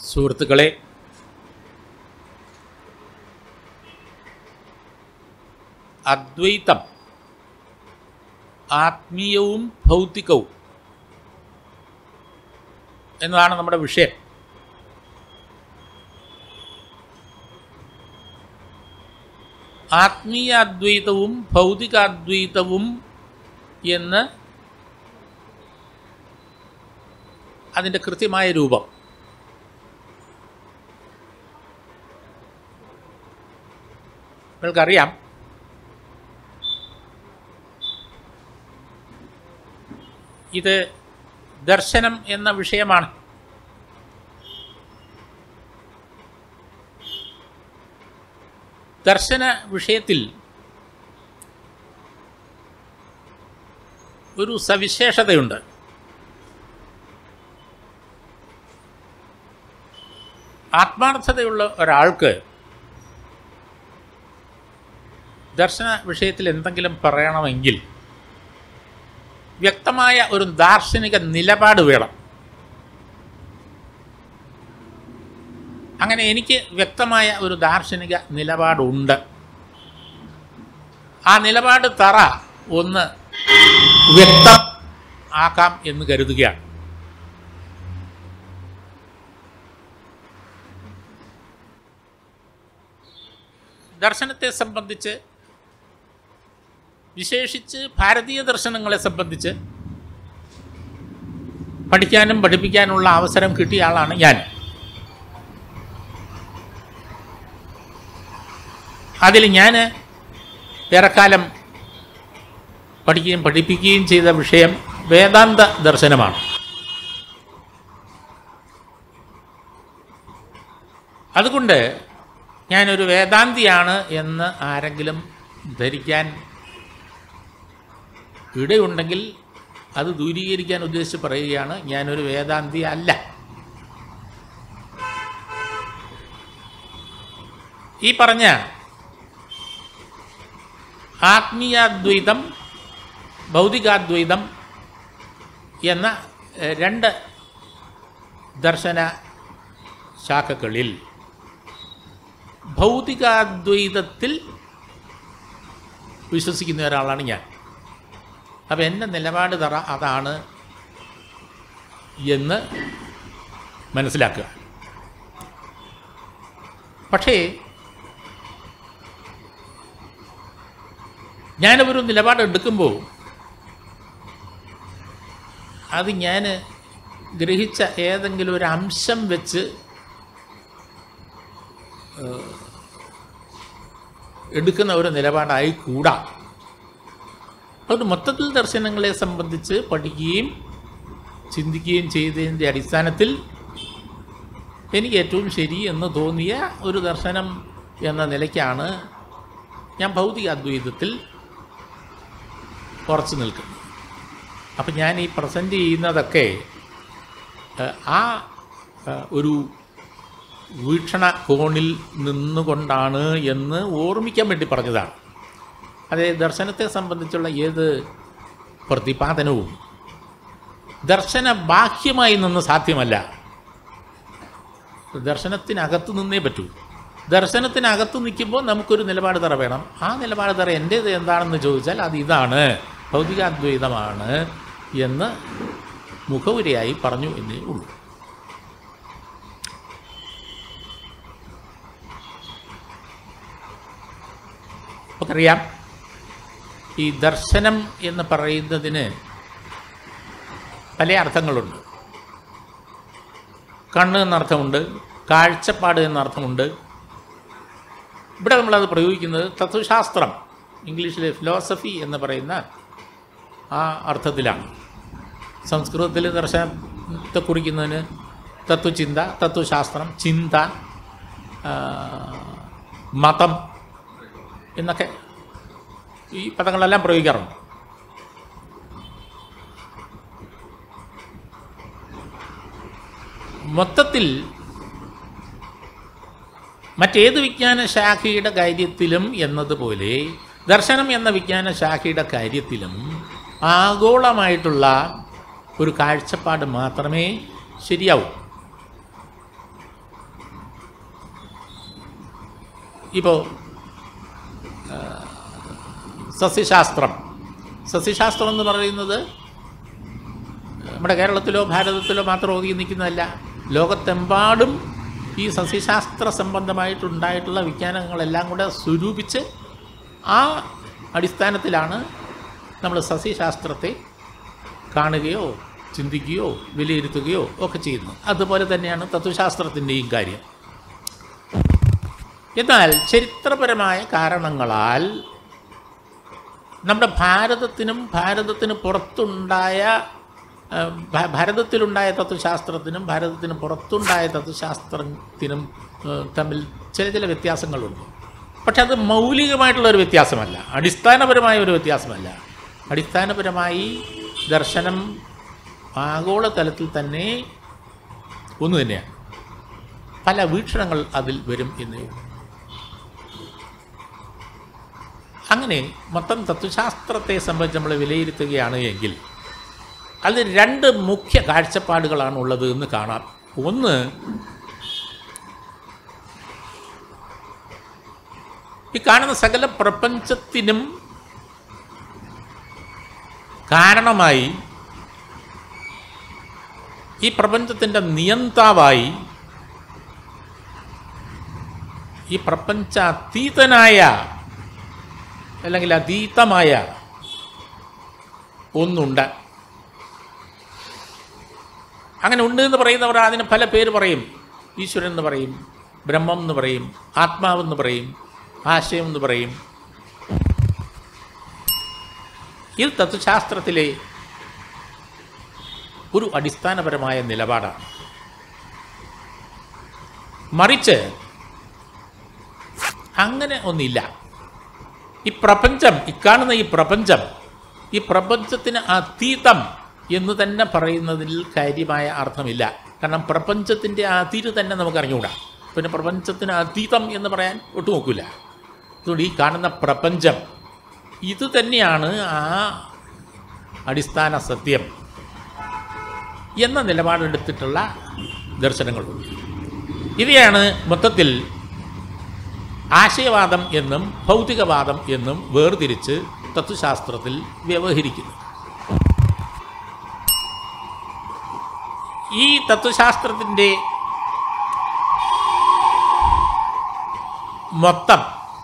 സുഹൃത്തുക്കളെ അദ്വൈതം ആത്മീയവും ഭൗതികവും എന്നതാണ് നമ്മുടെ വിഷയം ആത്മീയ അദ്വൈതവും ഭൗതികാദ്വൈതവും എന്ന് അതിൻ്റെ കൃത്യമായ രൂപം നിങ്ങൾക്കറിയാം ഇത് ദർശനം എന്ന വിഷയമാണ് ദർശന വിഷയത്തിൽ ഒരു സവിശേഷതയുണ്ട് ആത്മാർത്ഥതയുള്ള ഒരാൾക്ക് ദർശന വിഷയത്തിൽ എന്തെങ്കിലും പറയണമെങ്കിൽ വ്യക്തമായ ഒരു ദാർശനിക നിലപാട് വേണം അങ്ങനെ എനിക്ക് വ്യക്തമായ ഒരു ദാർശനിക നിലപാടുണ്ട് ആ നിലപാട് തറ ഒന്ന് വ്യക്തം ആക്കാം എന്ന് കരുതുകയാണ് ദർശനത്തെ സംബന്ധിച്ച് വിശേഷിച്ച് ഭാരതീയ ദർശനങ്ങളെ സംബന്ധിച്ച് പഠിക്കാനും പഠിപ്പിക്കാനുള്ള അവസരം കിട്ടിയ ആളാണ് ഞാൻ അതിൽ ഞാൻ ഏറെക്കാലം പഠിക്കുകയും പഠിപ്പിക്കുകയും ചെയ്ത വിഷയം വേദാന്ത ദർശനമാണ് അതുകൊണ്ട് ഞാനൊരു വേദാന്തിയാണ് എന്ന് ആരെങ്കിലും ധരിക്കാൻ ഇടയുണ്ടെങ്കിൽ അത് ദൂരീകരിക്കാൻ ഉദ്ദേശിച്ച് പറയുകയാണ് ഞാനൊരു വേദാന്തി അല്ല ഈ പറഞ്ഞ ആത്മീയാദ്വൈതം ഭൗതികാദ്വൈതം എന്ന എഹ്, രണ്ട് ദർശന ശാഖകളിൽ ഭൗതികാദ്വൈതത്തിൽ വിശ്വസിക്കുന്ന ഒരാളാണ് ഞാൻ അപ്പം എൻ്റെ നിലപാട് തറ അതാണ് എന്ന് മനസ്സിലാക്കുക പക്ഷേ ഞാനൊരു നിലപാട് എടുക്കുമ്പോൾ അത് ഞാൻ ഗ്രഹിച്ച ഏതെങ്കിലും ഒരു അംശം വെച്ച് ഏഹ്, എടുക്കുന്ന ഒരു നിലപാടായി കൂടാ ഒരു മൊത്തത്തിൽ ദർശനങ്ങളെ സംബന്ധിച്ച് പഠിക്കുകയും ചിന്തിക്കുകയും ചെയ്തതിൻ്റെ അടിസ്ഥാനത്തിൽ എനിക്ക് ഏറ്റവും ശരി എന്ന് തോന്നിയ ഒരു ദർശനം എന്ന നിലയ്ക്കാണ് ഞാൻ ഭൗതിക അദ്വൈതത്തിൽ ഉറച്ചു നിൽക്കുന്നത് അപ്പം ഞാൻ ഈ പ്രസൻറ്റ് ചെയ്യുന്നതൊക്കെ ഏഹ്, ആ ഏഹ്, ഒരു വീക്ഷണ കോണിൽ നിന്നുകൊണ്ടാണ് എന്ന് ഓർമ്മിക്കാൻ വേണ്ടി പറഞ്ഞതാണ് അതെ ദർശനത്തെ സംബന്ധിച്ചുള്ള ഏത് പ്രതിപാദനവും ദർശന ബാഹ്യമായി നിന്ന് സാധ്യമല്ല ദർശനത്തിനകത്ത് നിന്നേ പറ്റൂ ദർശനത്തിനകത്ത് നിൽക്കുമ്പോൾ നമുക്കൊരു നിലപാട് തറ വേണം ആ നിലപാട് തറ എൻ്റേത് എന്താണെന്ന് ചോദിച്ചാൽ അത് ഇതാണ് ഭൗതികാദ്വൈതമാണ് എന്ന് മുഖവുരയായി പറഞ്ഞു എന്നേ ഉള്ളൂ നമുക്കറിയാം ഈ ദർശനം എന്ന് പറയുന്നതിന് പല അർത്ഥങ്ങളുണ്ട് കണ്ണ് എന്നർത്ഥമുണ്ട് കാഴ്ചപ്പാട് എന്നർത്ഥമുണ്ട് ഇവിടെ നമ്മളത് പ്രയോഗിക്കുന്നത് തത്വശാസ്ത്രം ഇംഗ്ലീഷിലെ ഫിലോസഫി എന്ന് പറയുന്ന ആ അർത്ഥത്തിലാണ് സംസ്കൃതത്തിൽ ദർശനത്തെ കുറിക്കുന്നതിന് തത്വചിന്ത തത്വശാസ്ത്രം ചിന്ത ആ, മതം എന്നൊക്കെ ഈ പദങ്ങളെല്ലാം പ്രയോഗിക്കാറുണ്ട് മൊത്തത്തിൽ മറ്റേത് വിജ്ഞാന ശാഖയുടെ കാര്യത്തിലും എന്നതുപോലെ ദർശനം എന്ന വിജ്ഞാന ശാഖയുടെ കാര്യത്തിലും ആഗോളമായിട്ടുള്ള ഒരു കാഴ്ചപ്പാട് മാത്രമേ ശരിയാവൂ ഇപ്പോൾ സസ്യശാസ്ത്രം സസ്യശാസ്ത്രം എന്ന് പറയുന്നത് നമ്മുടെ കേരളത്തിലോ ഭാരതത്തിലോ മാത്രം ഒതുങ്ങി നിൽക്കുന്നതല്ല ലോകത്തെമ്പാടും ഈ സസ്യശാസ്ത്ര സംബന്ധമായിട്ടുണ്ടായിട്ടുള്ള വിജ്ഞാനങ്ങളെല്ലാം കൂടെ സ്വരൂപിച്ച് ആ അടിസ്ഥാനത്തിലാണ് നമ്മൾ സസ്യശാസ്ത്രത്തെ കാണുകയോ ചിന്തിക്കുകയോ വിലയിരുത്തുകയോ ഒക്കെ ചെയ്യുന്നത് അതുപോലെ തന്നെയാണ് തത്വശാസ്ത്രത്തിൻ്റെയും കാര്യം എന്നാൽ ചരിത്രപരമായ കാരണങ്ങളാൽ നമ്മുടെ ഭാരതത്തിനും ഭാരതത്തിന് പുറത്തുണ്ടായ ആ, ഭ- ഭാരതത്തിലുണ്ടായ തത്വശാസ്ത്രത്തിനും ഭാരതത്തിന് പുറത്തുണ്ടായ തത്വശാസ്ത്രത്തിനും ആ, തമ്മിൽ ചില ചില വ്യത്യാസങ്ങളുണ്ട് പക്ഷെ അത് മൗലികമായിട്ടുള്ള ഒരു വ്യത്യാസമല്ല അടിസ്ഥാനപരമായ ഒരു വ്യത്യാസമല്ല അടിസ്ഥാനപരമായി ദർശനം ആഗോളതലത്തിൽ തന്നെ ഒന്ന് തന്നെയാണ് പല വീക്ഷണങ്ങൾ അതിൽ വരും എന്നേ ഉള്ളൂ അങ്ങനെ മൊത്തം തത്വശാസ്ത്രത്തെ സംബന്ധിച്ച് നമ്മൾ വിലയിരുത്തുകയാണ് എങ്കിൽ അതിൽ രണ്ട് മുഖ്യ കാഴ്ചപ്പാടുകളാണ് ഉള്ളത് എന്ന് കാണാം ഒന്ന് ഈ കാണുന്ന സകല പ്രപഞ്ചത്തിനും കാരണമായി ഈ പ്രപഞ്ചത്തിൻ്റെ നിയന്താവായി ഈ പ്രപഞ്ചാതീതനായ അല്ലെങ്കിൽ അതീതമായ ഒന്നുണ്ട് അങ്ങനെ ഉണ്ട് എന്ന് പറയുന്നവർ അതിന് പല പേര് പറയും ഈശ്വരൻ എന്ന് പറയും ബ്രഹ്മം എന്ന് പറയും ആത്മാവെന്ന് പറയും ആശയം എന്ന് പറയും ഇത് തത്വശാസ്ത്രത്തിലെ ഒരു അടിസ്ഥാനപരമായ നിലപാടാണ് മറിച്ച് അങ്ങനെ ഒന്നില്ല ഈ പ്രപഞ്ചം ഇക്കാണുന്ന ഈ പ്രപഞ്ചം ഈ പ്രപഞ്ചത്തിന് അതീതം എന്ന് തന്നെ പറയുന്നതിൽ കാര്യമായ അർത്ഥമില്ല കാരണം പ്രപഞ്ചത്തിൻ്റെ അതിര് തന്നെ നമുക്ക് അറിഞ്ഞുകൂടാ പിന്നെ പ്രപഞ്ചത്തിന് അതീതം എന്ന് പറയാൻ ഒട്ടും നോക്കില്ല അതുകൊണ്ട് ഈ കാണുന്ന പ്രപഞ്ചം ഇത് തന്നെയാണ് ആ അടിസ്ഥാന സത്യം എന്ന നിലപാടെടുത്തിട്ടുള്ള ദർശനങ്ങളുണ്ട് ഇവയാണ് മൊത്തത്തിൽ ആശയവാദം എന്നും ഭൗതികവാദം എന്നും വേർതിരിച്ച് തത്വശാസ്ത്രത്തിൽ വ്യവഹരിക്കുന്നു ഈ തത്വശാസ്ത്രത്തിൻ്റെ മൊത്തം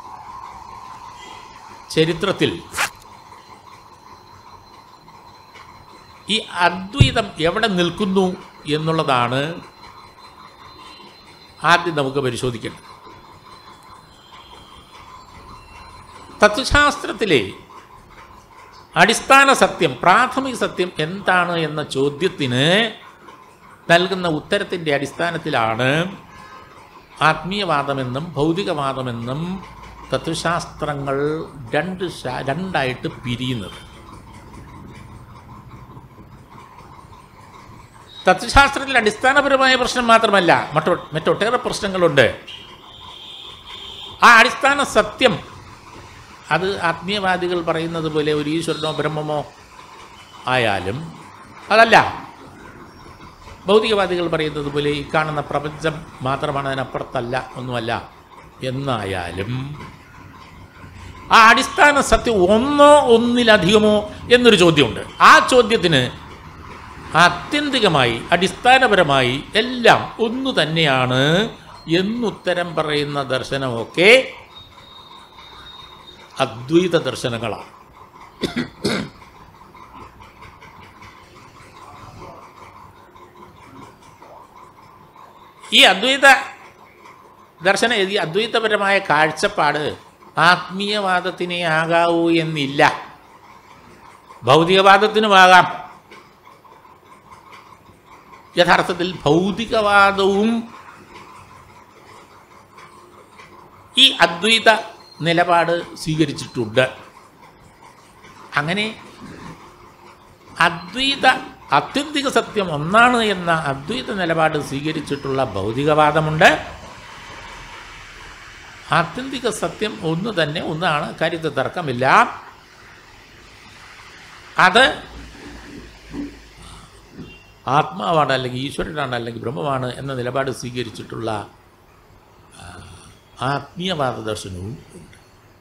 ചരിത്രത്തിൽ ഈ അദ്വൈതം എവിടെ നിൽക്കുന്നു എന്നുള്ളതാണ് ആദ്യം നമുക്ക് പരിശോധിക്കേണ്ടത് തത്വശാസ്ത്രത്തിലെ അടിസ്ഥാന സത്യം പ്രാഥമിക സത്യം എന്താണ് എന്ന ചോദ്യത്തിന് നൽകുന്ന ഉത്തരത്തിൻ്റെ അടിസ്ഥാനത്തിലാണ് ആത്മീയവാദമെന്നും ഭൗതികവാദമെന്നും തത്വശാസ്ത്രങ്ങൾ രണ്ട് ശാ- രണ്ടായിട്ട് പിരിയുന്നത് തത്വശാസ്ത്രത്തിൽ അടിസ്ഥാനപരമായ പ്രശ്നം മാത്രമല്ല മറ്റൊ മറ്റൊട്ടേറെ പ്രശ്നങ്ങളുണ്ട് ആ അടിസ്ഥാന സത്യം അത് ആത്മീയവാദികൾ പറയുന്നത് പോലെ ഒരു ഈശ്വരനോ ബ്രഹ്മമോ ആയാലും അതല്ല ഭൗതികവാദികൾ പറയുന്നത് പോലെ ഈ കാണുന്ന പ്രപഞ്ചം മാത്രമാണ് അതിനപ്പുറത്തല്ല ഒന്നുമല്ല എന്നായാലും ആ അടിസ്ഥാന സത്യം ഒന്നോ ഒന്നിലധികമോ എന്നൊരു ചോദ്യമുണ്ട് ആ ചോദ്യത്തിന് ആത്യന്തികമായി അടിസ്ഥാനപരമായി എല്ലാം ഒന്നു തന്നെയാണ് എന്നുത്തരം പറയുന്ന ദർശനമൊക്കെ അദ്വൈത ദർശനങ്ങളാണ് ഈ അദ്വൈത ദർശന ഈ അദ്വൈതപരമായ കാഴ്ചപ്പാട് ആത്മീയവാദത്തിനെ ആകാവൂ എന്നില്ല ഭൗതികവാദത്തിനുമാകാം യഥാർത്ഥത്തിൽ ഭൗതികവാദവും ഈ അദ്വൈത നിലപാട് സ്വീകരിച്ചിട്ടുണ്ട് അങ്ങനെ അദ്വൈത ആത്യന്തിക സത്യം ഒന്നാണ് എന്ന അദ്വൈത നിലപാട് സ്വീകരിച്ചിട്ടുള്ള ഭൗതികവാദമുണ്ട് ആത്യന്തിക സത്യം ഒന്ന് തന്നെ ഒന്നാണ് കാര്യത്തിൽ തർക്കമില്ല അത് ആത്മാവാണ് അല്ലെങ്കിൽ ഈശ്വരനാണ് അല്ലെങ്കിൽ ബ്രഹ്മമാണ് എന്ന നിലപാട് സ്വീകരിച്ചിട്ടുള്ള ആ, ആത്മീയവാദ ദർശനവും ഉണ്ട്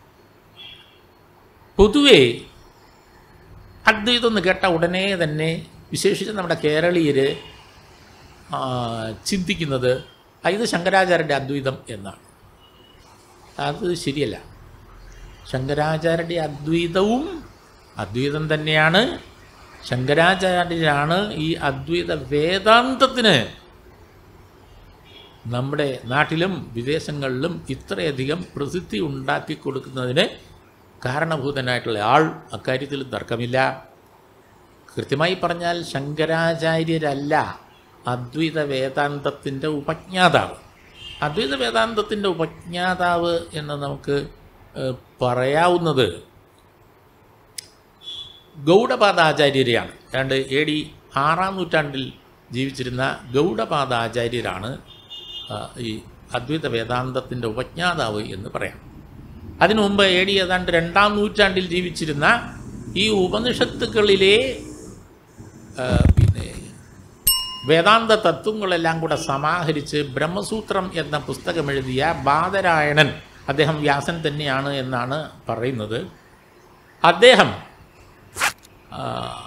പൊതുവേ അദ്വൈതം എന്ന് കേട്ട ഉടനെ തന്നെ വിശേഷിച്ച് നമ്മുടെ കേരളീയർ ചിന്തിക്കുന്നത് "ആ, ഇത് ശങ്കരാചാര്യൻ്റെ അദ്വൈതം എന്നാണ് അത് ശരിയല്ല ശങ്കരാചാര്യരുടെ അദ്വൈതവും അദ്വൈതം തന്നെയാണ് ശങ്കരാചാര്യരാണ് ഈ അദ്വൈത വേദാന്തത്തിന് നമ്മുടെ നാട്ടിലും വിദേശങ്ങളിലും ഇത്രയധികം പ്രസിദ്ധി ഉണ്ടാക്കി കൊടുക്കുന്നതിന് കാരണഭൂതനായിട്ടുള്ള ആൾ അക്കാര്യത്തിൽ തർക്കമില്ല കൃത്യമായി പറഞ്ഞാൽ ശങ്കരാചാര്യരല്ല അദ്വൈത വേദാന്തത്തിൻ്റെ ഉപജ്ഞാതാവ് അദ്വൈത വേദാന്തത്തിൻ്റെ ഉപജ്ഞാതാവ് എന്ന് നമുക്ക് ഏഹ്, പറയാവുന്നത് ഗൗഡപാദാചാര്യരെയാണ് ഏതാണ്ട് എ ഡി ആറാം നൂറ്റാണ്ടിൽ ജീവിച്ചിരുന്ന ഗൗഡപാദാചാര്യരാണ് ആ, ഈ അദ്വൈത വേദാന്തത്തിൻ്റെ ഉപജ്ഞാതാവ് എന്ന് പറയാം അതിനു മുമ്പ് എ ഡി ഏതാണ്ട് രണ്ടാം നൂറ്റാണ്ടിൽ ജീവിച്ചിരുന്ന ഈ ഉപനിഷത്തുക്കളിലെ ആ, പിന്നെ വേദാന്ത തത്വങ്ങളെല്ലാം കൂടെ സമാഹരിച്ച് ബ്രഹ്മസൂത്രം എന്ന പുസ്തകം എഴുതിയ ബാദരായണൻ അദ്ദേഹം വ്യാസൻ തന്നെയാണ് എന്നാണ് പറയുന്നത് അദ്ദേഹം ആ,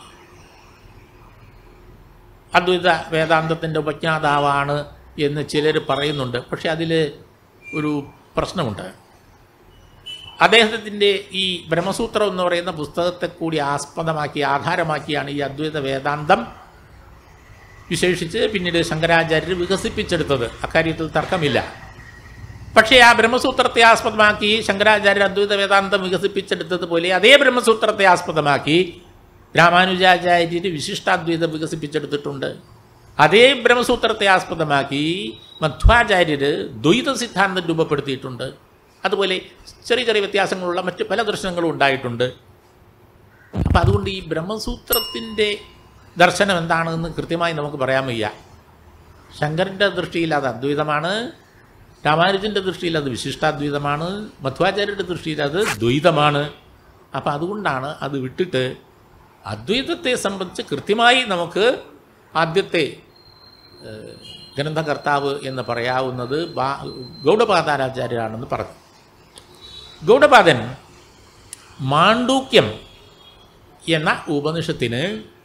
അദ്വൈത വേദാന്തത്തിൻ്റെ ഉപജ്ഞാതാവാണ് എന്ന് ചിലർ പറയുന്നുണ്ട് പക്ഷെ അതിൽ ഒരു പ്രശ്നമുണ്ട് അദ്ദേഹത്തിൻ്റെ ഈ ബ്രഹ്മസൂത്രം എന്ന് പറയുന്ന പുസ്തകത്തെ കൂടി ആസ്പദമാക്കി ആധാരമാക്കിയാണ് ഈ അദ്വൈത വേദാന്തം വിശേഷിച്ച് പിന്നീട് ശങ്കരാചാര്യർ വികസിപ്പിച്ചെടുത്തത് അക്കാര്യത്തിൽ തർക്കമില്ല പക്ഷേ ആ ബ്രഹ്മസൂത്രത്തെ ആസ്പദമാക്കി ശങ്കരാചാര്യർ അദ്വൈത വേദാന്തം വികസിപ്പിച്ചെടുത്തതുപോലെ അതേ ബ്രഹ്മസൂത്രത്തെ ആസ്പദമാക്കി രാമാനുജാചാര്യർ വിശിഷ്ടാദ്വൈതം വികസിപ്പിച്ചെടുത്തിട്ടുണ്ട് അതേ ബ്രഹ്മസൂത്രത്തെ ആസ്പദമാക്കി മധ്വാചാര്യർ ദ്വൈത സിദ്ധാന്തം രൂപപ്പെടുത്തിയിട്ടുണ്ട് അതുപോലെ ചെറിയ ചെറിയ വ്യത്യാസങ്ങളുള്ള മറ്റ് പല ദർശനങ്ങളും ഉണ്ടായിട്ടുണ്ട് അപ്പം അതുകൊണ്ട് ഈ ബ്രഹ്മസൂത്രത്തിൻ്റെ ദർശനം എന്താണെന്ന് കൃത്യമായി നമുക്ക് പറയാൻ വയ്യ ശങ്കരൻ്റെ ദൃഷ്ടിയിൽ അത് അദ്വൈതമാണ് രാമാനുജൻ്റെ ദൃഷ്ടിയിൽ അത് വിശിഷ്ടാദ്വൈതമാണ് മധ്വാചാര്യരുടെ ദൃഷ്ടിയിൽ അത് ദ്വൈതമാണ് അപ്പം അതുകൊണ്ടാണ് അത് വിട്ടിട്ട് അദ്വൈതത്തെ സംബന്ധിച്ച് കൃത്യമായി നമുക്ക് ആദ്യത്തെ ഏഹ്, ഗ്രന്ഥകർത്താവ് എന്ന് പറയാവുന്നത് ബാ ഗൗഡപാദാരാചാര്യരാണെന്ന് പറഞ്ഞു ഗൗഡപാദൻ മാണ്ഡൂക്യം എന്ന ഉപനിഷത്തിന്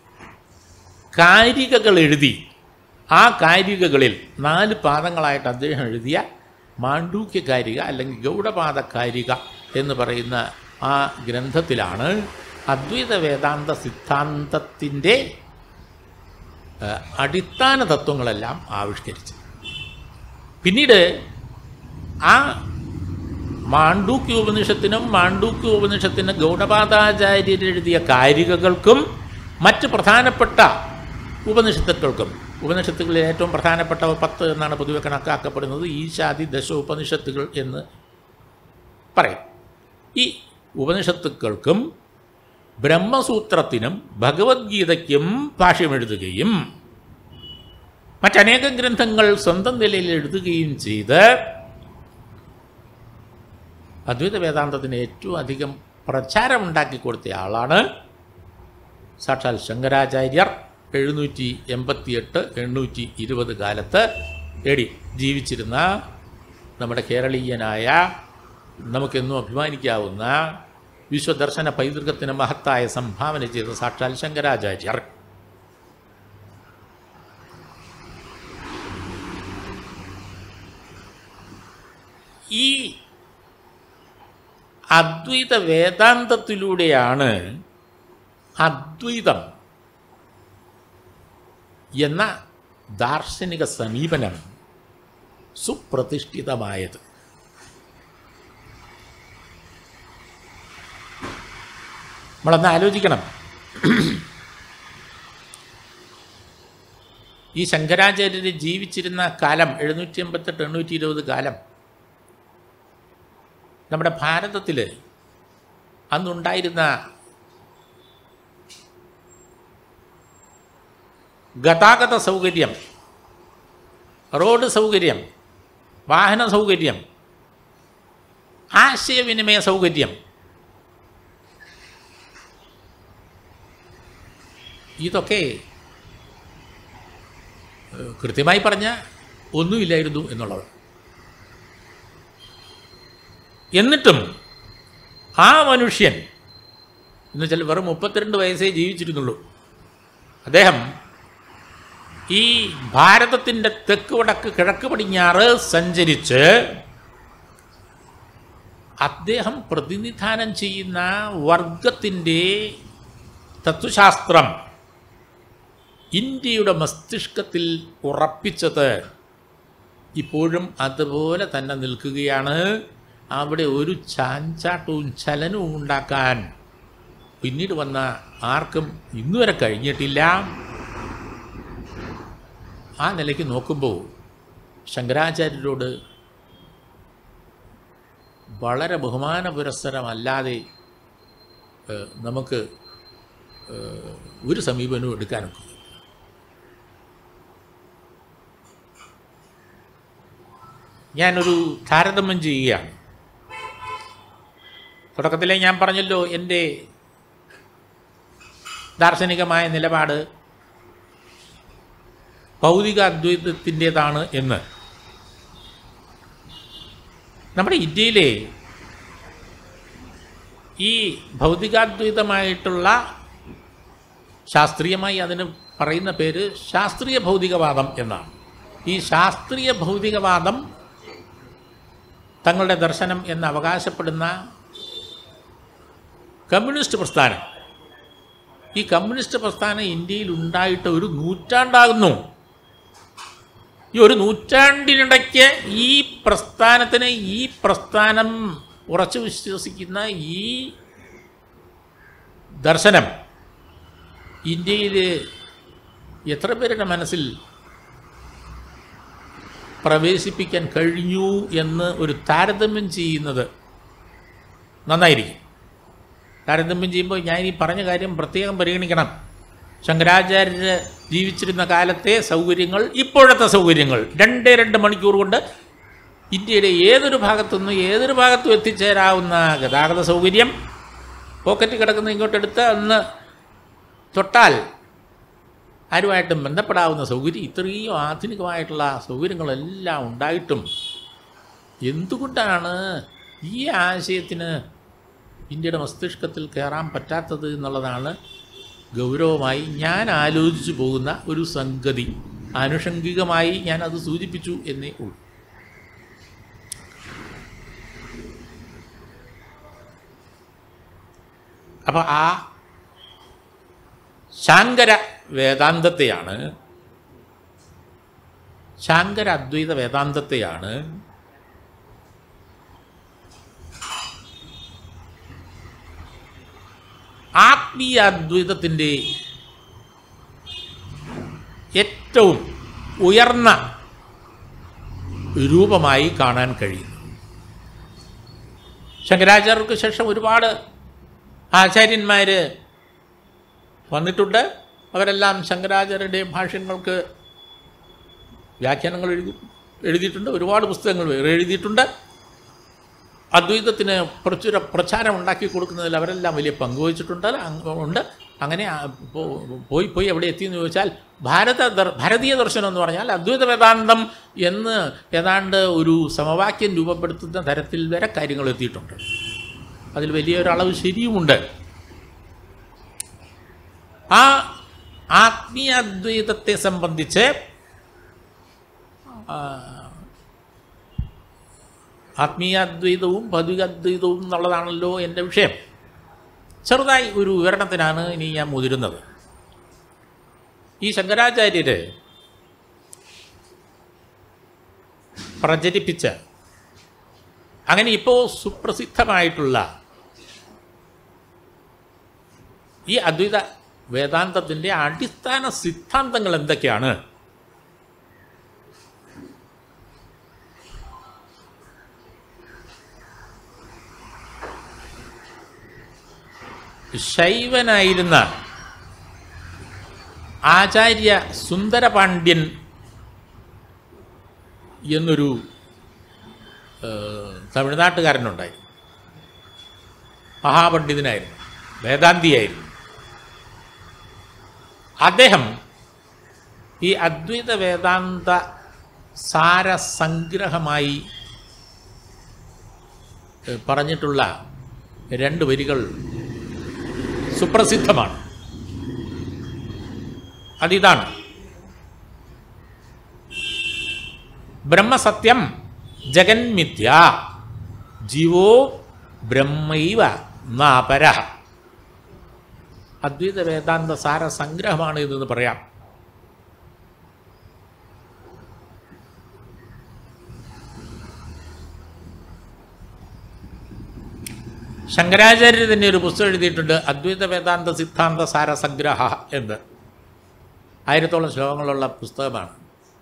കാരികകൾ എഴുതി ആ കാരികകളിൽ നാല് പാദങ്ങളായിട്ട് അദ്ദേഹം എഴുതിയ മാണ്ഡൂക്യ കാരിക അല്ലെങ്കിൽ ഗൗഡപാദ കാരിക എന്ന് പറയുന്ന ആ ഗ്രന്ഥത്തിലാണ് അദ്വൈത വേദാന്ത സിദ്ധാന്തത്തിൻ്റെ ഏഹ്, അടിസ്ഥാന തത്വങ്ങളെല്ലാം ആവിഷ്കരിച്ചത് പിന്നീട് ആ മാണ്ഡൂക്യ ഉപനിഷത്തിനും മാണ്ഡൂക്യ ഉപനിഷത്തിന് ഗൗഡപാദാചാര്യർ എഴുതിയ കാരികകൾക്കും മറ്റ് പ്രധാനപ്പെട്ട ഉപനിഷത്തുക്കൾക്കും ഉപനിഷത്തുകളിൽ ഏറ്റവും പ്രധാനപ്പെട്ടവ പത്ത് എന്നാണ് പൊതുവെ കണക്കാക്കപ്പെടുന്നത് ഈശാദി ദശ ഉപനിഷത്തുകൾ എന്ന് പറയും ഈ ഉപനിഷത്തുക്കൾക്കും ബ്രഹ്മസൂത്രത്തിനും ഭഗവത്ഗീതയ്ക്കും ഭാഷ്യമെഴുതുകയും മറ്റനേകം ഗ്രന്ഥങ്ങൾ സ്വന്തം നിലയിൽ എഴുതുകയും ചെയ്ത് അദ്വൈത വേദാന്തത്തിന് ഏറ്റവും അധികം പ്രചാരമുണ്ടാക്കി കൊടുത്ത ആളാണ് സാക്ഷാൽ ശങ്കരാചാര്യർ എഴുന്നൂറ്റി എൺപത്തിയെട്ട് എണ്ണൂറ്റി ഇരുപത് കാലത്ത് എടി ജീവിച്ചിരുന്ന നമ്മുടെ കേരളീയനായ നമുക്കെന്നും അഭിമാനിക്കാവുന്ന വിശ്വദർശന പൈതൃകത്തിന് മഹത്തായ സംഭാവന ചെയ്ത സാക്ഷാൽ ശങ്കരാചാര്യർ ഈ അദ്വൈത വേദാന്തത്തിലൂടെയാണ് അദ്വൈതം എന്ന ദാർശനിക സമീപനം സുപ്രതിഷ്ഠിതമായത് നമ്മളൊന്ന് ആലോചിക്കണം ഈ ശങ്കരാചാര്യർ ജീവിച്ചിരുന്ന കാലം എഴുന്നൂറ്റി എൺപത്തെട്ട് എണ്ണൂറ്റി ഇരുപത് കാലം നമ്മുടെ ഭാരതത്തിൽ അന്നുണ്ടായിരുന്ന ഗതാഗത സൗകര്യം റോഡ് സൗകര്യം വാഹന സൗകര്യം ആശയവിനിമയ സൗകര്യം ഇതൊക്കെ ഏഹ്, കൃത്യമായി പറഞ്ഞ ഒന്നുമില്ലായിരുന്നു എന്നുള്ളത് എന്നിട്ടും ആ മനുഷ്യൻ എന്ന് വെച്ചാൽ വെറും മുപ്പത്തിരണ്ട് വയസ്സേ ജീവിച്ചിരുന്നുള്ളൂ അദ്ദേഹം ഈ ഭാരതത്തിൻ്റെ തെക്ക് വടക്ക് കിഴക്ക് പടിഞ്ഞാറ് സഞ്ചരിച്ച് അദ്ദേഹം പ്രതിനിധാനം ചെയ്യുന്ന വർഗത്തിൻ്റെ തത്വശാസ്ത്രം ഇന്ത്യയുടെ മസ്തിഷ്കത്തിൽ ഉറപ്പിച്ചത് ഇപ്പോഴും അതുപോലെ തന്നെ നിൽക്കുകയാണ് അവിടെ ഒരു ചാഞ്ചാട്ടവും ചലനവും ഉണ്ടാക്കാൻ പിന്നീട് വന്ന ആർക്കും ഇന്നുവരെ കഴിഞ്ഞിട്ടില്ല ആ നിലയ്ക്ക് നോക്കുമ്പോൾ ശങ്കരാചാര്യരോട് വളരെ ബഹുമാന പുരസ്സരമല്ലാതെ ഏഹ്, നമുക്ക് ഏഹ്, ഒരു സമീപനവും എടുക്കാനൊക്കും ഞാനൊരു താരതമ്യം ചെയ്യുകയാണ് തുടക്കത്തിലേ ഞാൻ പറഞ്ഞല്ലോ എൻ്റെ ദാർശനികമായ നിലപാട് ഭൗതിക അദ്വൈതത്തിൻ്റേതാണ് എന്ന് നമ്മുടെ ഇന്ത്യയിലെ ഈ ഭൗതികാദ്വൈതമായിട്ടുള്ള ശാസ്ത്രീയമായി അതിന് പറയുന്ന പേര് ശാസ്ത്രീയ ഭൗതികവാദം എന്നാണ് ഈ ശാസ്ത്രീയ ഭൗതികവാദം തങ്ങളുടെ ദർശനം എന്ന് അവകാശപ്പെടുന്ന കമ്മ്യൂണിസ്റ്റ് പ്രസ്ഥാനം ഈ കമ്മ്യൂണിസ്റ്റ് പ്രസ്ഥാനം ഇന്ത്യയിൽ ഉണ്ടായിട്ട് ഒരു നൂറ്റാണ്ടാകുന്നു ഈ ഒരു നൂറ്റാണ്ടിനിടയ്ക്ക് ഈ പ്രസ്ഥാനത്തിന് ഈ പ്രസ്ഥാനം ഉറച്ചു വിശ്വസിക്കുന്ന ഈ ദർശനം ഇന്ത്യയിൽ എത്ര പേരുടെ മനസ്സിൽ പ്രവേശിപ്പിക്കാൻ കഴിഞ്ഞു എന്ന് ഒരു താരതമ്യം ചെയ്യുന്നത് നന്നായിരിക്കും താരതമ്യം ചെയ്യുമ്പോൾ ഞാൻ ഈ പറഞ്ഞ കാര്യം പ്രത്യേകം പരിഗണിക്കണം ശങ്കരാചാര്യർ ജീവിച്ചിരുന്ന കാലത്തെ സൗകര്യങ്ങൾ ഇപ്പോഴത്തെ സൗകര്യങ്ങൾ രണ്ടേ രണ്ട് മണിക്കൂർ കൊണ്ട് ഇന്ത്യയുടെ ഏതൊരു ഭാഗത്തുനിന്നും ഏതൊരു ഭാഗത്തും എത്തിച്ചേരാവുന്ന ഗതാഗത സൗകര്യം പോക്കറ്റ് കിടക്കുന്ന ഇങ്ങോട്ടെടുത്ത് ഒന്ന് തൊട്ടാൽ ആരുമായിട്ടും ബന്ധപ്പെടാവുന്ന സൗകര്യം ഇത്രയും ആധുനികമായിട്ടുള്ള സൗകര്യങ്ങളെല്ലാം ഉണ്ടായിട്ടും എന്തുകൊണ്ടാണ് ഈ ആശയത്തിന് ഇന്ത്യയുടെ മസ്തിഷ്കത്തിൽ കയറാൻ പറ്റാത്തത് എന്നുള്ളതാണ് ഗൗരവമായി ഞാൻ ആലോചിച്ചു പോകുന്ന ഒരു സംഗതി ആനുഷംഗികമായി ഞാൻ അത് സൂചിപ്പിച്ചു എന്നേ ഉള്ളൂ അപ്പോൾ ആ ശാങ്കര വേദാന്തത്തെയാണ് ശാങ്കര അദ്വൈത വേദാന്തത്തെയാണ് ആത്മീയ അദ്വൈതത്തിൻ്റെ ഏറ്റവും ഉയർന്ന രൂപമായി കാണാൻ കഴിയും ശങ്കരാചാര്യർക്ക് ശേഷം ഒരുപാട് ആചാര്യന്മാർ വന്നിട്ടുണ്ട് അവരെല്ലാം ശങ്കരാചാര്യരുടെ ഭാഷ്യങ്ങൾക്ക് വ്യാഖ്യാനങ്ങൾ എഴുതി എഴുതിയിട്ടുണ്ട് ഒരുപാട് പുസ്തകങ്ങൾ വേറെ എഴുതിയിട്ടുണ്ട് അദ്വൈതത്തിന് പ്രചുര പ്രചാരം ഉണ്ടാക്കി കൊടുക്കുന്നതിൽ അവരെല്ലാം വലിയ പങ്കുവച്ചിട്ടുണ്ട് അങ് ഉണ്ട് അങ്ങനെ ആ പോ- പോയി പോയി എവിടെ എത്തിയെന്ന് ചോദിച്ചാൽ ഭാരത ദർ- ഭാരതീയ ദർശനം എന്ന് പറഞ്ഞാൽ അദ്വൈത വേദാന്തം എന്ന് ഏതാണ്ട് ഒരു സമവാക്യം രൂപപ്പെടുത്തുന്ന തരത്തിൽ വരെ കാര്യങ്ങൾ എത്തിയിട്ടുണ്ട് അതിൽ വലിയൊരളവ് ശരിയുമുണ്ട് ആ ആത്മീയ അദ്വൈതത്തെ സംബന്ധിച്ച് ആ, ആത്മീയാദ്വൈതവും ഭൗതികാദ്വൈതവും എന്നുള്ളതാണല്ലോ എൻ്റെ വിഷയം ചെറുതായി ഒരു വിവരണത്തിനാണ് ഇനി ഞാൻ മുതിരുന്നത് ഈ ശങ്കരാചാര്യര് പ്രചരിപ്പിച്ച അങ്ങനെ ഇപ്പോൾ സുപ്രസിദ്ധമായിട്ടുള്ള ഈ അദ്വൈത വേദാന്തത്തിൻ്റെ അടിസ്ഥാന സിദ്ധാന്തങ്ങൾ എന്തൊക്കെയാണ് ശൈവനായിരുന്ന ആചാര്യ സുന്ദരപാണ്ഡ്യൻ എന്നൊരു ഏഹ്, തമിഴ്നാട്ടുകാരനുണ്ടായി മഹാപണ്ഡിതനായിരുന്നു വേദാന്തിയായിരുന്നു അദ്ദേഹം ഈ അദ്വൈത വേദാന്ത സാരസംഗ്രഹമായി ഏഹ്, പറഞ്ഞിട്ടുള്ള രണ്ട് വരികൾ സുപ്രസിദ്ധമാണ് അതിതാണ് ബ്രഹ്മസത്യം ജഗന്മിഥ്യ ജീവോ ബ്രഹ്മൈവ നാപര അദ്വൈത വേദാന്ത സാര സംഗ്രഹമാണ് ഇതെന്ന് പറയാം ശങ്കരാചാര്യർ തന്നെ ഒരു പുസ്തകം എഴുതിയിട്ടുണ്ട് അദ്വൈത വേദാന്ത സിദ്ധാന്ത സാര സംഗ്രഹ എന്ന് ആയിരത്തോളം ശ്ലോകങ്ങളുള്ള പുസ്തകമാണ്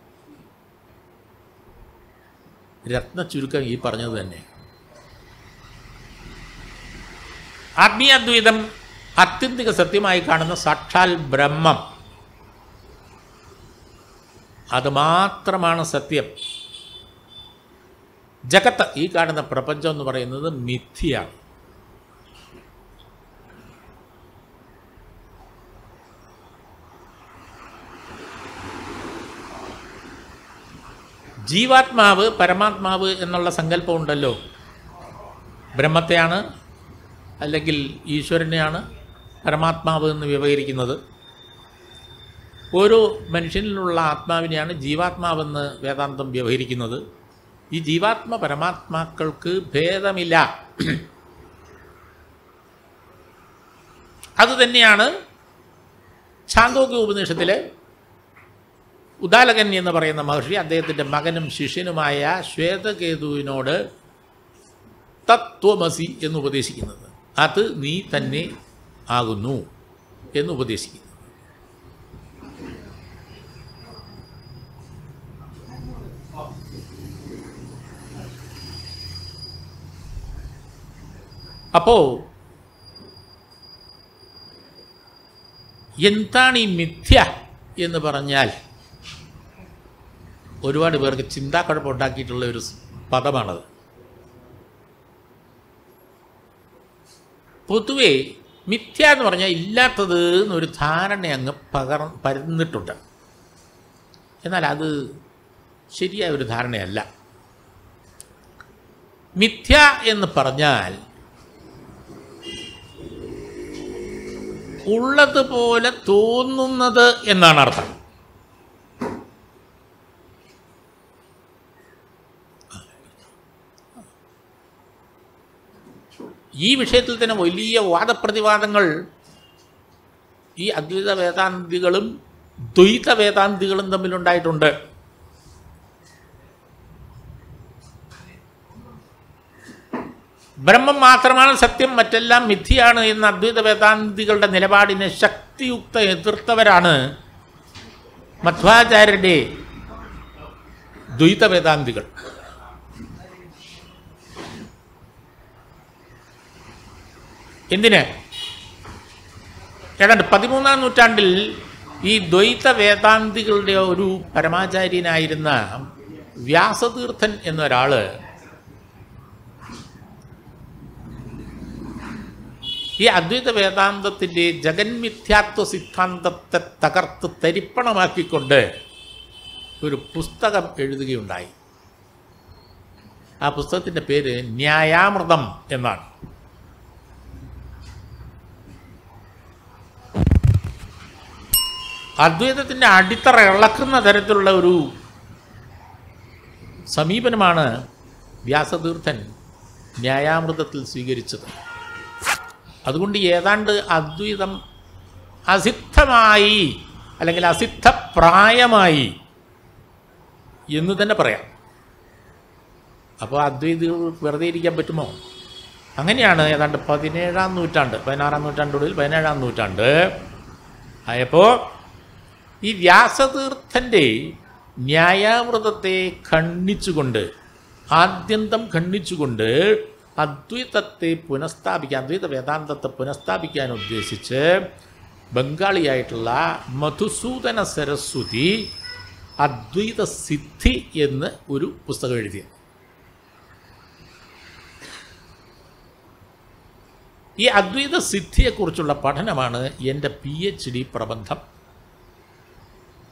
രത്ന ചുരുക്കം ഈ പറഞ്ഞത് തന്നെ ആത്മീയാദ്വൈതം അത്യന്തിക സത്യമായി കാണുന്ന സാക്ഷാൽ ബ്രഹ്മം അത് മാത്രമാണ് സത്യം ജഗത്ത് ഈ കാണുന്ന പ്രപഞ്ചം എന്ന് പറയുന്നത് മിഥ്യയാണ് ജീവാത്മാവ് പരമാത്മാവ് എന്നുള്ള സങ്കല്പം ഉണ്ടല്ലോ ബ്രഹ്മത്തെയാണ് അല്ലെങ്കിൽ ഈശ്വരനെയാണ് പരമാത്മാവ് എന്ന് വ്യവഹരിക്കുന്നത് ഓരോ മനുഷ്യനിലുള്ള ആത്മാവിനെയാണ് ജീവാത്മാവെന്ന് വേദാന്തം വ്യവഹരിക്കുന്നത് ഈ ജീവാത്മ പരമാത്മാക്കൾക്ക് ഭേദമില്ല അതുതന്നെയാണ് ഛാന്തോക്യ ഉപനിഷത്തിലെ ഉദാലകൻ എന്ന് പറയുന്ന മഹർഷി അദ്ദേഹത്തിൻ്റെ മകനും ശിഷ്യനുമായ ശ്വേതകേതുവിനോട് തത്വമസി എന്ന് ഉപദേശിക്കുന്നത് അത് നീ തന്നെ ആകുന്നു എന്ന് ഉപദേശിക്കുന്നു അപ്പോ എന്താണ് ഈ മിഥ്യ എന്ന് പറഞ്ഞാൽ ഒരുപാട് പേർക്ക് ചിന്താക്കുഴപ്പമുണ്ടാക്കിയിട്ടുള്ള ഒരു സ് പദമാണത് പൊതുവേ മിഥ്യ എന്ന് പറഞ്ഞാൽ ഇല്ലാത്തത് എന്നൊരു ധാരണ അങ്ങ് പകർ പരന്നിട്ടുണ്ട് എന്നാൽ അത് ശരിയായ ഒരു ധാരണയല്ല മിഥ്യ എന്ന് പറഞ്ഞാൽ ഉള്ളതുപോലെ തോന്നുന്നത് എന്നാണ് അർത്ഥം ഈ വിഷയത്തിൽ തന്നെ വലിയ വാദപ്രതിവാദങ്ങൾ ഈ അദ്വൈത വേദാന്തികളും ദ്വൈത വേദാന്തികളും തമ്മിലുണ്ടായിട്ടുണ്ട് ബ്രഹ്മം മാത്രമാണ് സത്യം മറ്റെല്ലാം മിഥ്യയാണ് എന്ന അദ്വൈത വേദാന്തികളുടെ നിലപാടിനെ ശക്തിയുക്ത എതിർത്തവരാണ് മധ്വാചാര്യരുടെ ദ്വൈത വേദാന്തികൾ എന്തിന് ഏതാണ്ട് പതിമൂന്നാം നൂറ്റാണ്ടിൽ ഈ ദ്വൈത വേദാന്തികളുടെ ഒരു പരമാചാര്യനായിരുന്ന വ്യാസതീർത്ഥൻ എന്നൊരാള് ഈ അദ്വൈത വേദാന്തത്തിൻ്റെ ജഗന്മിഥ്യാത്വ സിദ്ധാന്തത്തെ തകർത്ത് തരിപ്പണമാക്കിക്കൊണ്ട് ഒരു പുസ്തകം എഴുതുകയുണ്ടായി ആ പുസ്തകത്തിൻ്റെ പേര് ന്യായാമൃതം എന്നാണ് അദ്വൈതത്തിൻ്റെ അടിത്തറ ഇളക്കുന്ന തരത്തിലുള്ള ഒരു സമീപനമാണ് വ്യാസതീർത്ഥൻ ന്യായാമൃതത്തിൽ സ്വീകരിച്ചത് അതുകൊണ്ട് ഏതാണ്ട് അദ്വൈതം അസിദ്ധമായി അല്ലെങ്കിൽ അസിദ്ധപ്രായമായി എന്ന് തന്നെ പറയാം അപ്പോൾ അദ്വൈതികൾ വെറുതെ ഇരിക്കാൻ പറ്റുമോ അങ്ങനെയാണ് ഏതാണ്ട് പതിനേഴാം നൂറ്റാണ്ട് പതിനാറാം നൂറ്റാണ്ടുള്ളിൽ പതിനേഴാം നൂറ്റാണ്ട് ആയപ്പോൾ ഈ വ്യാസതീർത്ഥൻ്റെ ന്യായാമൃതത്തെ ഖണ്ഡിച്ചുകൊണ്ട് ആദ്യന്തം ഖണ്ഡിച്ചുകൊണ്ട് അദ്വൈതത്തെ പുനഃസ്ഥാപിക്കാൻ അദ്വൈത വേദാന്തത്തെ പുനഃസ്ഥാപിക്കാൻ ഉദ്ദേശിച്ച് ബംഗാളിയായിട്ടുള്ള മധുസൂദന സരസ്വതി അദ്വൈത സിദ്ധി എന്ന് ഒരു പുസ്തകം എഴുതി ഈ അദ്വൈത സിദ്ധിയെക്കുറിച്ചുള്ള പഠനമാണ് എൻ്റെ പി എച്ച് ഡി പ്രബന്ധം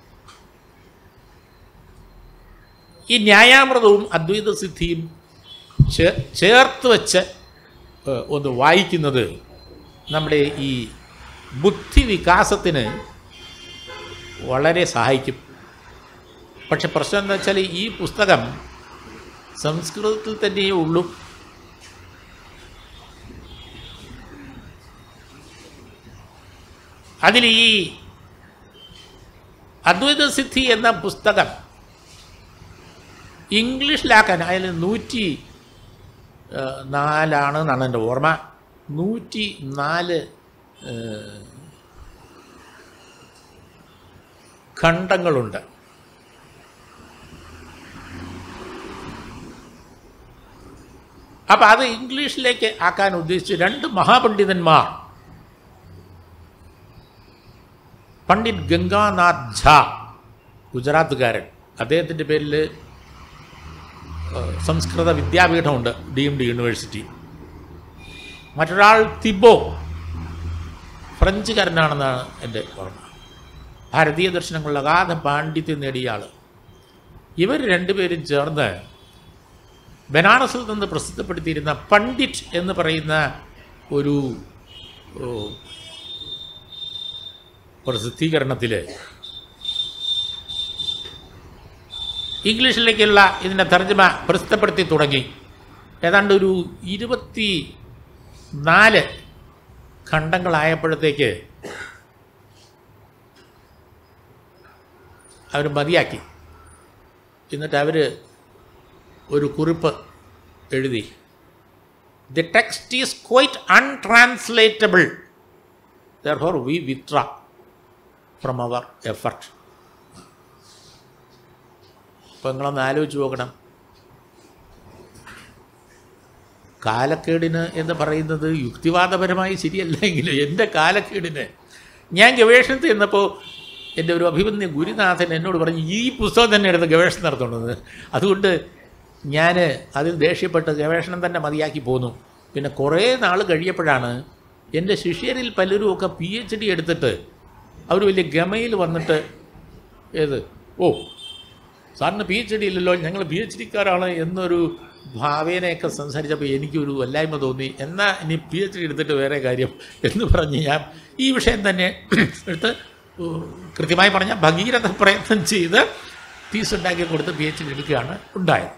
ഈ ന്യായാമൃതവും അദ്വൈത സിദ്ധിയും ചേ- ചേർത്ത് വെച്ച് ഏഹ്, ഒന്ന് വായിക്കുന്നത് നമ്മുടെ ഈ ബുദ്ധി വികാസത്തിന് വളരെ സഹായിക്കും പക്ഷെ പ്രശ്നം എന്താ വെച്ചാൽ ഈ പുസ്തകം സംസ്കൃതത്തിൽ തന്നെയേ ഉള്ളൂ അതിൽ ഈ അദ്വൈത സിദ്ധി എന്ന പുസ്തകം ഇംഗ്ലീഷിലാക്കാൻ അതിൽ നൂറ്റി ഏഹ്, നാലാണ് എന്നാണ് എൻ്റെ ഓർമ്മ നൂറ്റി നാല് ഏഹ്, ഖണ്ഡങ്ങളുണ്ട് അപ്പം അത് ഇംഗ്ലീഷിലേക്ക് ആക്കാൻ ഉദ്ദേശിച്ച് രണ്ട് മഹാപണ്ഡിതന്മാർ പണ്ഡിറ്റ് ഗംഗാനാഥ് ഝാ ഗുജറാത്തുകാരൻ അദ്ദേഹത്തിൻ്റെ പേരിൽ ഏഹ്, സംസ്കൃത വിദ്യാപീഠമുണ്ട് ഡീംഡ് യൂണിവേഴ്സിറ്റി മറ്റൊരാൾ തിബോ ഫ്രഞ്ചുകാരനാണെന്നാണ് എൻ്റെ ഓർമ്മ ഭാരതീയ ദർശനങ്ങളിൽ അഗാധ പാണ്ഡിത്യം നേടിയ ആൾ ഇവർ രണ്ടുപേരും ചേർന്ന് ബനാറസിൽ നിന്ന് പ്രസിദ്ധപ്പെടുത്തിയിരുന്ന പണ്ഡിറ്റ് എന്ന് പറയുന്ന ഒരു ഓ, പ്രസിദ്ധീകരണത്തിൽ ഇംഗ്ലീഷിലേക്കുള്ള ഇതിൻ്റെ തർജ്ജമ പ്രസിദ്ധപ്പെടുത്തി തുടങ്ങി ഏതാണ്ട് ഒരു ഇരുപത്തി നാല് ഖണ്ഡങ്ങളായപ്പോഴത്തേക്ക് അവർ മതിയാക്കി എന്നിട്ട് അവർ ഒരു കുറിപ്പ് എഴുതി the text is quite untranslatable therefore we withdraw from our effort അപ്പോൾ നിങ്ങളൊന്ന് ആലോചിച്ച് നോക്കണം കാലക്കേടിന് എന്ന് പറയുന്നത് യുക്തിവാദപരമായി ശരിയല്ലെങ്കിലും എൻ്റെ കാലക്കേടിന് ഞാൻ ഗവേഷണത്തിൽ ചെന്നപ്പോൾ എൻ്റെ ഒരു അഭിമന്യ ഗുരുനാഥൻ എന്നോട് പറഞ്ഞു ഈ പുസ്തകം തന്നെ എടുത്ത് ഗവേഷണം നടത്തുന്നത് അതുകൊണ്ട് ഞാൻ അതിൽ ദേഷ്യപ്പെട്ട് ഗവേഷണം തന്നെ മതിയാക്കി പോന്നു പിന്നെ കുറേ നാൾ കഴിയപ്പോഴാണ് എൻ്റെ ശിഷ്യരിൽ പലരും ഒക്കെ പി എച്ച് ഡി എടുത്തിട്ട് അവർ വലിയ ഗമയിൽ വന്നിട്ട് ഏത് ഓ സാറിന് പി എച്ച് ഡി ഇല്ലല്ലോ ഞങ്ങൾ പി എച്ച് ഡിക്കാരാണ് എന്നൊരു ഭാവേനയൊക്കെ സംസാരിച്ചപ്പോൾ എനിക്കൊരു വല്ലായ്മ തോന്നി എന്നാൽ ഇനി പി എച്ച് ഡി എടുത്തിട്ട് വേറെ കാര്യം എന്ന് പറഞ്ഞ് ഞാൻ ഈ വിഷയം തന്നെ എടുത്ത് ഉം, കൃത്യമായി പറഞ്ഞാൽ ഭഗീരഥ പ്രയത്നം ചെയ്ത് ഫീസ് ഉണ്ടാക്കി കൊടുത്ത് പി എച്ച് ഡി എടുക്കുകയാണ് ഉണ്ടായത്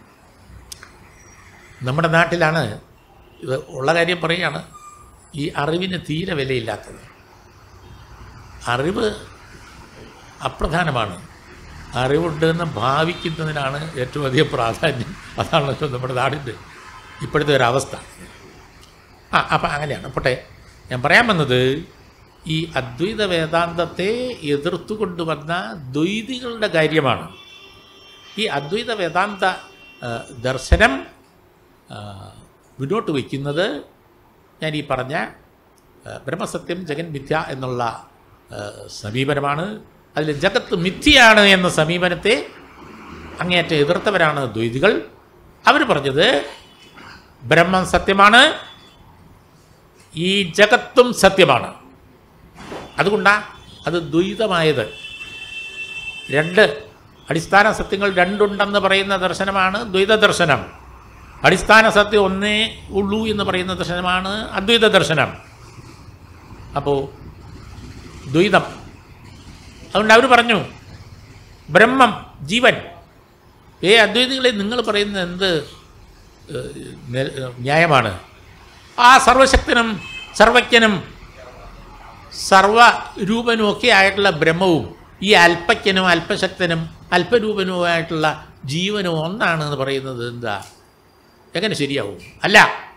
നമ്മുടെ നാട്ടിലാണ് ഇത് ഉള്ള കാര്യം പറയുകയാണ് ഈ അറിവിന് തീരെ വിലയില്ലാത്തത് അറിവ് അപ്രധാനമാണ് അറിവുണ്ടെന്ന് ഭാവിക്കുന്നതിനാണ് ഏറ്റവും അധികം പ്രാധാന്യം അതാണല്ലോ നമ്മുടെ നാടിൻ്റെ ഇപ്പോഴത്തെ ഒരവസ്ഥ ആ അപ്പം അങ്ങനെയാണ് പോട്ടെ ഞാൻ പറയാൻ വന്നത് ഈ അദ്വൈത വേദാന്തത്തെ എതിർത്തു കൊണ്ടുവന്ന ദ്വൈതികളുടെ കാര്യമാണ് ഈ അദ്വൈത വേദാന്ത ആ, ദർശനം ആ, മുന്നോട്ട് വയ്ക്കുന്നത് ഞാൻ ഈ പറഞ്ഞ ആ, ബ്രഹ്മസത്യം ജഗൻ മിഥ്യ എന്നുള്ള ആ, സമീപനമാണ് അതിൽ ജഗത്ത് മിഥ്യയാണ് എന്ന സമീപനത്തെ അങ്ങേയറ്റം എതിർത്തവരാണ് ദ്വൈതികൾ അവർ പറഞ്ഞത് ബ്രഹ്മം സത്യമാണ് ഈ ജഗത്തും സത്യമാണ് അതുകൊണ്ടാണ് അത് ദ്വൈതമായത് രണ്ട് അടിസ്ഥാന സത്യങ്ങൾ രണ്ടുണ്ടെന്ന് പറയുന്ന ദർശനമാണ് ദ്വൈത ദർശനം അടിസ്ഥാന സത്യം ഒന്നേ ഉള്ളൂ എന്ന് പറയുന്ന ദർശനമാണ് അദ്വൈത ദർശനം അപ്പോൾ ദ്വൈതം അതുകൊണ്ട് അവർ പറഞ്ഞു ബ്രഹ്മം ജീവൻ ഏ അദ്വൈതികളെ നിങ്ങൾ പറയുന്നത് എന്ത് ഏഹ്, നെ- ന്യായമാണ് ആ സർവശക്തനും സർവജ്ഞനും സർവരൂപനും ഒക്കെ ആയിട്ടുള്ള ബ്രഹ്മവും ഈ അല്പജ്ഞനും അല്പശക്തനും അല്പരൂപനുമായിട്ടുള്ള ജീവനും ഒന്നാണ് എന്ന് പറയുന്നത് എന്താ എങ്ങനെ ശരിയാവും അല്ല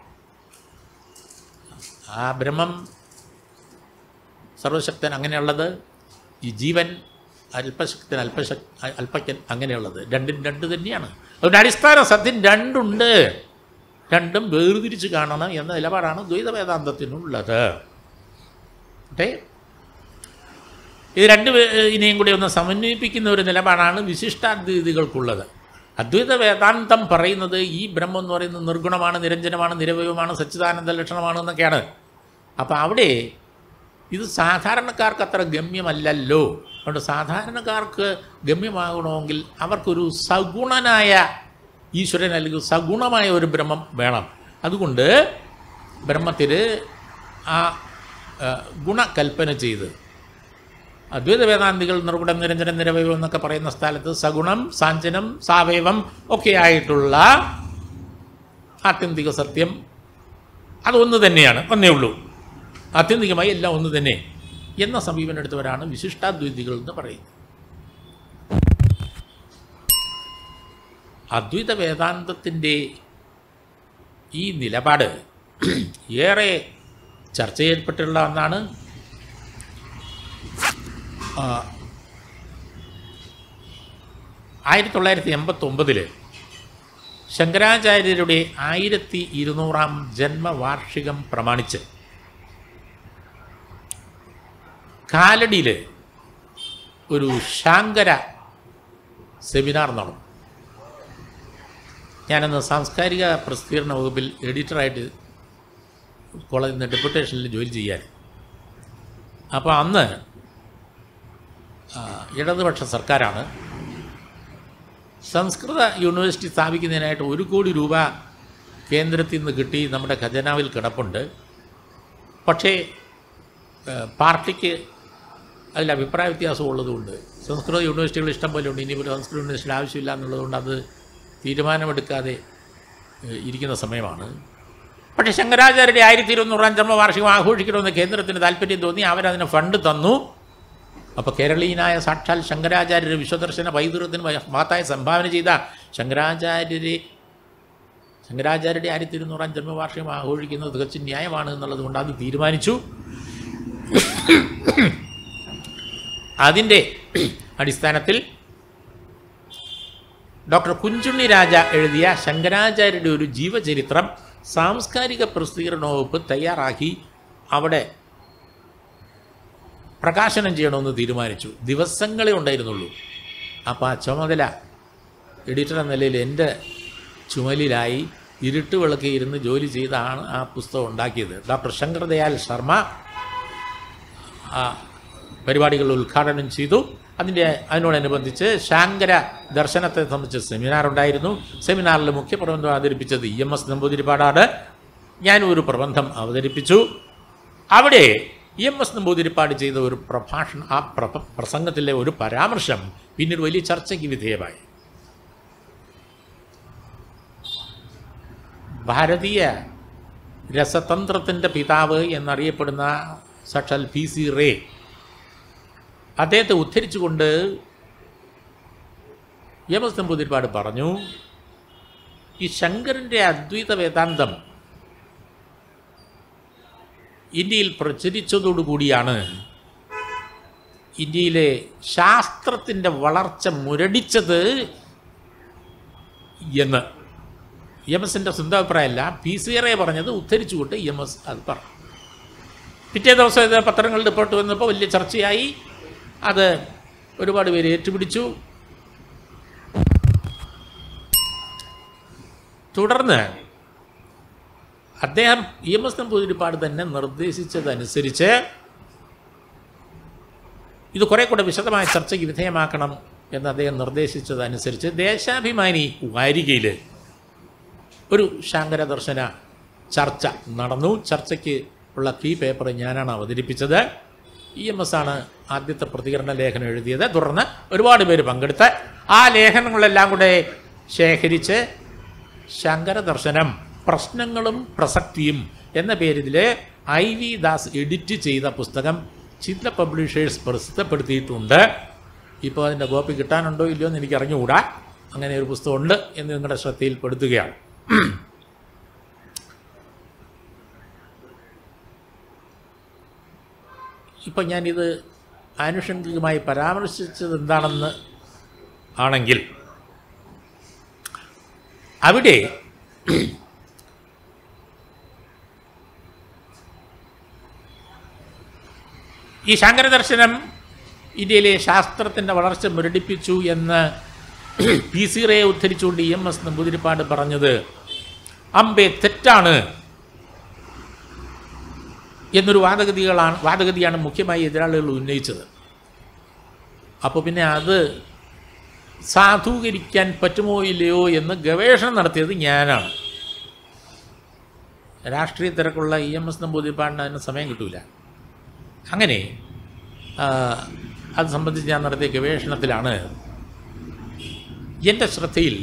ആ ബ്രഹ്മം സർവശക്തൻ അങ്ങനെയുള്ളത് ഈ ജീവൻ അല്പശക്തൻ അല്പശക് അല്പജ്ഞൻ അങ്ങനെയുള്ളത് രണ്ടും രണ്ട് തന്നെയാണ് അതുകൊണ്ട് അടിസ്ഥാന സത്യം രണ്ടുണ്ട് രണ്ടും വേർതിരിച്ച് കാണണം എന്ന നിലപാടാണ് ദ്വൈത വേദാന്തത്തിനുള്ളത് ഓട്ടെ ഇത് രണ്ട് പേ- ഇനെയും കൂടി ഒന്ന് സമന്വയിപ്പിക്കുന്ന ഒരു നിലപാടാണ് വിശിഷ്ടാദ്വൈതികൾക്കുള്ളത് അദ്വൈത വേദാന്തം പറയുന്നത് ഈ ബ്രഹ്മം എന്ന് പറയുന്നത് നിർഗുണമാണ് നിരഞ്ജനമാണ് നിരവയവമാണ് സച്ചിദാനന്ദ ലക്ഷണമാണ് എന്നൊക്കെയാണ് അപ്പോൾ അവിടെ ഇത് സാധാരണക്കാർക്ക് അത്ര ഗമ്യമല്ലല്ലോ അതുകൊണ്ട് സാധാരണക്കാർക്ക് ഗമ്യമാകണമെങ്കിൽ അവർക്കൊരു സഗുണനായ ഈശ്വരൻ അല്ലെങ്കിൽ സഗുണമായ ഒരു ബ്രഹ്മം വേണം അതുകൊണ്ട് ബ്രഹ്മത്തിൽ ആ ആ, ഗുണകൽപ്പന ചെയ്ത് അദ്വൈത വേദാന്തികൾ നിർഗുണം നിരഞ്ജനം നിരവയവം എന്നൊക്കെ പറയുന്ന സ്ഥലത്ത് സഗുണം സാഞ്ചനം സാവയവം ഒക്കെ ആയിട്ടുള്ള ആത്യന്തിക സത്യം അതൊന്ന് തന്നെയാണ് ഒന്നേ ഉള്ളൂ ആത്യന്തികമായി എല്ലാം ഒന്ന് തന്നെ എന്ന സമീപനം എടുത്തവരാണ് വിശിഷ്ടാദ്വൈതികൾ എന്ന് പറയുന്നത് അദ്വൈത വേദാന്തത്തിൻ്റെ ഈ നിലപാട് ഏറെ ചർച്ച ചെയ്യപ്പെട്ടുള്ള ഒന്നാണ് ആ, ആയിരത്തി തൊള്ളായിരത്തി എൺപത്തൊമ്പതില് ശങ്കരാചാര്യരുടെ ആയിരത്തി ഇരുന്നൂറാം ജന്മവാർഷികം പ്രമാണിച്ച് കാലടിയിൽ ഒരു ശാങ്കര സെമിനാർ നടന്നു ഞാനന്ന് സാംസ്കാരിക പ്രസിദ്ധീകരണ വകുപ്പിൽ എഡിറ്ററായിട്ട് കോളേജിൽ നിന്ന് ഡെപ്യൂട്ടേഷനിൽ ജോലി ചെയ്യാൻ അപ്പോൾ അന്ന് ആ, ഇടതുപക്ഷ സർക്കാരാണ് സംസ്കൃത യൂണിവേഴ്സിറ്റി സ്ഥാപിക്കുന്നതിനായിട്ട് ഒരു കോടി രൂപ കേന്ദ്രത്തിൽ നിന്ന് കിട്ടി നമ്മുടെ ഖജനാവിൽ കിടപ്പുണ്ട് പക്ഷേ ആ, പാർട്ടിക്ക് അതിൽ അഭിപ്രായ വ്യത്യാസം ഉള്ളതുകൊണ്ട് സംസ്കൃത യൂണിവേഴ്സിറ്റികൾ ഇഷ്ടം പോലെ ഉണ്ട് ഇനി ഒരു സംസ്കൃത യൂണിവേഴ്സിറ്റി ആവശ്യമില്ല എന്നുള്ളതുകൊണ്ട് അത് തീരുമാനമെടുക്കാതെ ഏഹ്, ഇരിക്കുന്ന സമയമാണ് പക്ഷേ ശങ്കരാചാര്യരുടെ ആയിരത്തി ഇരുന്നൂറാം ജന്മവാർഷികം ആഘോഷിക്കണമെന്ന് കേന്ദ്രത്തിന് താല്പര്യം തോന്നി അവരതിന് ഫണ്ട് തന്നു അപ്പോൾ കേരളീയനായ സാക്ഷാൽ ശങ്കരാചാര്യർ വിശ്വദർശന വൈദുര്യത്തിന് മഹത്തായ സംഭാവന ചെയ്ത ശങ്കരാചാര്യരെ ശങ്കരാചാര്യരുടെ ആയിരത്തി ഇരുന്നൂറാം ജന്മവാർഷികം ആഘോഷിക്കുന്നത് തികച്ചും ന്യായമാണ് എന്നുള്ളത് കൊണ്ട് അത് തീരുമാനിച്ചു അതിൻ്റെ അടിസ്ഥാനത്തിൽ ഡോക്ടർ കുഞ്ചുണ്ണി രാജ എഴുതിയ ശങ്കരാചാര്യരുടെ ഒരു ജീവചരിത്രം സാംസ്കാരിക പ്രസിദ്ധീകരണ വകുപ്പ് തയ്യാറാക്കി അവിടെ പ്രകാശനം ചെയ്യണമെന്ന് തീരുമാനിച്ചു ദിവസങ്ങളെ ഉണ്ടായിരുന്നുള്ളൂ അപ്പോൾ ആ ചുമതല എഡിറ്റർ എന്ന നിലയിൽ എൻ്റെ ചുമലിലായി ഇരുട്ട് വിളക്കി ഇരുന്ന് ജോലി ചെയ്താണ് ആ പുസ്തകം ഉണ്ടാക്കിയത് ഡോക്ടർ ശങ്കർദയാൽ ശർമ്മ ആ പരിപാടികൾ ഉദ്ഘാടനം ചെയ്തു അതിൻ്റെ അതിനോടനുബന്ധിച്ച് ശാങ്കര ദർശനത്തെ സംബന്ധിച്ച് സെമിനാർ ഉണ്ടായിരുന്നു സെമിനാറിൽ മുഖ്യ പ്രബന്ധം അവതരിപ്പിച്ചത് ഇ എം എസ് നമ്പൂതിരിപ്പാടാണ് ഞാനും ഒരു പ്രബന്ധം അവതരിപ്പിച്ചു അവിടെ ഇ എം എസ് നമ്പൂതിരിപ്പാട് ചെയ്ത ഒരു പ്രഭാഷണം ആ പ്രഭ പ്രസംഗത്തിലെ ഒരു പരാമർശം പിന്നീട് വലിയ ചർച്ചയ്ക്ക് വിധേയമായി ഭാരതീയ രസതന്ത്രത്തിൻ്റെ പിതാവ് എന്നറിയപ്പെടുന്ന സാക്ഷാൽ പി സി റേ അദ്ദേഹത്തെ ഉദ്ധരിച്ചുകൊണ്ട് എം എസ് നമ്പൂതിരിപ്പാട് പറഞ്ഞു ഈ ശങ്കരൻ്റെ അദ്വൈത വേദാന്തം ഇന്ത്യയിൽ പ്രചരിച്ചതോടുകൂടിയാണ് ഇന്ത്യയിലെ ശാസ്ത്രത്തിൻ്റെ വളർച്ച മുരടിച്ചത് എന്ന് എം എസിൻ്റെ സ്വന്തം അഭിപ്രായമല്ല പി സി ആറെ പറഞ്ഞത് ഉദ്ധരിച്ചുകൊണ്ട് എം എസ് അത് പറഞ്ഞു പിറ്റേ ദിവസം ഇത് പത്രങ്ങളിൽ റിപ്പോർട്ട് വന്നപ്പോൾ വലിയ ചർച്ചയായി അത് ഒരുപാട് പേര് ഏറ്റുപിടിച്ചു തുടർന്ന് അദ്ദേഹം ഇ എം എസ് നമ്പൂതിരിപ്പാട് തന്നെ നിർദ്ദേശിച്ചതനുസരിച്ച് ഇത് കുറെ കൂടെ വിശദമായ ചർച്ചയ്ക്ക് വിധേയമാക്കണം എന്ന് അദ്ദേഹം നിർദ്ദേശിച്ചതനുസരിച്ച് ദേശാഭിമാനി വാരികയിൽ ഒരു ശാങ്കര ദർശന ചർച്ച നടന്നു ചർച്ചയ്ക്ക് ഉള്ള കീ പേപ്പർ ഞാനാണ് അവതരിപ്പിച്ചത് ഇ എം എസ് ആണ് ആദ്യത്തെ പ്രതികരണ ലേഖനം എഴുതിയത് തുടർന്ന് ഒരുപാട് പേര് പങ്കെടുത്ത് ആ ലേഖനങ്ങളെല്ലാം കൂടെ ശേഖരിച്ച് ശങ്കര ദർശനം പ്രശ്നങ്ങളും പ്രസക്തിയും എന്ന പേരിൽ ഐ വി ദാസ് എഡിറ്റ് ചെയ്ത പുസ്തകം ചിത്ര പബ്ലിഷേഴ്സ് പ്രസിദ്ധപ്പെടുത്തിയിട്ടുണ്ട് ഇപ്പോൾ അതിൻ്റെ കോപ്പി കിട്ടാനുണ്ടോ ഇല്ലയോ എന്ന് എനിക്ക് അറിഞ്ഞുകൂടാ അങ്ങനെ ഒരു പുസ്തകമുണ്ട് എന്ന് നിങ്ങളുടെ ശ്രദ്ധയിൽപ്പെടുത്തുകയാണ് ഇപ്പം ഞാനിത് ആനുഷംഗികമായി പരാമർശിച്ചത് എന്താണെന്ന് ആണെങ്കിൽ അവിടെ ഈ ശാങ്കരദർശനം ഇന്ത്യയിലെ ശാസ്ത്രത്തിൻ്റെ വളർച്ച മുരടിപ്പിച്ചു എന്ന് പി സി റയെ ഉദ്ധരിച്ചുകൊണ്ട് ഇ എം എസ് നമ്പൂതിരിപ്പാട് പറഞ്ഞത് അമ്പെ തെറ്റാണ് എന്നൊരു വാദഗതികളാണ് വാദഗതിയാണ് മുഖ്യമായി എതിരാളികൾ ഉന്നയിച്ചത് അപ്പോൾ പിന്നെ അത് സാധൂകരിക്കാൻ പറ്റുമോ ഇല്ലയോ എന്ന് ഗവേഷണം നടത്തിയത് ഞാനാണ് രാഷ്ട്രീയ തിരക്കുള്ള ഇ എം എസ് നമ്പൂതിരിപ്പാടിന് അതിന് സമയം കിട്ടൂല അങ്ങനെ ആ, അത് സംബന്ധിച്ച് ഞാൻ നടത്തിയ ഗവേഷണത്തിലാണ് എൻ്റെ ശ്രദ്ധയിൽ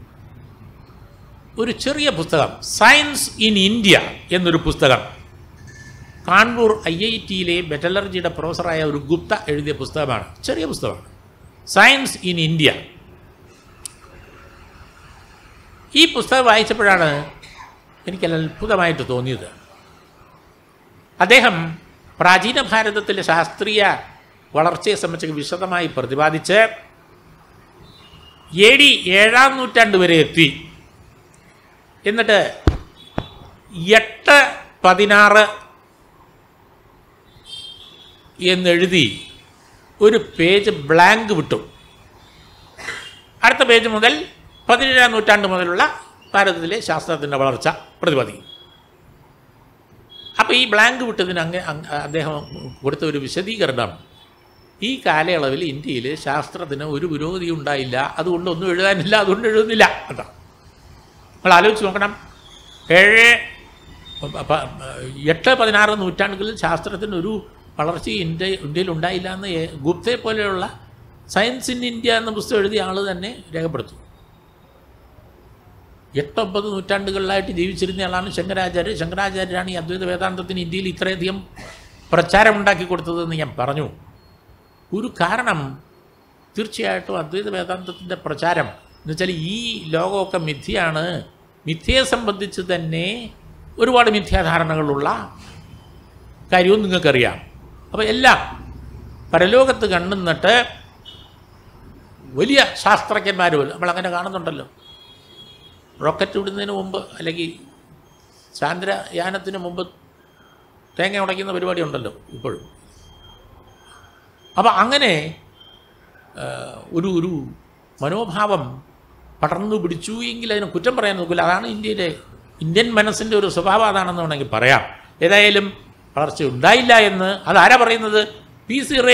ഒരു ചെറിയ പുസ്തകം സയൻസ് ഇൻ ഇന്ത്യ എന്നൊരു പുസ്തകം കാൺപൂർ ഐ ഐ ടിയിലെ മെറ്റലർജിയുടെ പ്രൊഫസറായ ഒരു ഗുപ്ത എഴുതിയ പുസ്തകമാണ് ചെറിയ പുസ്തകമാണ് സയൻസ് ഇൻ ഇന്ത്യ ഈ പുസ്തകം വായിച്ചപ്പോഴാണ് എനിക്ക് അത്ഭുതമായിട്ട് തോന്നിയത് അദ്ദേഹം പ്രാചീന ഭാരതത്തിലെ ശാസ്ത്രീയ വളർച്ചയെ സംബന്ധിച്ച് വിശദമായി പ്രതിപാദിച്ച് എ ഡി ഏഴാം നൂറ്റാണ്ട് വരെ എത്തി എന്നിട്ട് എട്ട് പതിനാറ് എന്നെഴുതി ഒരു പേജ് ബ്ലാങ്ക് വിട്ടു അടുത്ത പേജ് മുതൽ പതിനേഴാം നൂറ്റാണ്ട് മുതലുള്ള ഭാരതത്തിലെ ശാസ്ത്രത്തിൻ്റെ വളർച്ച പ്രതിപാദിക്കും അപ്പോൾ ഈ ബ്ലാങ്ക് വിട്ടതിന് അങ്ങ് അങ്ങ് അദ്ദേഹം കൊടുത്ത ഒരു വിശദീകരണം ഈ കാലയളവിൽ ഇന്ത്യയിൽ ശാസ്ത്രത്തിന് ഒരു പുരോഗതി ഉണ്ടായില്ല അതുകൊണ്ട് ഒന്നും എഴുതാനില്ല അതുകൊണ്ട് എഴുതുന്നില്ല കേട്ടോ നിങ്ങൾ ആലോചിച്ച് നോക്കണം ഏഴ് പ- പ- എട്ട് പതിനാറ് നൂറ്റാണ്ടുകളിൽ ശാസ്ത്രത്തിന് ഒരു വളർച്ച ഇന്ത്യ ഇന്ത്യയിൽ ഉണ്ടായില്ല എന്ന് ഏ- ഗുപ്തയെ പോലെയുള്ള സയൻസ് ഇൻ ഇന്ത്യ എന്ന പുസ്തകം എഴുതിയ ആൾ തന്നെ രേഖപ്പെടുത്തും എട്ടൊമ്പത് നൂറ്റാണ്ടുകളിലായിട്ട് ജീവിച്ചിരുന്ന ആളാണ് ശങ്കരാചാര്യ ശങ്കരാചാര്യരാണ് ഈ അദ്വൈത വേദാന്തത്തിന് ഇന്ത്യയിൽ ഇത്രയധികം പ്രചാരം ഉണ്ടാക്കി കൊടുത്തതെന്ന് ഞാൻ പറഞ്ഞു ഒരു കാരണം തീർച്ചയായിട്ടും അദ്വൈത വേദാന്തത്തിൻ്റെ പ്രചാരം എന്ന് വെച്ചാൽ ഈ ലോകമൊക്കെ മിഥ്യയാണ് മിഥ്യയെ സംബന്ധിച്ച് തന്നെ ഒരുപാട് മിഥ്യാധാരണകളുള്ള കാര്യവും നിങ്ങൾക്കറിയാം അപ്പോൾ എല്ലാം പരലോകത്ത് കണ്ണുന്നിട്ട് വലിയ ശാസ്ത്രജ്ഞന്മാർ പോലും നമ്മളങ്ങനെ കാണുന്നുണ്ടല്ലോ റോക്കറ്റ് വിടുന്നതിന് മുമ്പ് അല്ലെങ്കിൽ ചാന്ദ്രയാനത്തിന് മുമ്പ് തേങ്ങ ഉടയ്ക്കുന്ന പരിപാടി ഉണ്ടല്ലോ ഇപ്പോഴും അപ്പോൾ അങ്ങനെ ആ, ഒരു ഒരു മനോഭാവം പടർന്നു പിടിച്ചു എങ്കിൽ അതിനെ കുറ്റം പറയാൻ നോക്കില്ല അതാണ് ഇന്ത്യയിലെ ഇന്ത്യൻ മനസ്സിൻ്റെ ഒരു സ്വഭാവം അതാണെന്ന് വേണമെങ്കിൽ പറയാം ഏതായാലും വളർച്ച ഉണ്ടായില്ല എന്ന് അതാരാ പറയുന്നത് P C Ray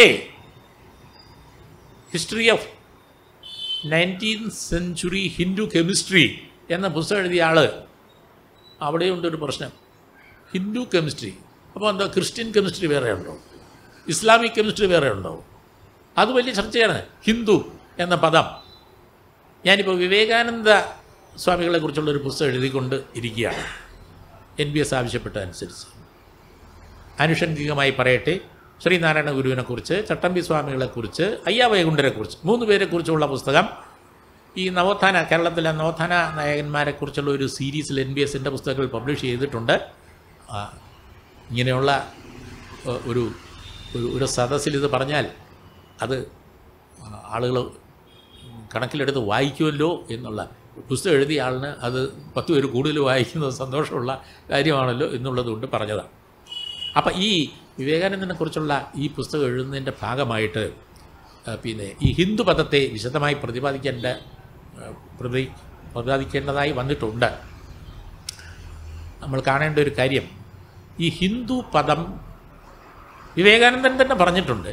history of nineteen century Hindu chemistry എന്ന പുസ്തകം എഴുതിയ ആൾ അവിടെയുണ്ട് ഒരു പ്രശ്നം ഹിന്ദു കെമിസ്ട്രി അപ്പോൾ എന്താ ക്രിസ്ത്യൻ കെമിസ്ട്രി വേറെ ഉണ്ടോ ഇസ്ലാമിക് കെമിസ്ട്രി വേറെ ഉണ്ടോ അത് വലിയ ചർച്ചയാണ് ഹിന്ദു എന്ന പദം ഞാനിപ്പോൾ വിവേകാനന്ദ സ്വാമികളെ കുറിച്ചുള്ള ഒരു പുസ്തകം എഴുതിക്കൊണ്ട് ഇരിക്കുകയാണ് എൻ ബി എസ് ആവശ്യപ്പെട്ട അനുസരിച്ച് ആനുഷംഗികമായി പറയട്ടെ ശ്രീനാരായണ ഗുരുവിനെക്കുറിച്ച് ചട്ടമ്പി സ്വാമികളെക്കുറിച്ച് അയ്യാ വൈകുണ്ഠരെക്കുറിച്ച് മൂന്ന് പേരെക്കുറിച്ചുള്ള പുസ്തകം ഈ നവോത്ഥാന കേരളത്തിലെ നവോത്ഥാന നായകന്മാരെക്കുറിച്ചുള്ള ഒരു സീരീസിൽ എൻ ബി എസിൻ്റെ പുസ്തകങ്ങൾ പബ്ലിഷ് ചെയ്തിട്ടുണ്ട് ആ, ഇങ്ങനെയുള്ള ഏഹ്, ഒരു ഒരു ഒരു സദസ്സിൽ ഇത് പറഞ്ഞാൽ അത് ആളുകൾ കണക്കിലെടുത്ത് വായിക്കുമല്ലോ എന്നുള്ള പുസ്തകം എഴുതിയ ആളിന് അത് പത്ത് പേര് കൂടുതൽ വായിക്കുന്നത് സന്തോഷമുള്ള കാര്യമാണല്ലോ എന്നുള്ളത് കൊണ്ട് പറഞ്ഞതാണ് അപ്പം ഈ വിവേകാനന്ദനെ കുറിച്ചുള്ള ഈ പുസ്തകം എഴുതുന്നതിൻ്റെ ഭാഗമായിട്ട് ആ, പിന്നെ ഈ ഹിന്ദു പദത്തെ വിശദമായി പ്രതിപാദിക്കേണ്ട ആ, പ്രതി പ്രതിപാദിക്കേണ്ടതായി വന്നിട്ടുണ്ട് നമ്മൾ കാണേണ്ട ഒരു കാര്യം ഈ ഹിന്ദു പദം വിവേകാനന്ദൻ തന്നെ പറഞ്ഞിട്ടുണ്ട്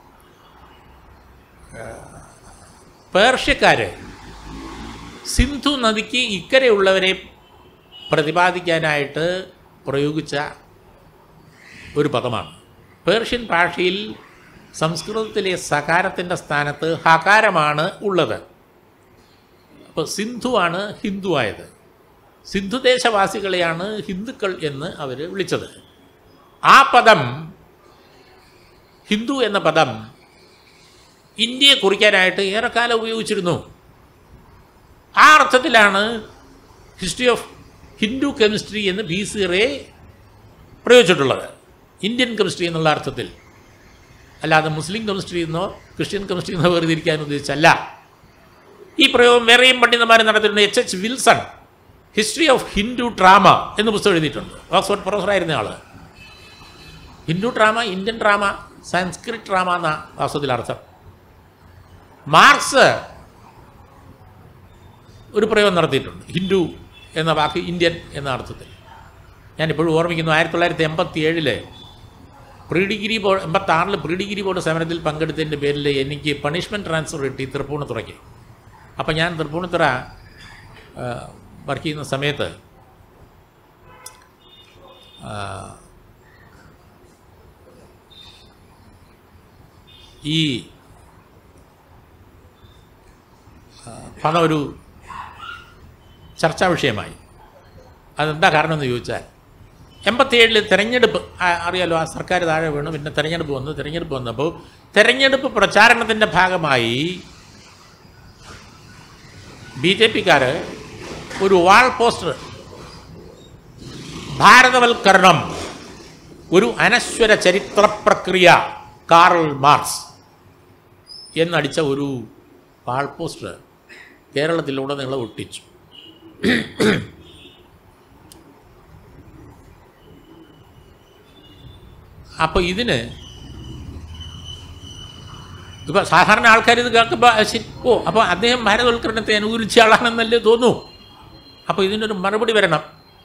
ആ, പേർഷ്യക്കാര് സിന്ധു നദിക്ക് ഇക്കരെയുള്ളവരെ പ്രതിപാദിക്കാനായിട്ട് പ്രയോഗിച്ച ഒരു പദമാണ് പേർഷ്യൻ ഭാഷയിൽ സംസ്കൃതത്തിലെ സകാരത്തിൻ്റെ സ്ഥാനത്ത് ഹകാരമാണ് ഉള്ളത് അപ്പോൾ സിന്ധുവാണ് ഹിന്ദുവായത് സിന്ധുദേശവാസികളെയാണ് ഹിന്ദുക്കൾ എന്ന് അവർ വിളിച്ചത് ആ പദം ഹിന്ദു എന്ന പദം ഇന്ത്യയെ കുറിക്കാനായിട്ട് ഏറെക്കാലം ഉപയോഗിച്ചിരുന്നു ആ അർത്ഥത്തിലാണ് ഹിസ്റ്ററി ഓഫ് ഹിന്ദു കെമിസ്ട്രി എന്ന് ബി സി റേ പ്രയോഗിച്ചിട്ടുള്ളത് ഇന്ത്യൻ കെമിസ്ട്രി എന്നുള്ള അർത്ഥത്തിൽ അല്ലാതെ മുസ്ലിം കെമിസ്ട്രി എന്നോ ക്രിസ്ത്യൻ കെമിസ്ട്രി എന്നോ വേർതിരിക്കാൻ ഉദ്ദേശിച്ചല്ല ഈ പ്രയോഗം വേറെയും പണ്ഡിതന്മാർ നടത്തിയിട്ടുണ്ട് H H Wilson history of Hindu drama എന്ന് പുസ്തകം എഴുതിയിട്ടുണ്ട് ഓക്സ്ഫോർഡ് പ്രൊഫസറായിരുന്ന ആൾ Hindu drama Indian drama Sanskrit drama എന്ന വാസ്തവത്തിൽ അർത്ഥം മാർക്സ് ഒരു പ്രയോഗം നടത്തിയിട്ടുണ്ട് ഹിന്ദു എന്ന വാക്ക് ഇന്ത്യൻ എന്ന അർത്ഥത്തിൽ ഞാനിപ്പോഴും ഓർമ്മിക്കുന്നു ആയിരത്തി തൊള്ളായിരത്തി എൺപത്തി ഏഴില് പ്രീ ഡിഗ്രി ബോർഡ് എൺപത്തി ആറിൽ പ്രീ ഡിഗ്രി ബോർഡ് സമരത്തിൽ പങ്കെടുത്തതിൻ്റെ പേരിൽ എനിക്ക് പണിഷ്മെൻറ്റ് ട്രാൻസ്ഫർ കിട്ടി തൃപ്പൂണിത്തുറയ്ക്ക് അപ്പം ഞാൻ തൃപ്പൂണിത്തുറ വർക്ക് ചെയ്യുന്ന സമയത്ത് ആ, ഈ ആ, പണം ഒരു ചർച്ചാ വിഷയമായി അതെന്താ കാരണം എന്ന് ചോദിച്ചാൽ എൺപത്തിയേഴിൽ തെരഞ്ഞെടുപ്പ് ആ- അറിയാലോ ആ സർക്കാർ താഴെ വീണു പിന്നെ തെരഞ്ഞെടുപ്പ് വന്നു തെരഞ്ഞെടുപ്പ് വന്നപ്പോൾ തെരഞ്ഞെടുപ്പ് പ്രചാരണത്തിൻ്റെ ഭാഗമായി ബി ജെ പിക്കാർ ഒരു വാൾ പോസ്റ്റർ ഭാരതവൽക്കരണം ഒരു അനശ്വര ചരിത്ര പ്രക്രിയ കാറൽ മാർക്സ് എന്നടിച്ച ഒരു വാൾ പോസ്റ്റർ കേരളത്തിലൂടെ നിങ്ങൾ ഒട്ടിച്ചു അപ്പോൾ ഇതിന് ഇപ്പം സാധാരണ ആൾക്കാർ ഇത് കേൾക്കുമ്പോൾ ശരി ഓ അപ്പോൾ അദ്ദേഹം ഭാരതവൽക്കരണത്തെ അനുകൂലിച്ച ആളാണെന്നല്ലേ തോന്നൂ അപ്പോൾ ഇതിനൊരു മറുപടി വരണം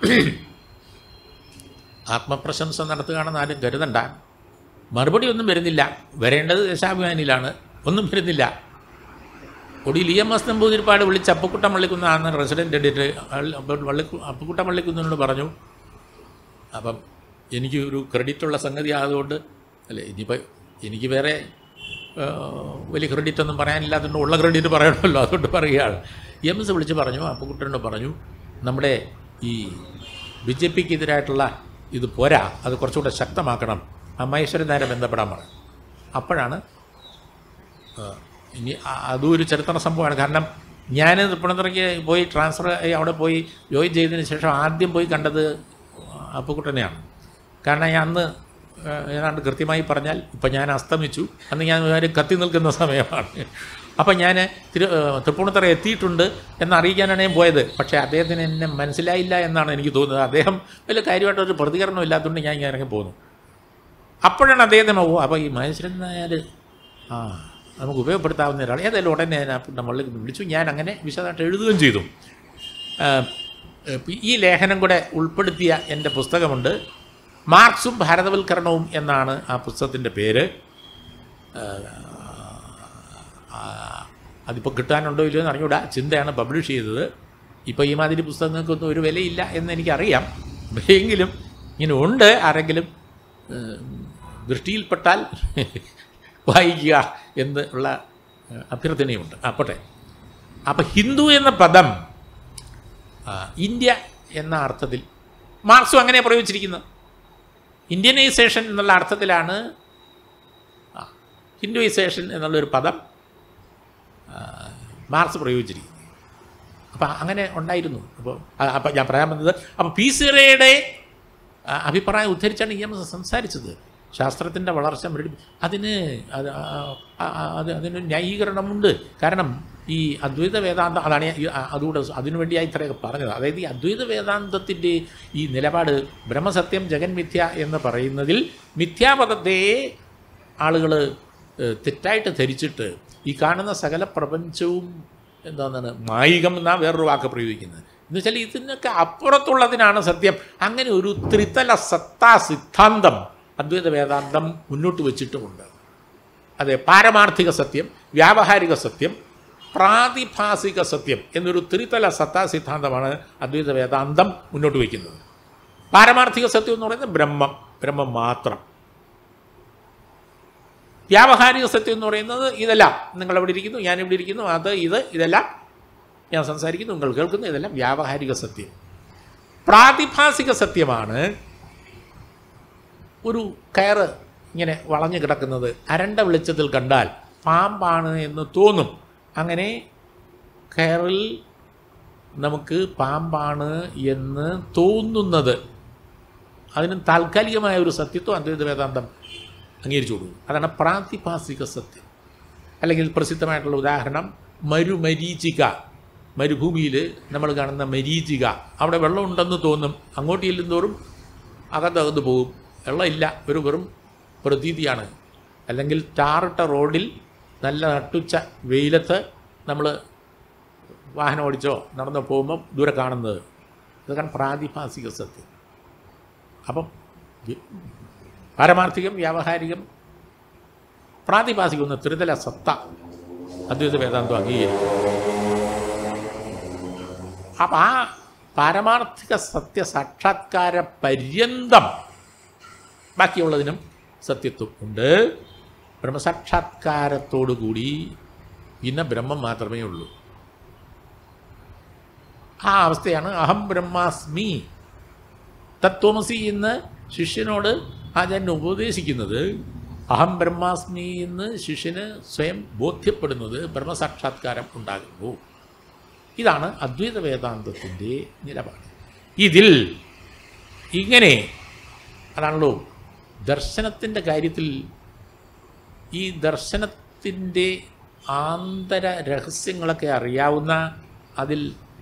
ആത്മപ്രശംസ നടത്തുകയാണെന്ന് ആരും കരുതണ്ട മറുപടി ഒന്നും വരുന്നില്ല വരേണ്ടത് ദേശാഭിമാനിയിലാണ് ഒന്നും വരുന്നില്ല ഒടിയിൽ ഇ എം എസ് നമ്പൂതിരിപ്പാട് വിളിച്ച് അപ്പക്കുട്ടം വള്ളിക്കുന്ന ആണ് റെസിഡൻ്റ് എഡിറ്റ് വള്ളി അപ്പക്കുട്ടം വള്ളിക്കുന്നതിനോട് പറഞ്ഞു അപ്പം എനിക്ക് ഒരു ക്രെഡിറ്റുള്ള സംഗതി ആയതുകൊണ്ട് അല്ലേ ഇനിയിപ്പോൾ എനിക്ക് വേറെ ആ, വലിയ ക്രെഡിറ്റ് ഒന്നും പറയാനില്ലാത്തതുകൊണ്ട് ഉള്ള ക്രെഡിറ്റ് പറയണമല്ലോ അതുകൊണ്ട് പറയുകയാണ് എം എസ് വിളിച്ച് പറഞ്ഞു അപ്പക്കുട്ടനോട് പറഞ്ഞു നമ്മുടെ ഈ ബി ജെ പിക്ക് എതിരായിട്ടുള്ള ഇത് പോരാ അത് കുറച്ചുകൂടെ ശക്തമാക്കണം ആ മഹേശ്വരൻ നേരെ ബന്ധപ്പെടാൻ പറഞ്ഞു അപ്പോഴാണ് ആ, ഇനി അ- അതും ഒരു ചരിത്ര സംഭവമാണ് കാരണം ഞാൻ തൃപ്പൂണിത്തുറയ്ക്ക് പോയി ട്രാൻസ്ഫർ ആയി അവിടെ പോയി ജോയിൻ ചെയ്തതിന് ശേഷം ആദ്യം പോയി കണ്ടത് അപ്പുക്കുട്ടനെയാണ് കാരണം ഞാൻ അന്ന് ആ, ഏതാണ്ട് കൃത്യമായി പറഞ്ഞാൽ ഇപ്പം ഞാൻ അസ്തമിച്ചു അന്ന് ഞാൻ ഒരു കത്തി നിൽക്കുന്ന സമയമാണ് അപ്പം ഞാൻ തിരു ആ, തൃപ്പൂണിത്തുറ എത്തിയിട്ടുണ്ട് എന്നറിയിക്കാനാണ് ഞാൻ പോയത് പക്ഷേ അദ്ദേഹത്തിന് എന്നെ മനസ്സിലായില്ല എന്നാണ് എനിക്ക് തോന്നുന്നത് അദ്ദേഹം വലിയ കാര്യമായിട്ടൊരു പ്രതികരണം ഇല്ലാത്തതുകൊണ്ട് ഞാൻ ഇങ്ങനെ ഇറങ്ങി പോകുന്നു അപ്പോഴാണ് അദ്ദേഹത്തിന് ഓ അപ്പോൾ ഈ മഹേശ്വരൻ നായർ ആ നമുക്ക് ഉപയോഗപ്പെടുത്താവുന്ന ഒരാൾ ഏതായാലും ഉടനെ ഞാൻ അപ്പം വള്ളി വിളിച്ചു ഞാൻ അങ്ങനെ വിശദമായിട്ട് എഴുതുകയും ചെയ്തു ആ, ഇപ്പം ഈ ലേഖനം കൂടെ ഉൾപ്പെടുത്തിയ എൻ്റെ പുസ്തകമുണ്ട് മാർക്സും ഭാരതവൽക്കരണവും എന്നാണ് ആ പുസ്തകത്തിൻ്റെ പേര് ആ, അതിപ്പോൾ കിട്ടാനുണ്ടോ ഇല്ലയോ എന്ന് അറിഞ്ഞൂടാ ചിന്തയാണ് പബ്ലിഷ് ചെയ്തത് ഇപ്പോൾ ഈ മാതിരി പുസ്തകങ്ങൾക്കൊന്നും ഒരു വിലയില്ല എന്ന് എനിക്കറിയാം എങ്കിലും ഇങ്ങനെ ഉണ്ട് ആരെങ്കിലും ഏഹ്, ദൃഷ്ടിയിൽപ്പെട്ടാൽ വായിക്കുക എന്ന് ഉള്ള ഏഹ്, അഭ്യർത്ഥനയുണ്ട് അപ്പോട്ടെ അപ്പോൾ ഹിന്ദു എന്ന പദം ആ, ഇന്ത്യ എന്ന അർത്ഥത്തിൽ മാർക്സും അങ്ങനെ പ്രയോഗിച്ചിരിക്കുന്നത് ഇന്ത്യനൈസേഷൻ എന്നുള്ള അർത്ഥത്തിലാണ് ആ, ഹിന്ദുവൈസേഷൻ എന്നുള്ളൊരു പദം ആ, മാർക്സ് പ്രയോഗിച്ചിരിക്കുന്നത് അപ്പം അങ്ങനെ ഉണ്ടായിരുന്നു അപ്പോൾ അപ്പം ഞാൻ പറയാൻ വന്നത് അപ്പോൾ പി സിറയുടെ അഭിപ്രായം ഉദ്ധരിച്ചാണ് ഇ എം എസ് സംസാരിച്ചത് ശാസ്ത്രത്തിൻ്റെ വളർച്ച മുരടി അതിന് അത് ആ- ആ- ആ- അത് അതിന് ന്യായീകരണമുണ്ട് കാരണം ഈ അദ്വൈത വേദാന്തം അതാണ് ഞാൻ ഈ അ- അതുകൂടെ അതിനുവേണ്ടിയായി ഇത്രയൊക്കെ പറഞ്ഞത് അതായത് ഈ അദ്വൈത വേദാന്തത്തിൻ്റെ ഈ നിലപാട് ബ്രഹ്മസത്യം ജഗന്മിഥ്യ എന്ന് പറയുന്നതിൽ മിഥ്യാപദത്തെ ആളുകൾ തെറ്റായിട്ട് ധരിച്ചിട്ട് ഈ കാണുന്ന സകല പ്രപഞ്ചവും എന്താണ് മായികം എന്നാണ് വേറൊരു വാക്ക് പ്രയോഗിക്കുന്നത് എന്ന് വെച്ചാൽ ഇതിനൊക്കെ അപ്പുറത്തുള്ളതിനാണ് സത്യം അങ്ങനെ ഒരു ത്രിതല സത്താ സിദ്ധാന്തം അദ്വൈത വേദാന്തം മുന്നോട്ട് വച്ചിട്ടുമുണ്ട് അതെ പാരമാർത്ഥിക സത്യം വ്യാവഹാരിക സത്യം പ്രാതിഭാസിക സത്യം എന്നൊരു ത്രിതല സത്താ സിദ്ധാന്തമാണ് അദ്വൈത വേദാന്തം മുന്നോട്ട് വയ്ക്കുന്നത് പാരമാർത്ഥിക സത്യം എന്ന് പറയുന്നത് ബ്രഹ്മം ബ്രഹ്മം മാത്രം വ്യാവഹാരിക സത്യം എന്ന് പറയുന്നത് ഇതെല്ലാം നിങ്ങൾ എവിടെ ഇരിക്കുന്നു ഞാൻ ഇവിടെ ഇരിക്കുന്നു അത് ഇത് ഇതെല്ലാം ഞാൻ സംസാരിക്കുന്നു നിങ്ങൾ കേൾക്കുന്നു ഇതെല്ലാം വ്യാവഹാരിക സത്യം പ്രാതിഭാസിക സത്യമാണ് ഒരു കയറ് ഇങ്ങനെ വളഞ്ഞു കിടക്കുന്നത് അരണ്ട വെളിച്ചത്തിൽ കണ്ടാൽ പാമ്പാണ് എന്ന് തോന്നും അങ്ങനെ കയറിൽ നമുക്ക് പാമ്പാണ് എന്ന് തോന്നുന്നത് അതിന് താൽക്കാലികമായ ഒരു സത്യത്വം അദ്വൈത വേദാന്തം അംഗീകരിച്ചു കൊടുക്കും അതാണ് പ്രാതിഭാസിക സത്യം അല്ലെങ്കിൽ പ്രസിദ്ധമായിട്ടുള്ള ഉദാഹരണം മരുമരീചിക മരുഭൂമിയിൽ നമ്മൾ കാണുന്ന മരീചിക അവിടെ വെള്ളമുണ്ടെന്ന് തോന്നും അങ്ങോട്ട് ചെല്ലുന്തോറും അകത്തകന്ന് പോകും വെള്ളമില്ല ഒരു വെറും പ്രതീതിയാണ് അല്ലെങ്കിൽ ടാറിട്ട റോഡിൽ നല്ല നട്ടുച്ച വെയിലത്ത് നമ്മൾ വാഹനം ഓടിച്ചോ നടന്നോ പോകുമ്പോൾ ദൂരെ കാണുന്നത് ഇതൊക്കെ പ്രാതിഭാസിക സത്യം അപ്പം വി- പാരമാർത്ഥികം വ്യാവഹാരികം പ്രാതിഭാസികം എന്ന ത്രിതല സത്ത അദ്വൈത വേദാന്തം അംഗീകരിക്കും അപ്പം ആ പാരമാർത്ഥിക സത്യ സാക്ഷാത്കാര പര്യന്തം ബാക്കിയുള്ളതിനും സത്യത്വം ഉണ്ട് ബ്രഹ്മസാക്ഷാത്കാരത്തോടുകൂടി പിന്നെ ബ്രഹ്മം മാത്രമേ ഉള്ളൂ ആ അവസ്ഥയാണ് അഹം ബ്രഹ്മാസ്മി തത്വമസി എന്ന് ശിഷ്യനോട് ആചാര്യൻ ഉപദേശിക്കുന്നത് അഹം ബ്രഹ്മാസ്മി എന്ന് ശിഷ്യന് സ്വയം ബോധ്യപ്പെടുന്നത് ബ്രഹ്മസാക്ഷാത്കാരം ഉണ്ടാകുന്നു ഇതാണ് അദ്വൈത വേദാന്തത്തിൻ്റെ നിലപാട് ഇതിൽ ഇങ്ങനെ അതാണല്ലോ ദർശനത്തിൻ്റെ കാര്യത്തിൽ ഈ ദർശനത്തിൻ്റെ ആന്തര രഹസ്യങ്ങളൊക്കെ അറിയാവുന്ന അതിൽ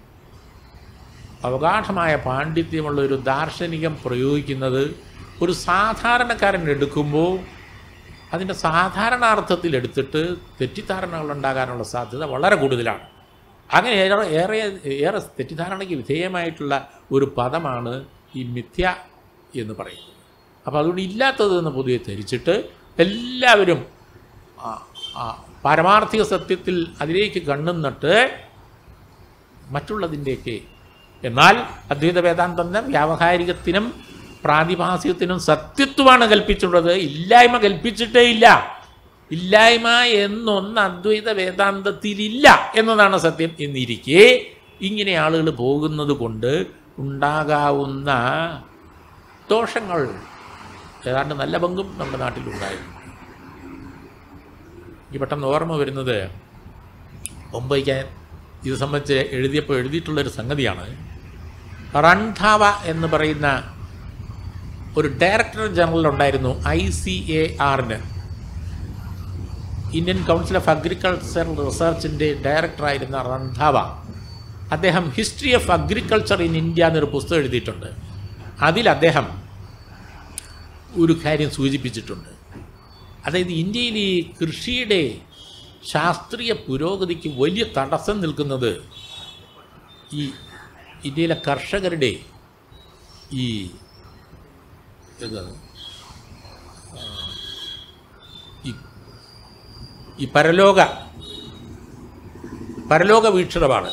അവഗാഠമായ പാണ്ഡിത്യമുള്ള ഒരു ദാർശനികം പ്രയോഗിക്കുന്നത് ഒരു സാധാരണക്കാരൻ എടുക്കുമ്പോൾ അതിൻ്റെ സാധാരണാർത്ഥത്തിൽ എടുത്തിട്ട് തെറ്റിദ്ധാരണകൾ ഉണ്ടാകാനുള്ള സാധ്യത വളരെ കൂടുതലാണ് അങ്ങനെ ഏറെ ഏറെ ഏറെ തെറ്റിദ്ധാരണയ്ക്ക് വിധേയമായിട്ടുള്ള ഒരു പദമാണ് ഈ മിഥ്യ എന്ന് പറയുന്നത് അപ്പോൾ അതുകൊണ്ട് ഇല്ലാത്തത് എന്ന് പൊതുവെ ധരിച്ചിട്ട് എല്ലാവരും ആ, ആ, പാരമാർത്ഥിക സത്യത്തിൽ അതിലേക്ക് കണ്ണുന്നിട്ട് മറ്റുള്ളതിൻ്റെയൊക്കെ എന്നാൽ അദ്വൈത വേദാന്തം തന്നെ വ്യാവഹാരികത്തിനും പ്രാതിഭാസികത്തിനും സത്യത്വമാണ് കൽപ്പിച്ചിട്ടുള്ളത് ഇല്ലായ്മ കൽപ്പിച്ചിട്ടേ ഇല്ല ഇല്ലായ്മ എന്നൊന്ന് അദ്വൈത വേദാന്തത്തിലില്ല എന്നതാണ് സത്യം എന്നിരിക്കെ ഇങ്ങനെ ആളുകൾ പോകുന്നത് കൊണ്ട് ഉണ്ടാകാവുന്ന ദോഷങ്ങൾ ഏതാണ്ട് നല്ല പങ്കും നമ്മുടെ നാട്ടിലുണ്ടായിരുന്നു ഈ പെട്ടെന്ന് ഓർമ്മ വരുന്നത് മുംബൈക്ക് ഇത് സംബന്ധിച്ച് എഴുതിയപ്പോൾ എഴുതിയിട്ടുള്ളൊരു സംഗതിയാണ് റൺധാവ എന്ന് പറയുന്ന ഒരു ഡയറക്ടർ ജനറൽ ഉണ്ടായിരുന്നു ഐ സി എ ആറിന് ഇന്ത്യൻ കൗൺസിൽ ഓഫ് അഗ്രികൾച്ചറൽ റിസർച്ചിൻ്റെ ഡയറക്ടറായിരുന്ന റൺധാവ അദ്ദേഹം history of agriculture in India എന്നൊരു പുസ്തകം എഴുതിയിട്ടുണ്ട് അതിൽ അദ്ദേഹം ഒരു കാര്യം സൂചിപ്പിച്ചിട്ടുണ്ട് അതായത് ഇന്ത്യയിൽ ഈ കൃഷിയുടെ ശാസ്ത്രീയ പുരോഗതിക്ക് വലിയ തടസ്സം നിൽക്കുന്നത് ഈ ഇന്ത്യയിലെ കർഷകരുടെ ഈ എന്താണ് ആ, ഈ ഈ പരലോക പരലോക വീക്ഷണമാണ്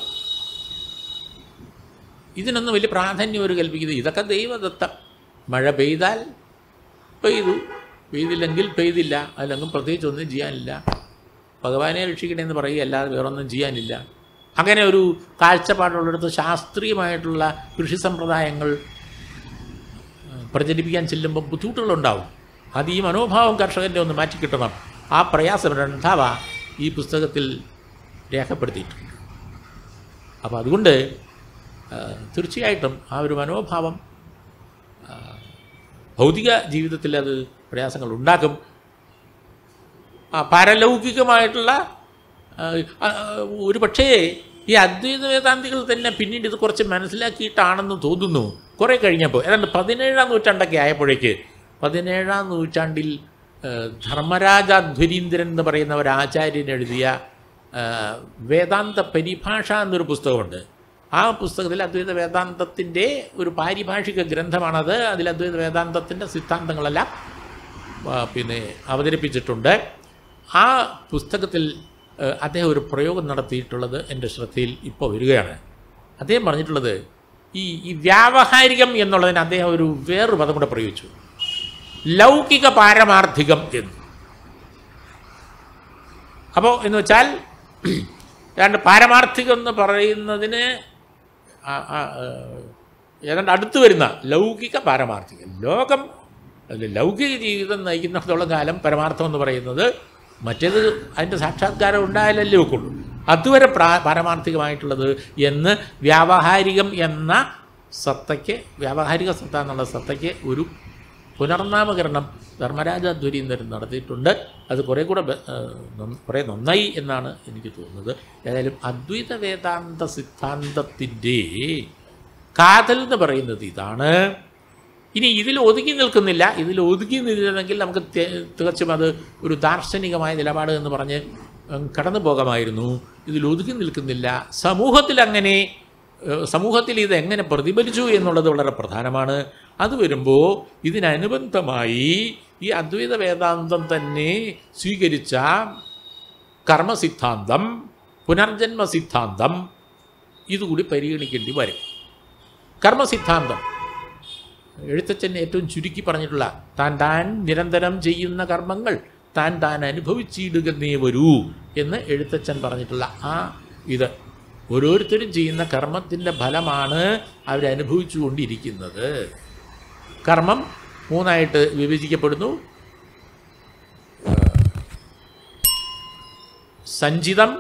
ഇതിനൊന്നും വലിയ പ്രാധാന്യം ഒരു കൽപ്പിക്കുന്നത് ഇതൊക്കെ ദൈവദത്തം മഴ പെയ്താൽ പെയ്തു പെയ്തില്ലെങ്കിൽ പെയ്തില്ല അതിലൊന്നും പ്രത്യേകിച്ച് ഒന്നും ചെയ്യാനില്ല ഭഗവാനെ രക്ഷിക്കണേ എന്ന് പറയുക അല്ലാതെ വേറൊന്നും ചെയ്യാനില്ല അങ്ങനെ ഒരു കാഴ്ചപ്പാടുള്ളിടത്ത് ശാസ്ത്രീയമായിട്ടുള്ള കൃഷി സമ്പ്രദായങ്ങൾ ഏഹ്, പ്രചരിപ്പിക്കാൻ ചെല്ലുമ്പോൾ ബുദ്ധിമുട്ടുകളുണ്ടാവും അത് ഈ മനോഭാവം കർഷകൻ്റെ ഒന്ന് മാറ്റിക്കിട്ടണം ആ പ്രയാസം രണ്ടാവ ഈ പുസ്തകത്തിൽ രേഖപ്പെടുത്തിയിട്ടുണ്ട് അപ്പോൾ അതുകൊണ്ട് ഏഹ്, തീർച്ചയായിട്ടും ആ ഒരു മനോഭാവം ഭൗതിക ജീവിതത്തിൽ അത് പ്രയാസങ്ങൾ ഉണ്ടാക്കും ആ പാരലൗകികമായിട്ടുള്ള ആ, ആ, ഒരു പക്ഷേ ഈ അദ്വൈത വേദാന്തികൾ തന്നെ പിന്നീട് ഇത് കുറച്ച് മനസ്സിലാക്കിയിട്ടാണെന്ന് തോന്നുന്നു കുറേ കഴിഞ്ഞപ്പോൾ ഏതാണ്ട് പതിനേഴാം നൂറ്റാണ്ടൊക്കെ ആയപ്പോഴേക്ക് പതിനേഴാം നൂറ്റാണ്ടിൽ ആ, ധർമ്മരാജാധ്വരീന്ദ്രൻ എന്ന് പറയുന്ന ഒരു ആചാര്യൻ എഴുതിയ ആ, വേദാന്ത പരിഭാഷ എന്നൊരു പുസ്തകമുണ്ട് ആ പുസ്തകത്തിൽ അദ്വൈത വേദാന്തത്തിൻ്റെ ഒരു പാരിഭാഷിക ഗ്രന്ഥമാണത് അതിൽ അദ്വൈത വേദാന്തത്തിൻ്റെ സിദ്ധാന്തങ്ങളെല്ലാം ആ, പിന്നെ അവതരിപ്പിച്ചിട്ടുണ്ട് ആ പുസ്തകത്തിൽ ആ, അദ്ദേഹം ഒരു പ്രയോഗം നടത്തിയിട്ടുള്ളത് എൻ്റെ ശ്രദ്ധയിൽ ഇപ്പോൾ വരികയാണ് അദ്ദേഹം പറഞ്ഞിട്ടുള്ളത് ഈ ഈ വ്യാവഹാരികം എന്നുള്ളതിന് അദ്ദേഹം ഒരു വേറൊരു പദം കൂടെ പ്രയോഗിച്ചു ലൗകിക പാരമാർത്ഥികം എന്ന് അപ്പോൾ എന്ന് വെച്ചാൽ ഏതാണ്ട് പാരമാർത്ഥികം എന്ന് പറയുന്നതിന് ആ- ആ- ആ, ഏതാണ്ട് അടുത്ത് വരുന്ന ലൗകിക പാരമാർത്ഥികം ലോകം അല്ല ലൗകിക ജീവിതം നയിക്കുന്നിടത്തോളം കാലം പരമാർത്ഥം എന്ന് പറയുന്നത് മറ്റേത് അതിൻ്റെ സാക്ഷാത്കാരം ഉണ്ടായാലല്ലേ ഒക്കുള്ളൂ അതുവരെ പ്രാ പാരമാർത്ഥികമായിട്ടുള്ളത് എന്ന് വ്യാവഹാരികം എന്ന സത്തയ്ക്ക് വ്യാവഹാരിക സത്ത എന്നുള്ള സത്തയ്ക്ക് ഒരു പുനർനാമകരണം ധർമ്മരാജാധ്വരീന്ദ്രൻ നടത്തിയിട്ടുണ്ട് അത് കുറേ കൂടെ ബെ- ഏഹ് നന്ന- കുറേ നന്നായി എന്നാണ് എനിക്ക് തോന്നുന്നത് ഏതായാലും അദ്വൈത വേദാന്ത സിദ്ധാന്തത്തിൻ്റെ കാതൽ എന്ന് പറയുന്നത് ഇതാണ് ഇനി ഇതിൽ ഒതുങ്ങി നിൽക്കുന്നില്ല ഇതിൽ ഒതുങ്ങി നിന്നിരുന്നെങ്കിൽ നമുക്ക് തെ- തികച്ചും അത് ഒരു ദാർശനികമായ നിലപാട് എന്ന് പറഞ്ഞ് ഉം, കടന്നു പോകാമായിരുന്നു ഇതിൽ ഒതുങ്ങി നിൽക്കുന്നില്ല സമൂഹത്തിൽ അങ്ങനെ ഏഹ്, സമൂഹത്തിൽ ഇത് എങ്ങനെ പ്രതിഫലിച്ചു എന്നുള്ളത് വളരെ പ്രധാനമാണ് അത് വരുമ്പോൾ ഇതിനനുബന്ധമായി ഈ അദ്വൈത വേദാന്തം തന്നെ സ്വീകരിച്ച കർമ്മസിദ്ധാന്തം പുനർജന്മ സിദ്ധാന്തം ഇതുകൂടി പരിഗണിക്കേണ്ടി വരും കർമ്മസിദ്ധാന്തം എഴുത്തച്ഛൻ ഏറ്റവും ചുരുക്കി പറഞ്ഞിട്ടുള്ള താൻ താൻ നിരന്തരം ചെയ്യുന്ന കർമ്മങ്ങൾ താൻ താൻ അനുഭവിച്ചിടുകന്നേ വരൂ എന്ന് എഴുത്തച്ഛൻ പറഞ്ഞിട്ടുള്ള ആ ഇത് ഓരോരുത്തരും ചെയ്യുന്ന കർമ്മത്തിൻ്റെ ഫലമാണ് അവരനുഭവിച്ചു കൊണ്ടിരിക്കുന്നത് കർമ്മം മൂന്നായിട്ട് വിഭജിക്കപ്പെടുന്നു സഞ്ചിതം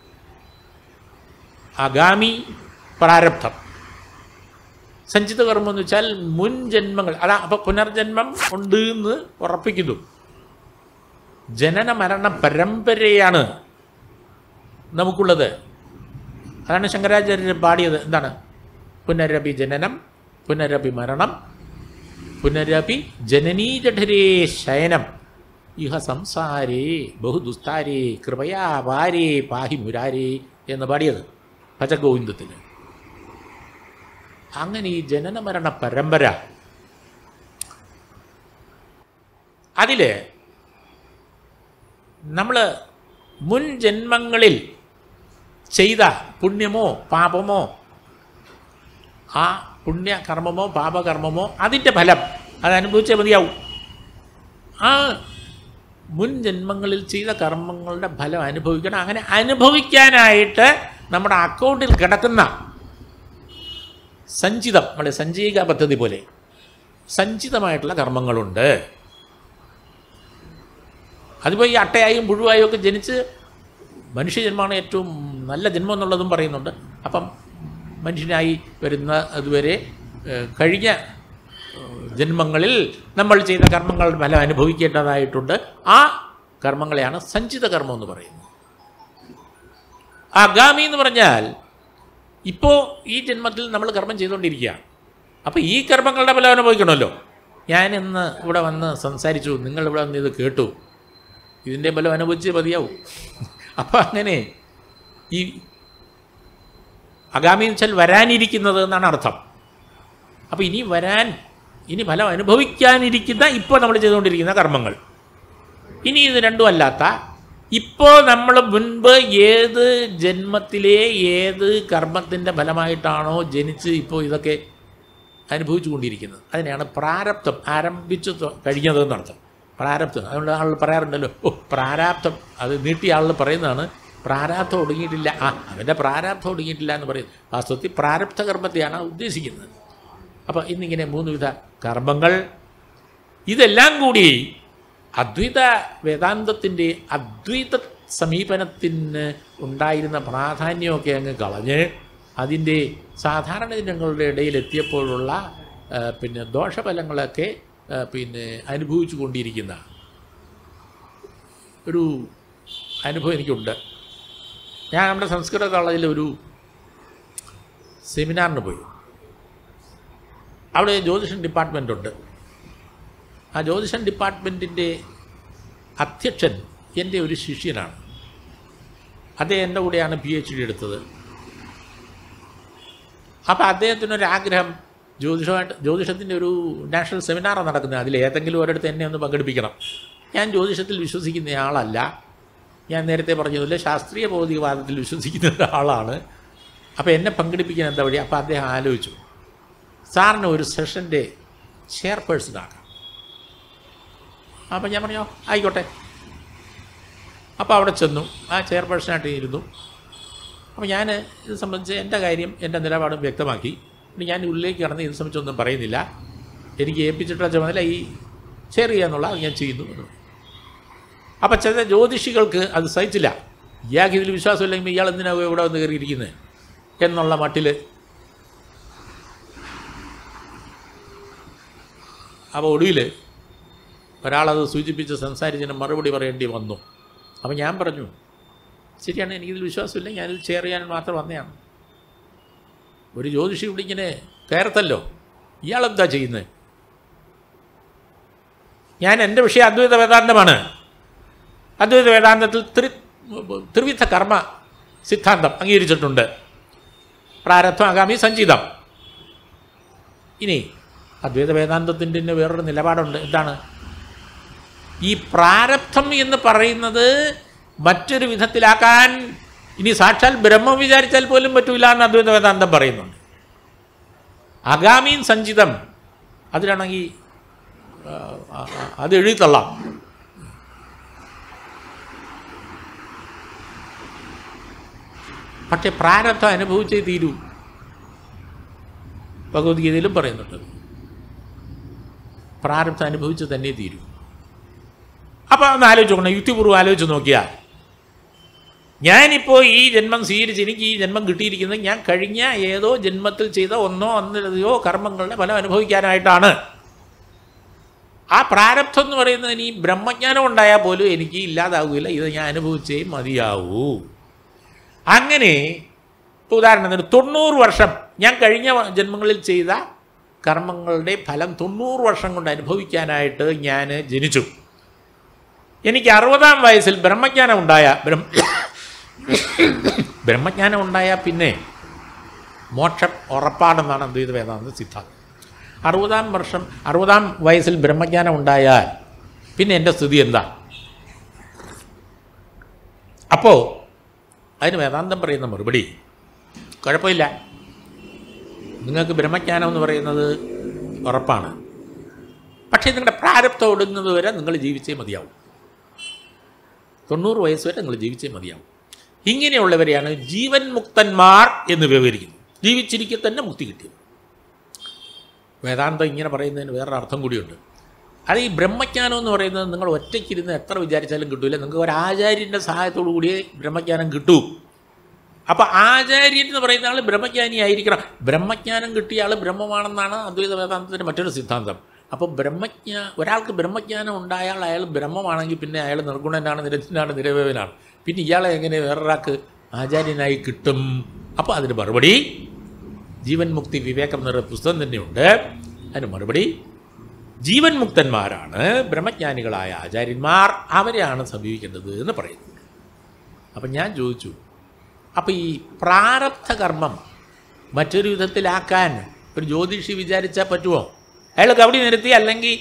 അഗാമി പ്രാരബ്ധം സഞ്ചിത കർമ്മം എന്ന് വെച്ചാൽ മുൻ ജന്മങ്ങൾ അതാ അപ്പൊ പുനർജന്മം ഉണ്ട് എന്ന് ഉറപ്പിക്കുന്നു ജനന മരണ പരമ്പരയാണ് നമുക്കുള്ളത് അതാണ് ശങ്കരാചാര്യർ പാടിയത് എന്താണ് പുനരപി ജനനം പുനരപി മരണം പുനരപി ജനനീജഠരേ ശയനം ഇഹ സംസാരേ ബഹുദുസ്താരേ കൃപയാ വാരേ പാഹി മുരാരേ എന്ന് പാടിയത് ഭജഗോവിന്ദത്തിന് അങ്ങനെ ഈ ജനന മരണ പരമ്പര അതിൽ നമ്മൾ മുൻ ജന്മങ്ങളിൽ ചെയ്ത പുണ്യമോ പാപമോ ആ പുണ്യകർമ്മമോ പാപകർമ്മമോ അതിൻ്റെ ഫലം അത് അനുഭവിച്ചേ മതിയാവും ആ മുൻ ജന്മങ്ങളിൽ ചെയ്ത കർമ്മങ്ങളുടെ ഫലം അനുഭവിക്കണം അങ്ങനെ അനുഭവിക്കാനായിട്ട് നമ്മുടെ അക്കൗണ്ടിൽ കിടക്കുന്ന സഞ്ചിതം നമ്മുടെ സഞ്ചയിക പദ്ധതി പോലെ സഞ്ചിതമായിട്ടുള്ള കർമ്മങ്ങളുണ്ട് അതിപ്പോൾ ഈ അട്ടയായും പുഴുവായും ഒക്കെ ജനിച്ച് മനുഷ്യജന്മമാണ് ഏറ്റവും നല്ല ജന്മം എന്നുള്ളതും പറയുന്നുണ്ട് അപ്പം മനുഷ്യനായി വരുന്ന അതുവരെ ഏഹ്, കഴിഞ്ഞ ഏഹ്, ജന്മങ്ങളിൽ നമ്മൾ ചെയ്ത കർമ്മങ്ങളുടെ ഫലം അനുഭവിക്കേണ്ടതായിട്ടുണ്ട് ആ കർമ്മങ്ങളെയാണ് സഞ്ചിത കർമ്മം എന്ന് പറയുന്നത് ആഗാമി എന്ന് പറഞ്ഞാൽ ഇപ്പോൾ ഈ ജന്മത്തിൽ നമ്മൾ കർമ്മം ചെയ്തുകൊണ്ടിരിക്കുകയാണ് അപ്പോൾ ഈ കർമ്മങ്ങളുടെ ഫലം അനുഭവിക്കണമല്ലോ ഞാൻ ഇന്ന് ഇവിടെ വന്ന് സംസാരിച്ചു നിങ്ങൾ ഇവിടെ വന്ന് ഇത് കേട്ടു ഇതിൻ്റെ ഫലം അനുഭവിച്ച് മതിയാവും അപ്പോൾ അങ്ങനെ ഈ അഗാമി എന്ന് വെച്ചാൽ വരാനിരിക്കുന്നത് എന്നാണ് അർത്ഥം അപ്പോൾ ഇനി വരാൻ ഇനി ഫലം അനുഭവിക്കാനിരിക്കുന്ന ഇപ്പോൾ നമ്മൾ ചെയ്തുകൊണ്ടിരിക്കുന്ന കർമ്മങ്ങൾ ഇനി ഇത് രണ്ടും അല്ലാത്ത ഇപ്പോൾ നമ്മൾ മുൻപ് ഏത് ജന്മത്തിലെ ഏത് കർമ്മത്തിൻ്റെ ഫലമായിട്ടാണോ ജനിച്ച് ഇപ്പോൾ ഇതൊക്കെ അനുഭവിച്ചു കൊണ്ടിരിക്കുന്നത് അതിനെയാണ് പ്രാരബ്ധം ആരംഭിച്ചു തൊ- കഴിഞ്ഞത് എന്നർത്ഥം പ്രാരബ്ധം അതുകൊണ്ട് ആളുകൾ പറയാറുണ്ടല്ലോ ഓ പ്രാരാബ്ധം അത് നീട്ടിയ ആളുകൾ പറയുന്നതാണ് പ്രാരാബ്ധം ഒടുങ്ങിയിട്ടില്ല ആ അവൻ്റെ പ്രാരാബ്ധം ഒടുങ്ങിയിട്ടില്ല എന്ന് പറയുന്നത് വാസ്തവത്തിൽ പ്രാരബ്ധ കർമ്മത്തെയാണ് ഉദ്ദേശിക്കുന്നത് അപ്പോൾ ഇന്നിങ്ങനെ മൂന്ന് വിധ കർമ്മങ്ങൾ ഇതെല്ലാം കൂടി അദ്വൈത വേദാന്തത്തിൻ്റെ അദ്വൈത സമീപനത്തിന് ഉണ്ടായിരുന്ന പ്രാധാന്യമൊക്കെ അങ്ങ് കളഞ്ഞ് അതിൻ്റെ സാധാരണ ജനങ്ങളുടെ ഇടയിൽ എത്തിയപ്പോഴുള്ള ആ, പിന്നെ ദോഷഫലങ്ങളൊക്കെ ആ, പിന്നെ അനുഭവിച്ചു കൊണ്ടിരിക്കുന്ന ഒരു അനുഭവം എനിക്കുണ്ട് ഞാൻ നമ്മുടെ സംസ്കൃത കോളേജിൽ ഒരു സെമിനാറിന് പോയി അവിടെ ജ്യോതിഷൻ ഡിപ്പാർട്ട്മെൻ്റ് ഉണ്ട് ആ ജ്യോതിഷൻ ഡിപ്പാർട്ട്മെൻറ്റിൻ്റെ അധ്യക്ഷൻ എൻ്റെ ഒരു ശിഷ്യനാണ് അദ്ദേഹം എൻ്റെ കൂടെയാണ് പി എച്ച് ഡി എടുത്തത് അപ്പോൾ അദ്ദേഹത്തിനൊരാഗ്രഹം ജ്യോതിഷമായിട്ട് ജ്യോതിഷത്തിൻ്റെ ഒരു നാഷണൽ സെമിനാർ നടക്കുന്നത് അതിൽ ഏതെങ്കിലും ഒരിടത്ത് എന്നെ ഒന്ന് പങ്കെടുപ്പിക്കണം ഞാൻ ജ്യോതിഷത്തിൽ വിശ്വസിക്കുന്ന ആളല്ല ഞാൻ നേരത്തെ പറഞ്ഞതില്ല ശാസ്ത്രീയ ഭൗതികവാദത്തിൽ വിശ്വസിക്കുന്ന ഒരാളാണ് അപ്പോൾ എന്നെ പങ്കെടുപ്പിക്കാൻ എന്താ വഴി അപ്പോൾ അദ്ദേഹം ആലോചിച്ചു സാറിന് ഒരു സെഷൻ്റെ ചെയർപേഴ്സൺ ആക്കാം അപ്പം ഞാൻ പറഞ്ഞോ ആയിക്കോട്ടെ അപ്പോൾ അവിടെ ചെന്നു ആ ചെയർപേഴ്സണായിട്ട് ഇരുന്നു അപ്പോൾ ഞാൻ ഇത് സംബന്ധിച്ച് എൻ്റെ കാര്യം എൻ്റെ നിലപാടും വ്യക്തമാക്കി പിന്നെ ഞാൻ ഉള്ളിലേക്ക് കടന്ന് ഇത് സംബന്ധിച്ചൊന്നും പറയുന്നില്ല എനിക്ക് ഏൽപ്പിച്ചിട്ടുള്ള ചുമതല ഈ ഷെയർ ചെയ്യാന്നുള്ള അത് ഞാൻ ചെയ്യുന്നു എന്ന്. അപ്പം ചില ജ്യോതിഷികൾക്ക് അത് സഹിച്ചില്ല ഇയാൾക്ക് ഇതിൽ വിശ്വാസമില്ലെങ്കിൽ ഇയാൾ എന്തിനാ ഇവിടെ വന്ന് കയറിയിരിക്കുന്നത് എന്നുള്ള മട്ടിൽ അപ്പോൾ ഒടുവിൽ ഒരാളത് സൂചിപ്പിച്ച് സംസാരിച്ചതിന് മറുപടി പറയേണ്ടി വന്നു അപ്പോൾ ഞാൻ പറഞ്ഞു ശരിയാണ് എനിക്കിതിൽ വിശ്വാസമില്ല ഞാനിത് ഷെയർ ചെയ്യാൻ മാത്രം വന്നതാണ് ഒരു ജ്യോതിഷി ഇവിടെ ഇങ്ങനെ കയറത്തല്ലോ ഇയാളെന്താ ചെയ്യുന്നത് ഞാൻ എൻ്റെ വിഷയം അദ്വൈത വേദാന്തമാണ് അദ്വൈത വേദാന്തത്തിൽ ത്രി ത്രിവിധ കർമ്മ സിദ്ധാന്തം അംഗീകരിച്ചിട്ടുണ്ട് പ്രാരബ്ധം ആഗാമി സഞ്ചിതം ഇനി അദ്വൈത വേദാന്തത്തിൻ്റെ തന്നെ വേറൊരു നിലപാടുണ്ട് എന്താണ് ഈ പ്രാരബ്ധം എന്ന് പറയുന്നത് മറ്റൊരു വിധത്തിലാക്കാൻ ഇനി സാക്ഷാൽ ബ്രഹ്മം വിചാരിച്ചാൽ പോലും പറ്റൂല എന്ന് അദ്വൈത വേദാന്തം പറയുന്നുണ്ട് അഗാമീൻ സഞ്ചിതം അതിലാണെങ്കിൽ ആ, ആ, ആ, അത് എഴുതിത്തള്ളാം പക്ഷെ പ്രാരബ്ധം അനുഭവിച്ചേ തീരൂ ഭഗവത്ഗീതയിലും പറയുന്നുണ്ട് പ്രാരബ്ധം അനുഭവിച്ച് തന്നെ തീരൂ അപ്പോൾ ഒന്ന് ആലോചിച്ച് നോക്കണം യുക്തിപൂർവ്വം ആലോചിച്ച് നോക്കിയാൽ ഞാനിപ്പോൾ ഈ ജന്മം സ്വീകരിച്ച് എനിക്ക് ഈ ജന്മം കിട്ടിയിരിക്കുന്നത് ഞാൻ കഴിഞ്ഞ ഏതോ ജന്മത്തിൽ ചെയ്ത ഒന്നോ ഒന്നിലധികോ കർമ്മങ്ങളുടെ ഫലം അനുഭവിക്കാനായിട്ടാണ് ആ പ്രാരബ്ധം എന്ന് പറയുന്നത് ഇനി ബ്രഹ്മജ്ഞാനം ഉണ്ടായാൽ പോലും എനിക്ക് ഇല്ലാതാവുകയില്ല ഇത് ഞാൻ അനുഭവിച്ചേ മതിയാവൂ അങ്ങനെ ഇപ്പോൾ ഉദാഹരണത്തിന് തൊണ്ണൂറ് വർഷം ഞാൻ കഴിഞ്ഞ ജന്മങ്ങളിൽ ചെയ്ത കർമ്മങ്ങളുടെ ഫലം തൊണ്ണൂറ് വർഷം കൊണ്ട് അനുഭവിക്കാനായിട്ട് ഞാൻ ജനിച്ചു എനിക്ക് അറുപതാം വയസ്സിൽ ബ്രഹ്മജ്ഞാനം ഉണ്ടായ ബ്രഹ്മ ബ്രഹ്മജ്ഞാനം ഉണ്ടായാൽ പിന്നെ മോക്ഷം ഉറപ്പാണെന്നാണ് അദ്വൈത വേദാന്ത സിദ്ധാന്തം അറുപതാം വർഷം അറുപതാം വയസ്സിൽ ബ്രഹ്മജ്ഞാനം ഉണ്ടായാൽ പിന്നെ എൻ്റെ സ്ഥിതി എന്താ അപ്പോൾ അതിന് വേദാന്തം പറയുന്ന മറുപടി കുഴപ്പമില്ല നിങ്ങൾക്ക് ബ്രഹ്മജ്ഞാനം എന്ന് പറയുന്നത് ഉറപ്പാണ് പക്ഷേ നിങ്ങളുടെ പ്രാരബ്ധം ഒടുങ്ങുന്നത് വരെ നിങ്ങൾ ജീവിച്ചേ മതിയാവും തൊണ്ണൂറ് വയസ്സ് വരെ നിങ്ങൾ ജീവിച്ചേ മതിയാവും ഇങ്ങനെയുള്ളവരെയാണ് ജീവൻ മുക്തന്മാർ എന്ന് വിവരിക്കുന്നത് ജീവിച്ചിരിക്കെ തന്നെ മുക്തി കിട്ടിയത് വേദാന്തം ഇങ്ങനെ പറയുന്നതിന് വേറൊരു അർത്ഥം കൂടിയുണ്ട് അത് ഈ ബ്രഹ്മജ്ഞാനം എന്ന് പറയുന്നത് നിങ്ങൾ ഒറ്റയ്ക്കിരുന്ന് എത്ര വിചാരിച്ചാലും കിട്ടൂല നിങ്ങൾക്ക് ഒരു ആചാര്യൻ്റെ സഹായത്തോടു കൂടിയേ ബ്രഹ്മജ്ഞാനം കിട്ടൂ അപ്പോൾ ആചാര്യൻ എന്ന് പറയുന്ന ആൾ ബ്രഹ്മജ്ഞാനി ആയിരിക്കണം ബ്രഹ്മജ്ഞാനം കിട്ടിയ ആൾ ബ്രഹ്മമാണെന്നാണ് അദ്വൈത വേദാന്തത്തിൻ്റെ മറ്റൊരു സിദ്ധാന്തം അപ്പോൾ ബ്രഹ്മജ്ഞാ ഒരാൾക്ക് ബ്രഹ്മജ്ഞാനം ഉണ്ടായാൽ അയാൾ ബ്രഹ്മമാണെങ്കിൽ പിന്നെ അയാൾ നിർഗുണനാണ് നിരഞ്ജനാണ് നിരവയവനാണ് പിന്നെ ഇയാളെ എങ്ങനെ വേറൊരാൾക്ക് ആചാര്യനായി കിട്ടും അപ്പോൾ അതിന് മറുപടി ജീവൻ മുക്തി വിവേകം എന്നൊരു പുസ്തകം തന്നെയുണ്ട് അതിന് മറുപടി ജീവൻ മുക്തന്മാരാണ് ബ്രഹ്മജ്ഞാനികളായ ആചാര്യന്മാർ അവരെയാണ് സമീപിക്കേണ്ടത് എന്ന് പറയുന്നു അപ്പം ഞാൻ ചോദിച്ചു അപ്പോൾ ഈ പ്രാരബ്ധ കർമ്മം മറ്റൊരു വിധത്തിലാക്കാൻ ഒരു ജ്യോതിഷി വിചാരിച്ചാൽ പറ്റുമോ അയാൾ കബഡി നിരത്തി അല്ലെങ്കിൽ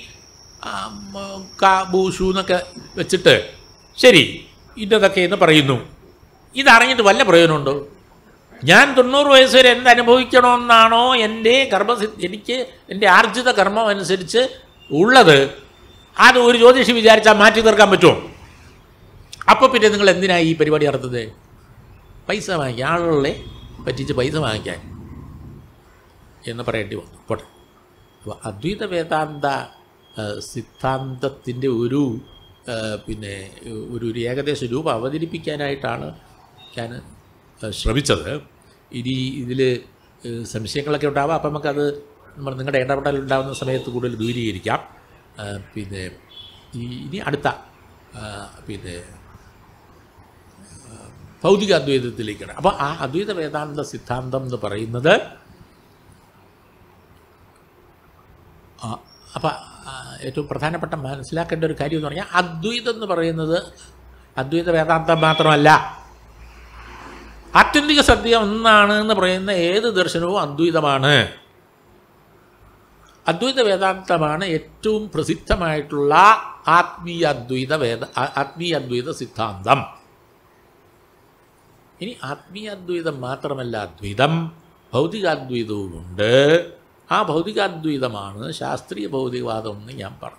കാബൂഷു എന്നൊക്കെ വെച്ചിട്ട് ശരി ഇന്നതൊക്കെ എന്ന് പറയുന്നു ഇതറിഞ്ഞിട്ട് വല്ല പ്രയോജനമുണ്ടോ ഞാൻ തൊണ്ണൂറ് വയസ്സ് വരെ എന്ത് അനുഭവിക്കണമെന്നാണോ എൻ്റെ കർമ്മ എനിക്ക് എൻ്റെ ആർജിത കർമ്മം അനുസരിച്ച് ഉള്ളത് അത് ഒരു ജ്യോതിഷി വിചാരിച്ചാൽ മാറ്റി തീർക്കാൻ പറ്റുമോ അപ്പോൾ പിന്നെ നിങ്ങൾ എന്തിനാണ് ഈ പരിപാടി നടത്തുന്നത് പൈസ വാങ്ങിക്കാൻ ആളുകളെ പറ്റിച്ച് പൈസ വാങ്ങിക്കാൻ എന്ന് പറയേണ്ടി വന്നു പോട്ടെ അപ്പോൾ അദ്വൈത വേദാന്ത ആ, സിദ്ധാന്തത്തിൻ്റെ ഒരു ആ, പിന്നെ ഒരു ഒരു ഏകദേശ രൂപം അവതരിപ്പിക്കാനായിട്ടാണ് ഞാൻ ആ, ശ്രമിച്ചത് ഇനി ഇതിൽ സംശയങ്ങളൊക്കെ ഉണ്ടാവാം അപ്പം നമുക്കത് നമ്മൾ നിങ്ങളുടെ ഇടപെടൽ ഉണ്ടാകുന്ന സമയത്ത് കൂടുതൽ ദൂരീകരിക്കാം ആ, പിന്നെ ഈ ഇനി അടുത്ത ആ, പിന്നെ ഭൗതിക അദ്വൈതത്തിലേക്കാണ് അപ്പോൾ ആ അദ്വൈത വേദാന്ത സിദ്ധാന്തം എന്ന് പറയുന്നത് അപ്പം ഏറ്റവും പ്രധാനപ്പെട്ട മനസ്സിലാക്കേണ്ട ഒരു കാര്യം എന്ന് പറഞ്ഞാൽ അദ്വൈതം എന്ന് പറയുന്നത് അദ്വൈത വേദാന്തം മാത്രമല്ല ആത്യന്തിക സത്യം ഒന്നാണ് എന്ന് പറയുന്ന ഏത് ദർശനവും അദ്വൈതമാണ് അദ്വൈത വേദാന്തമാണ് ഏറ്റവും പ്രസിദ്ധമായിട്ടുള്ള ആത്മീയ അദ്വൈത വേദ ആ- ആത്മീയ അദ്വൈത സിദ്ധാന്തം ഇനി ആത്മീയാദ്വൈതം മാത്രമല്ല അദ്വൈതം ഭൗതികാദ്വൈതവുമുണ്ട് ആ ഭൗതികാദ്വൈതമാണ് ശാസ്ത്രീയ ഭൗതികവാദം എന്ന് ഞാൻ പറഞ്ഞു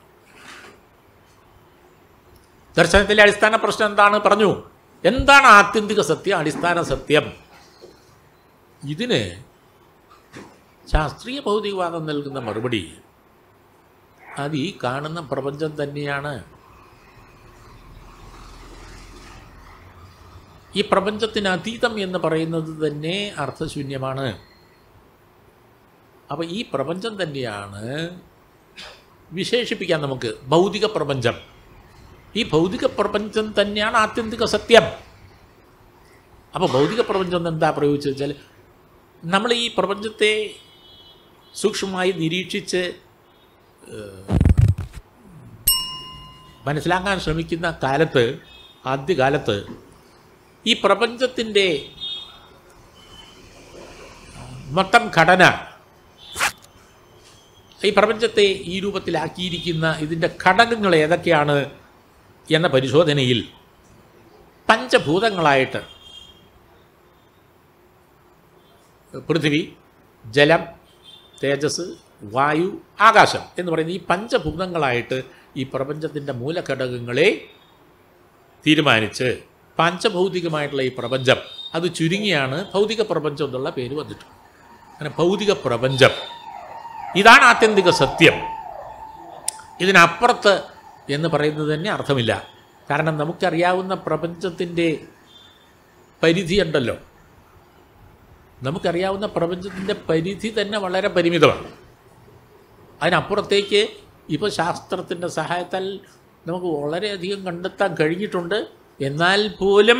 ദർശനത്തിലെ അടിസ്ഥാന പ്രശ്നം എന്താണ് പറഞ്ഞു എന്താണ് ആത്യന്തിക സത്യം അടിസ്ഥാന സത്യം ഇതിന് ശാസ്ത്രീയ ഭൗതികവാദം നൽകുന്ന മറുപടി അത് ഈ കാണുന്ന പ്രപഞ്ചം തന്നെയാണ് ഈ പ്രപഞ്ചത്തിന് അതീതം എന്ന് പറയുന്നത് തന്നെ അർത്ഥശൂന്യമാണ് അപ്പോൾ ഈ പ്രപഞ്ചം തന്നെയാണ് വിശേഷിപ്പിക്കാൻ നമുക്ക് ഭൗതിക പ്രപഞ്ചം ഈ ഭൗതിക പ്രപഞ്ചം തന്നെയാണ് ആത്യന്തിക സത്യം അപ്പോൾ ഭൗതിക പ്രപഞ്ചം എന്ന് എന്താ പ്രയോഗിച്ചു വെച്ചാൽ നമ്മൾ ഈ പ്രപഞ്ചത്തെ സൂക്ഷ്മമായി നിരീക്ഷിച്ച് ഏഹ്, മനസ്സിലാക്കാൻ ശ്രമിക്കുന്ന കാലത്ത് ആദ്യകാലത്ത് ഈ പ്രപഞ്ചത്തിൻ്റെ മൊത്തം ഘടന ഈ പ്രപഞ്ചത്തെ ഈ രൂപത്തിലാക്കിയിരിക്കുന്ന ഇതിൻ്റെ ഘടകങ്ങൾ ഏതൊക്കെയാണ് എന്ന പരിശോധനയിൽ പഞ്ചഭൂതങ്ങളായിട്ട് പൃഥിവി ജലം തേജസ് വായു ആകാശം എന്ന് പറയുന്ന ഈ പഞ്ചഭൂതങ്ങളായിട്ട് ഈ പ്രപഞ്ചത്തിൻ്റെ മൂലഘടകങ്ങളെ തീരുമാനിച്ച് പഞ്ചഭൗതികമായിട്ടുള്ള ഈ പ്രപഞ്ചം അത് ചുരുങ്ങിയാണ് ഭൗതിക പ്രപഞ്ചം എന്നുള്ള പേര് വന്നിട്ടുണ്ട് അങ്ങനെ ഭൗതിക പ്രപഞ്ചം ഇതാണ് ആത്യന്തിക സത്യം ഇതിനപ്പുറത്ത് എന്ന് പറയുന്നത് തന്നെ അർത്ഥമില്ല കാരണം നമുക്കറിയാവുന്ന പ്രപഞ്ചത്തിൻ്റെ പരിധിയുണ്ടല്ലോ നമുക്കറിയാവുന്ന പ്രപഞ്ചത്തിൻ്റെ പരിധി തന്നെ വളരെ പരിമിതമാണ് അതിനപ്പുറത്തേക്ക് ഇപ്പോൾ ശാസ്ത്രത്തിൻ്റെ സഹായത്താൽ നമുക്ക് വളരെയധികം കണ്ടെത്താൻ കഴിഞ്ഞിട്ടുണ്ട് എന്നാൽ പോലും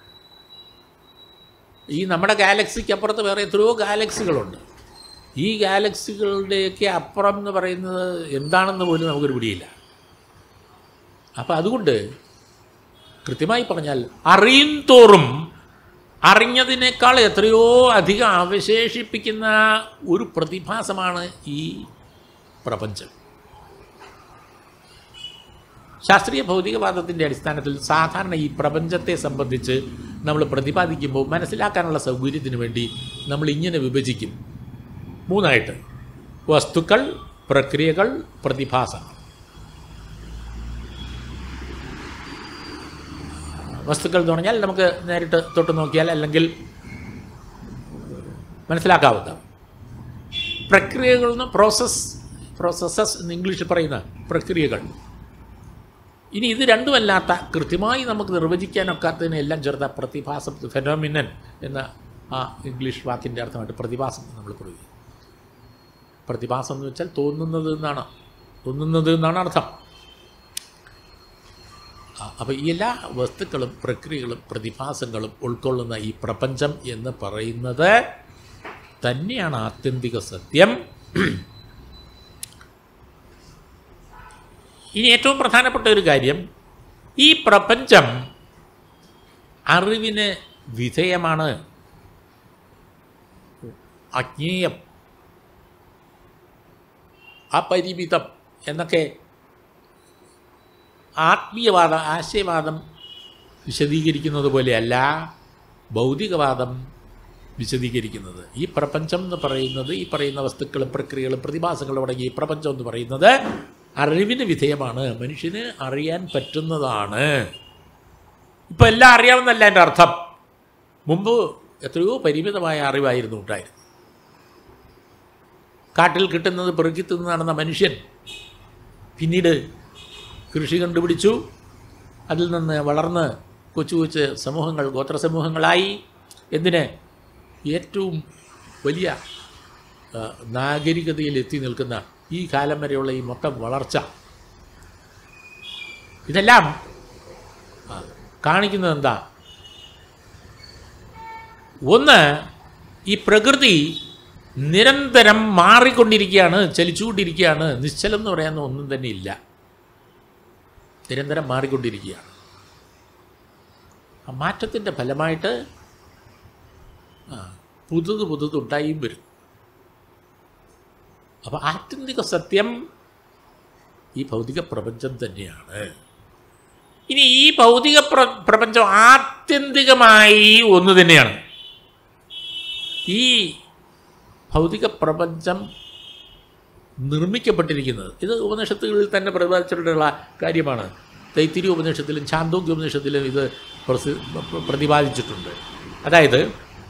ഈ നമ്മുടെ ഗാലക്സിക്ക് അപ്പുറത്ത് വേറെ എത്രയോ ഗാലക്സികളുണ്ട് ഈ ഗാലക്സികളുടെയൊക്കെ അപ്പുറം എന്ന് പറയുന്നത് എന്താണെന്ന് പോലും നമുക്കൊരു പിടിയില്ല അപ്പം അതുകൊണ്ട് കൃത്യമായി പറഞ്ഞാൽ അറിയും തോറും അറിഞ്ഞതിനേക്കാൾ എത്രയോ അധികം അവശേഷിപ്പിക്കുന്ന ഒരു പ്രതിഭാസമാണ് ഈ പ്രപഞ്ചം ശാസ്ത്രീയ ഭൗതികവാദത്തിൻ്റെ അടിസ്ഥാനത്തിൽ സാധാരണ ഈ പ്രപഞ്ചത്തെ സംബന്ധിച്ച് നമ്മൾ പ്രതിപാദിക്കുമ്പോൾ മനസ്സിലാക്കാനുള്ള സൗകര്യത്തിന് വേണ്ടി നമ്മൾ ഇങ്ങനെ വിഭജിക്കും മൂന്നായിട്ട് വസ്തുക്കൾ പ്രക്രിയകൾ പ്രതിഭാസങ്ങൾ വസ്തുക്കൾ എന്ന് പറഞ്ഞാൽ നമുക്ക് നേരിട്ട് തൊട്ട് നോക്കിയാൽ അല്ലെങ്കിൽ മനസ്സിലാക്കാവുന്ന പ്രക്രിയകൾ എന്ന് പ്രോസസ് പ്രോസസ്സസ് എന്ന് ഇംഗ്ലീഷിൽ പറയുന്ന പ്രക്രിയകൾ ഇനി ഇത് രണ്ടുമല്ലാത്ത കൃത്യമായി നമുക്ക് നിർവചിക്കാനൊക്കാത്തതിനെ എല്ലാം ചേർത്ത പ്രതിഭാസം ഫെനോമിനൻ എന്ന ആ ഇംഗ്ലീഷ് വാക്കിൻ്റെ അർത്ഥമായിട്ട് പ്രതിഭാസം എന്ന് നമ്മൾ പറയുക പ്രതിഭാസം എന്ന് വെച്ചാൽ തോന്നുന്നത് എന്നാണ് തോന്നുന്നത് എന്നാണ് അർത്ഥം അപ്പോൾ ഈ എല്ലാ വസ്തുക്കളും പ്രക്രിയകളും പ്രതിഭാസങ്ങളും ഉൾക്കൊള്ളുന്ന ഈ പ്രപഞ്ചം എന്ന് പറയുന്നത് തന്നെയാണ് ആത്യന്തിക സത്യം ഇനി ഏറ്റവും പ്രധാനപ്പെട്ട ഒരു കാര്യം ഈ പ്രപഞ്ചം അറിവിന് വിധേയമാണ് അജ്ഞേയം അപരിമിതം എന്നൊക്കെ ആത്മീയവാദ ആശയവാദം വിശദീകരിക്കുന്നത് പോലെയല്ല ഭൗതികവാദം വിശദീകരിക്കുന്നത് ഈ പ്രപഞ്ചം എന്ന് പറയുന്നത് ഈ പറയുന്ന വസ്തുക്കളും പ്രക്രിയകളും പ്രതിഭാസങ്ങളും അടങ്ങിയ ഈ പ്രപഞ്ചം എന്ന് പറയുന്നത് അറിവിന് വിധേയമാണ് മനുഷ്യന് അറിയാൻ പറ്റുന്നതാണ് ഇപ്പം എല്ലാം അറിയാമെന്നല്ല എൻ്റെ അർത്ഥം മുമ്പ് എത്രയോ പരിമിതമായ അറിവായിരുന്നു ഉണ്ടായിരുന്നത് കാട്ടിൽ കിട്ടുന്നത് പെറുക്കി തിന്ന് നടന്ന മനുഷ്യൻ പിന്നീട് കൃഷി കണ്ടുപിടിച്ചു അതിൽ നിന്ന് വളർന്ന് കൊച്ചു കൊച്ചു സമൂഹങ്ങൾ ഗോത്ര സമൂഹങ്ങളായി എന്തിന് ഏറ്റവും വലിയ ആ, നാഗരികതയിൽ എത്തി നിൽക്കുന്ന ഈ കാലം വരെയുള്ള ഈ മൊത്തം വളർച്ച ഇതെല്ലാം ആ, കാണിക്കുന്നത് എന്താ ഒന്ന് ഈ പ്രകൃതി നിരന്തരം മാറിക്കൊണ്ടിരിക്കുകയാണ് ചലിച്ചുകൊണ്ടിരിക്കുകയാണ് നിശ്ചലം എന്ന് പറയാൻ ഒന്നും തന്നെ ഇല്ല നിരന്തരം മാറിക്കൊണ്ടിരിക്കുകയാണ് ആ മാറ്റത്തിൻ്റെ ഫലമായിട്ട് ആ, പുതുത് പുതുത് ഉണ്ടായും വരും അപ്പോൾ ആത്യന്തിക സത്യം ഈ ഭൗതിക പ്രപഞ്ചം തന്നെയാണ് ഇനി ഈ ഭൗതിക പ്ര പ്രപഞ്ചം ആത്യന്തികമായി ഒന്ന് തന്നെയാണ് ഈ ഭൗതിക പ്രപഞ്ചം നിർമ്മിക്കപ്പെട്ടിരിക്കുന്നത് ഇത് ഉപനിഷത്തുകളിൽ തന്നെ പ്രതിപാദിച്ചിട്ടുള്ള കാര്യമാണ് തൈത്തിരി ഉപനിഷത്തിലും ചാന്തോക്യ ഉപനിഷത്തിലും ഇത് പ്രസി പ്രതിപാദിച്ചിട്ടുണ്ട് അതായത്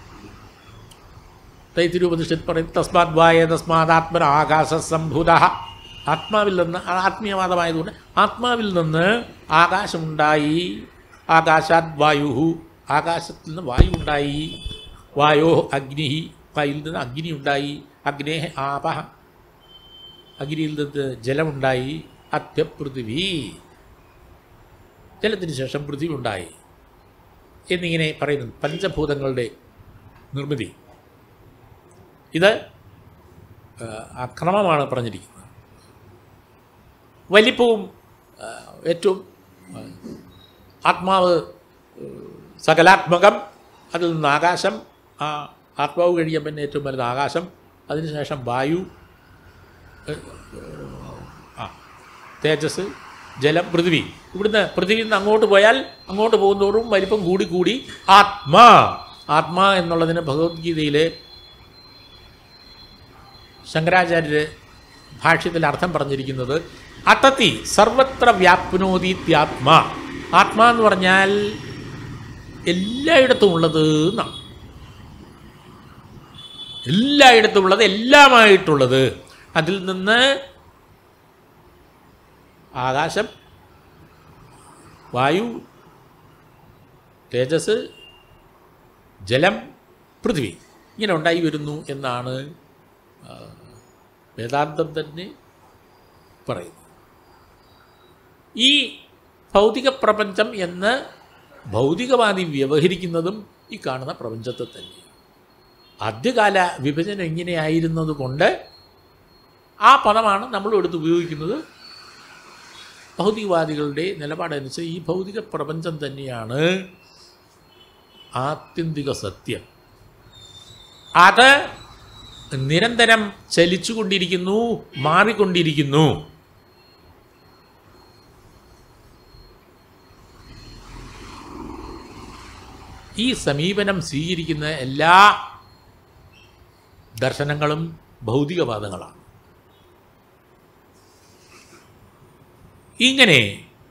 തൈത്തിരി ഉപനിഷത്ത് പറയും തസ്മാത് വായ തസ്മാത് ആത്മന ആകാശ സംഭൂത ആത്മാവിൽ നിന്ന് ആത്മീയവാദമായതുകൊണ്ട് ആത്മാവിൽ നിന്ന് ആകാശമുണ്ടായി ആകാശാത് വായു ആകാശത്തിൽ നിന്ന് വായു ഉണ്ടായി വായോ അഗ്നി വായുവിൽ നിന്ന് അഗ്നി ഉണ്ടായി അഗ്നേ ആപ അഗ്നിയിൽ നിന്ന് ജലമുണ്ടായി അത്യ പൃഥിവി ജലത്തിന് ശേഷം പൃഥിവി ഉണ്ടായി എന്നിങ്ങനെ പറയുന്നു പഞ്ചഭൂതങ്ങളുടെ നിർമ്മിതി ഇത് ആ, അക്രമമാണ് പറഞ്ഞിരിക്കുന്നത് വലിപ്പവും ആ, ഏറ്റവും ആ, ആത്മാവ് ആ, സകലാത്മകം അതിൽ നിന്ന് ആകാശം ആ ആത്മാവ് കഴിയാൻ പിന്നെ ഏറ്റവും വലുത് ആകാശം അതിനുശേഷം വായു ഏ, ആ തേജസ് ജലം പൃഥ്വി ഇവിടുന്ന് പൃഥ്വിയിൽ നിന്ന് അങ്ങോട്ട് പോയാൽ അങ്ങോട്ട് പോകുന്നതോറും വലിപ്പം കൂടി കൂടി ആത്മാ ആത്മാ എന്നുള്ളതിന് ഭഗവത്ഗീതയിലെ ശങ്കരാചാര്യർ ഭാഷ്യത്തിൽ അർത്ഥം പറഞ്ഞിരിക്കുന്നത് അത്തത്തി സർവത്ര വ്യാപ്നോദീത്യാത്മാ ആത്മാ എന്ന് പറഞ്ഞാൽ എല്ലായിടത്തും ഉള്ളത് എന്നാണ് എല്ലായിടത്തും ഉള്ളത് എല്ലാമായിട്ടുള്ളത് അതിൽ നിന്ന് ആകാശം വായു തേജസ് ജലം പൃഥ്വി ഇങ്ങനെ ഉണ്ടായി വരുന്നു എന്നാണ് ആ, വേദാന്തം തന്നെ പറയുന്നത് ഈ ഭൗതിക പ്രപഞ്ചം എന്ന് ഭൗതികവാദി വ്യവഹരിക്കുന്നതും ഈ കാണുന്ന പ്രപഞ്ചത്തെ തന്നെയാണ് ആദ്യകാല വിഭജനം ഇങ്ങനെയായിരുന്നത് കൊണ്ട് ആ പദമാണ് നമ്മൾ എടുത്ത് ഉപയോഗിക്കുന്നത് ഭൗതികവാദികളുടെ നിലപാടനുസരിച്ച് ഈ ഭൗതിക പ്രപഞ്ചം തന്നെയാണ് ആത്യന്തിക സത്യം അത് നിരന്തരം ചലിച്ചുകൊണ്ടിരിക്കുന്നു മാറിക്കൊണ്ടിരിക്കുന്നു ഈ സമീപനം സ്വീകരിക്കുന്ന എല്ലാ ദർശനങ്ങളും ഭൗതികവാദങ്ങളാണ് ഇങ്ങനെ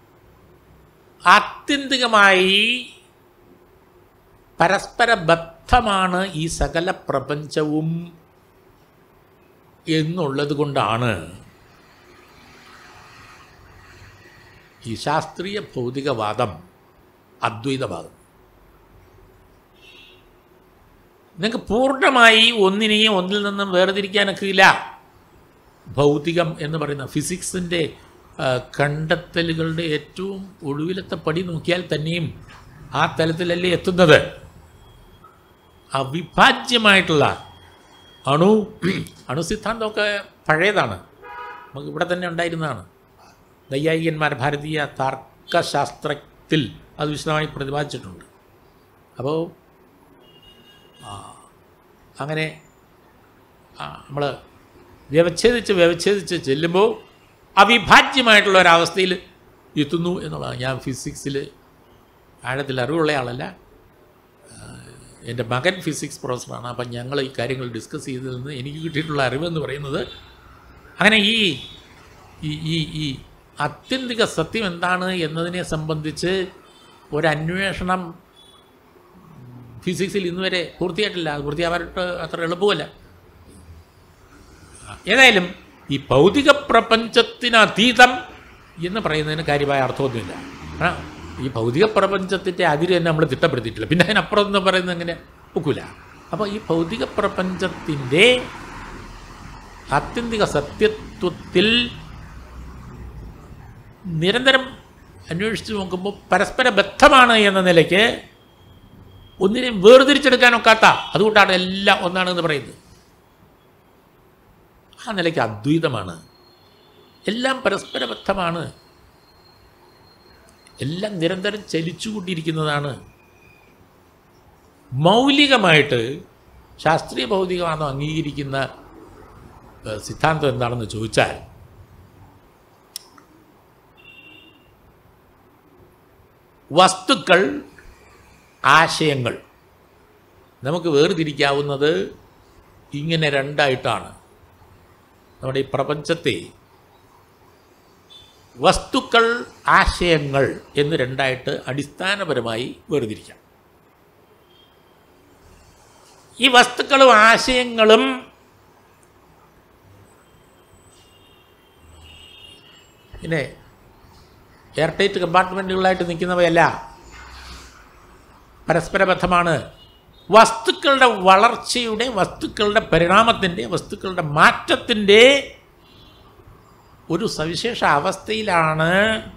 ആത്യന്തികമായി പരസ്പര ബദ്ധമാണ് ഈ സകല പ്രപഞ്ചവും എന്നുള്ളത് കൊണ്ടാണ് ഈ ശാസ്ത്രീയ ഭൗതികവാദം അദ്വൈതവാദം നിങ്ങൾക്ക് പൂർണ്ണമായി ഒന്നിനെയും ഒന്നിൽ നിന്നും വേർതിരിക്കാനൊക്കില്ല ഭൗതികം എന്ന് പറയുന്ന ഫിസിക്സിൻ്റെ കണ്ടെത്തലുകളുടെ ഏറ്റവും ഒടുവിലത്തെ പടി നോക്കിയാൽ തന്നെയും ആ തലത്തിലല്ലേ എത്തുന്നത് അവിഭാജ്യമായിട്ടുള്ള അണു അണുസിദ്ധാന്തമൊക്കെ പഴയതാണ് നമുക്ക് ഇവിടെ തന്നെ ഉണ്ടായിരുന്നതാണ് നൈയായികന്മാർ ഭാരതീയ തർക്കശാസ്ത്രത്തിൽ അത് വിശദമായി പ്രതിപാദിച്ചിട്ടുണ്ട് അപ്പോൾ അങ്ങനെ നമ്മൾ വ്യവച്ഛേദിച്ച് വ്യവച്ഛേദിച്ച് ചെല്ലുമ്പോൾ അവിഭാജ്യമായിട്ടുള്ള ഒരവസ്ഥയിൽ എത്തുന്നു എന്നുള്ളതാണ് ഞാൻ ഫിസിക്സിൽ ആഴത്തിൽ അറിവുള്ള ആളല്ല എൻ്റെ മകൻ ഫിസിക്സ് പ്രൊഫസറാണ് അപ്പം ഞങ്ങൾ ഈ കാര്യങ്ങൾ ഡിസ്കസ് ചെയ്തതിൽ നിന്ന് എനിക്ക് കിട്ടിയിട്ടുള്ള അറിവെന്ന് പറയുന്നത് അങ്ങനെ ഈ ഈ ഈ ഈ ആത്യന്തിക സത്യം എന്താണ് എന്നതിനെ സംബന്ധിച്ച് ഒരന്വേഷണം ഫിസിക്സിൽ ഇന്ന് വരെ പൂർത്തിയായിട്ടില്ല അത് പൂർത്തിയാവാനായിട്ട് അത്ര എളുപ്പമല്ല ഏതായാലും ഈ ഭൗതിക പ്രപഞ്ചത്തിനതീതം എന്ന് പറയുന്നതിന് കാര്യമായ അർത്ഥമൊന്നുമില്ല ആ, ഈ ഭൗതിക പ്രപഞ്ചത്തിൻ്റെ അതിര് തന്നെ നമ്മൾ തിട്ടപ്പെടുത്തിയിട്ടില്ല പിന്നെ അതിനപ്പുറം എന്ന് പറയുന്നത് എങ്ങനെ ഒക്കില്ല അപ്പോൾ ഈ ഭൗതിക പ്രപഞ്ചത്തിൻ്റെ ആത്യന്തിക സത്യത്വത്തിൽ നിരന്തരം അന്വേഷിച്ച് നോക്കുമ്പോൾ പരസ്പര ബദ്ധമാണ് എന്ന നിലയ്ക്ക് ഒന്നിനെയും വേർതിരിച്ചെടുക്കാനൊക്കാത്ത അതുകൊണ്ടാണ് എല്ലാം ഒന്നാണെന്ന് പറയുന്നത് ആ നിലയ്ക്ക് അദ്വൈതമാണ് എല്ലാം പരസ്പരബദ്ധമാണ് എല്ലാം നിരന്തരം ചലിച്ചുകൊണ്ടിരിക്കുന്നതാണ് മൗലികമായിട്ട് ശാസ്ത്രീയ ഭൗതികവാദം അംഗീകരിക്കുന്ന ഏഹ്, സിദ്ധാന്തം എന്താണെന്ന് ചോദിച്ചാൽ വസ്തുക്കൾ ആശയങ്ങൾ നമുക്ക് വേർതിരിക്കാവുന്നത് ഇങ്ങനെ രണ്ടായിട്ടാണ് നമ്മുടെ ഈ പ്രപഞ്ചത്തെ വസ്തുക്കൾ ആശയങ്ങൾ എന്ന് രണ്ടായിട്ട് അടിസ്ഥാനപരമായി വേർതിരിക്കാം ഈ വസ്തുക്കളും ആശയങ്ങളും പിന്നെ എയർ ടൈറ്റ് കമ്പാർട്ട്മെൻറ്റുകളായിട്ട് നിൽക്കുന്നവയല്ല പരസ്പരബദ്ധമാണ് വസ്തുക്കളുടെ വളർച്ചയുടെ വസ്തുക്കളുടെ പരിണാമത്തിൻ്റെ വസ്തുക്കളുടെ മാറ്റത്തിൻ്റെ ഒരു സവിശേഷ അവസ്ഥയിലാണ്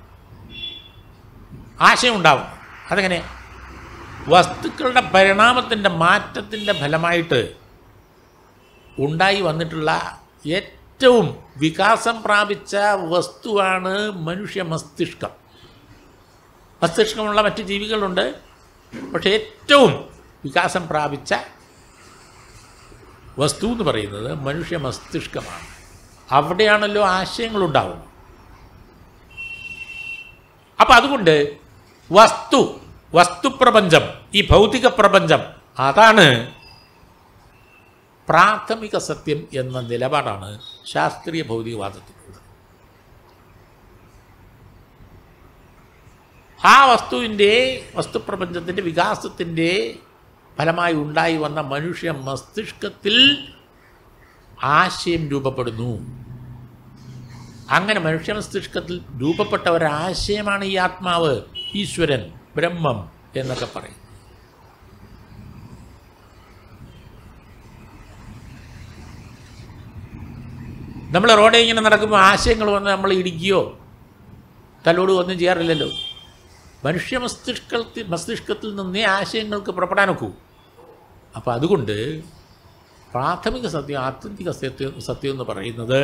ആശയം ഉണ്ടാവും അതെങ്ങനെ വസ്തുക്കളുടെ പരിണാമത്തിൻ്റെ മാറ്റത്തിൻ്റെ ഫലമായിട്ട് ഉണ്ടായി വന്നിട്ടുള്ള ഏറ്റവും വികാസം പ്രാപിച്ച വസ്തുവാണ് മനുഷ്യ മസ്തിഷ്കം മസ്തിഷ്കമുള്ള മറ്റ് ജീവികളുണ്ട് പക്ഷേ ഏറ്റവും വികാസം പ്രാപിച്ച വസ്തു എന്ന് പറയുന്നത് മനുഷ്യ മസ്തിഷ്കമാണ് അവിടെയാണല്ലോ ആശയങ്ങളുണ്ടാവുന്നത് അപ്പം അതുകൊണ്ട് വസ്തു വസ്തുപ്രപഞ്ചം ഈ ഭൗതിക പ്രപഞ്ചം അതാണ് പ്രാഥമിക സത്യം എന്ന നിലപാടാണ് ശാസ്ത്രീയ ഭൗതികവാദത്തിനുള്ളത് ആ വസ്തുവിൻ്റെ വസ്തുപ്രപഞ്ചത്തിൻ്റെ വികാസത്തിൻ്റെ ഫലമായി ഉണ്ടായി വന്ന മനുഷ്യ മസ്തിഷ്കത്തിൽ ആശയം രൂപപ്പെടുന്നു അങ്ങനെ മനുഷ്യ മസ്തിഷ്കത്തിൽ രൂപപ്പെട്ട ഒരാശയമാണ് ഈ ആത്മാവ് ഈശ്വരൻ ബ്രഹ്മം എന്നൊക്കെ പറയും നമ്മൾ റോഡിൽ ഇങ്ങനെ നടക്കുമ്പോൾ ആശയങ്ങൾ വന്ന് നമ്മൾ ഇടിക്കുകയോ തലോട് ഒന്നും ചെയ്യാറില്ലല്ലോ മനുഷ്യ മസ്തിഷ്കത്തിൽ മസ്തിഷ്കത്തിൽ നിന്നേ ആശയങ്ങൾക്ക് പുറപ്പെടാനൊക്കൂ അപ്പോൾ അതുകൊണ്ട് പ്രാഥമിക സത്യം ആത്യന്തിക സത്യം സത്യം എന്ന് പറയുന്നത്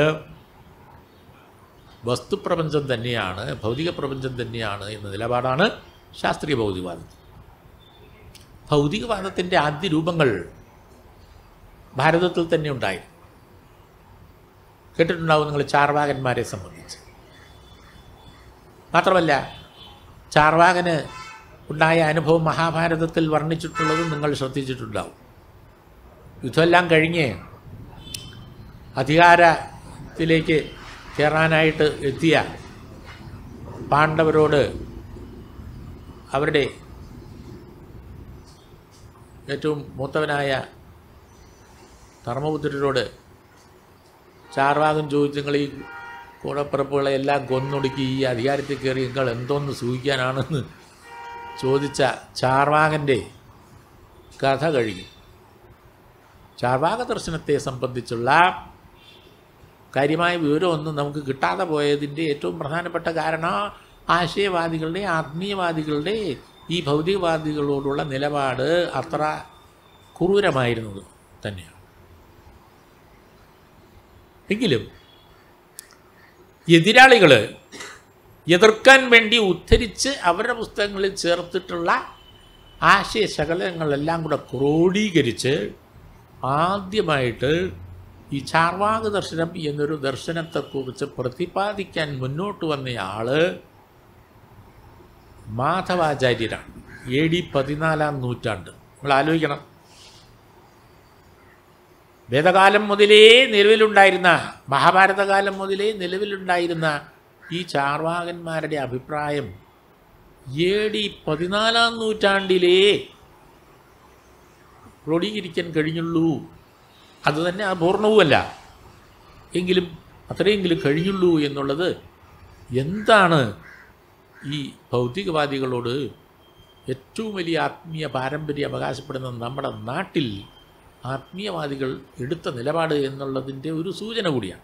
വസ്തുപ്രപഞ്ചം തന്നെയാണ് ഭൗതിക പ്രപഞ്ചം തന്നെയാണ് എന്ന നിലപാടാണ് ശാസ്ത്രീയ ഭൗതികവാദം ഭൗതികവാദത്തിൻ്റെ ആദ്യ രൂപങ്ങൾ ഭാരതത്തിൽ തന്നെ ഉണ്ടായി കേട്ടിട്ടുണ്ടാവും നിങ്ങൾ ചാർവാകന്മാരെ സംബന്ധിച്ച് മാത്രമല്ല ചാർവാകന് ഉണ്ടായ അനുഭവം മഹാഭാരതത്തിൽ വർണ്ണിച്ചിട്ടുള്ളത് നിങ്ങൾ ശ്രദ്ധിച്ചിട്ടുണ്ടാവും യുദ്ധമെല്ലാം കഴിഞ്ഞ് അധികാരത്തിലേക്ക് കയറാനായിട്ട് എത്തിയ പാണ്ഡവരോട് അവരുടെ ഏറ്റവും മൂത്തവനായ ധർമ്മപുത്രരോട് ചാർവാകൻ ചോദിച്ചു നിങ്ങൾ ഈ കൂടപ്പിറപ്പുകളെ എല്ലാം കൊന്നൊടുക്കി ഈ അധികാരത്തിൽ കയറി നിങ്ങൾ എന്തോന്ന് സൂഹിക്കാനാണെന്ന് ചോദിച്ച ചാർവാകൻ്റെ കഥ കഴിയും ചാർവാക ദർശനത്തെ സംബന്ധിച്ചുള്ള കാര്യമായ വിവരമൊന്നും നമുക്ക് കിട്ടാതെ പോയതിൻ്റെ ഏറ്റവും പ്രധാനപ്പെട്ട കാരണം ആശയവാദികളുടെ ആത്മീയവാദികളുടെ ഈ ഭൗതികവാദികളോടുള്ള നിലപാട് അത്ര ക്രൂരമായിരുന്നത് തന്നെയാണ് എങ്കിലും എതിരാളികൾ എതിർക്കാൻ വേണ്ടി ഉദ്ധരിച്ച് അവരുടെ പുസ്തകങ്ങളിൽ ചേർത്തിട്ടുള്ള ആശയശകലങ്ങളെല്ലാം കൂടെ ക്രോഡീകരിച്ച് ആദ്യമായിട്ട് ഈ ചാർവാക ദർശനം എന്നൊരു ദർശനത്തെക്കുറിച്ച് പ്രതിപാദിക്കാൻ മുന്നോട്ട് വന്നയാൾ മാധവാചാര്യരാണ് എ ഡി പതിനാലാം നൂറ്റാണ്ട് നമ്മൾ ആലോചിക്കണം വേദകാലം മുതലേ നിലവിലുണ്ടായിരുന്ന മഹാഭാരതകാലം മുതലേ നിലവിലുണ്ടായിരുന്ന ഈ ചാർവാകന്മാരുടെ അഭിപ്രായം എ ഡി പതിനാലാം നൂറ്റാണ്ടിലേ ക്രോഡീകരിക്കാൻ കഴിഞ്ഞുള്ളൂ അത് തന്നെ അപൂർണവുമല്ല എങ്കിലും അത്രയെങ്കിലും കഴിഞ്ഞുള്ളൂ എന്നുള്ളത് എന്താണ് ഈ ഭൗതികവാദികളോട് ഏറ്റവും വലിയ ആത്മീയ പാരമ്പര്യം അവകാശപ്പെടുന്ന നമ്മുടെ നാട്ടിൽ ആത്മീയവാദികൾ എടുത്ത നിലപാട് എന്നുള്ളതിൻ്റെ ഒരു സൂചന കൂടിയാണ്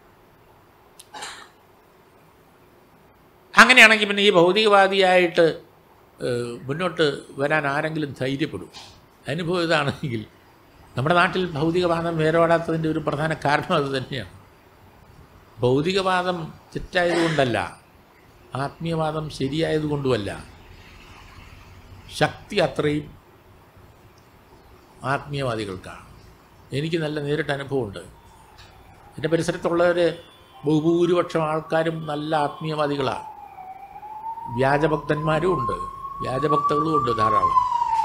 അങ്ങനെയാണെങ്കിൽ പിന്നെ ഈ ഭൗതികവാദിയായിട്ട് ഏഹ്, മുന്നോട്ട് വരാൻ ആരെങ്കിലും ധൈര്യപ്പെടും അനുഭവം ഇതാണെങ്കിൽ നമ്മുടെ നാട്ടിൽ ഭൗതികവാദം വേരോടാത്തതിൻ്റെ ഒരു പ്രധാന കാരണം അത് തന്നെയാണ് ഭൗതികവാദം തെറ്റായതുകൊണ്ടല്ല ആത്മീയവാദം ശരിയായതുകൊണ്ടുമല്ല ശക്തി അത്രയും ആത്മീയവാദികൾക്കാണ് എനിക്ക് നല്ല നേരിട്ട് അനുഭവമുണ്ട് എൻ്റെ പരിസരത്തുള്ളവർ ബഹുഭൂരിപക്ഷം ആൾക്കാരും നല്ല ആത്മീയവാദികളാണ് വ്യാജഭക്തന്മാരും ഉണ്ട് വ്യാജഭക്തകളും ഉണ്ട് ധാരാളം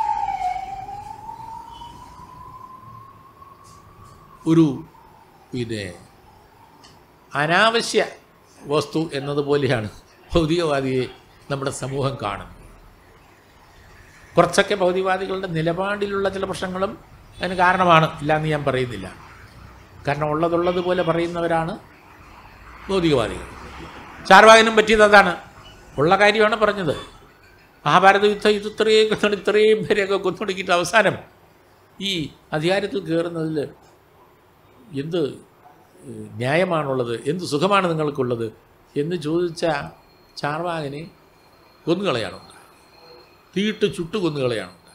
ഒരു പിന്നെ അനാവശ്യ വസ്തു എന്നതുപോലെയാണ് ഭൗതികവാദിയെ നമ്മുടെ സമൂഹം കാണുന്നത് കുറച്ചൊക്കെ ഭൗതികവാദികളുടെ നിലപാടിലുള്ള ചില പ്രശ്നങ്ങളും അതിന് കാരണമാണ് ഇല്ലയെന്ന് ഞാൻ പറയുന്നില്ല കാരണം ഉള്ളതുള്ളതുപോലെ പറയുന്നവരാണ് ഭൗതികവാദികൾ ചാർവാകനും പറ്റിയത് അതാണ് ഉള്ള കാര്യമാണ് പറഞ്ഞത് മഹാഭാരത യുദ്ധം ഇത് ഇത്രയും കൊന്നൊടു- ഇത്രയും പേരെയൊക്കെ കൊന്നൊടുക്കിയിട്ട് അവസാനം ഈ അധികാരത്തിൽ കയറുന്നതിൽ എന്ത് ഏഹ്, ന്യായമാണുള്ളത് എന്ത് സുഖമാണ് നിങ്ങൾക്കുള്ളത് എന്ന് ചോദിച്ച ചാർവാകനെ കൊന്നുകളയാണ് ഉണ്ടായത്. തീയിട്ട് ചുട്ടു കൊന്നുകളയാണ് ഉണ്ടായത്.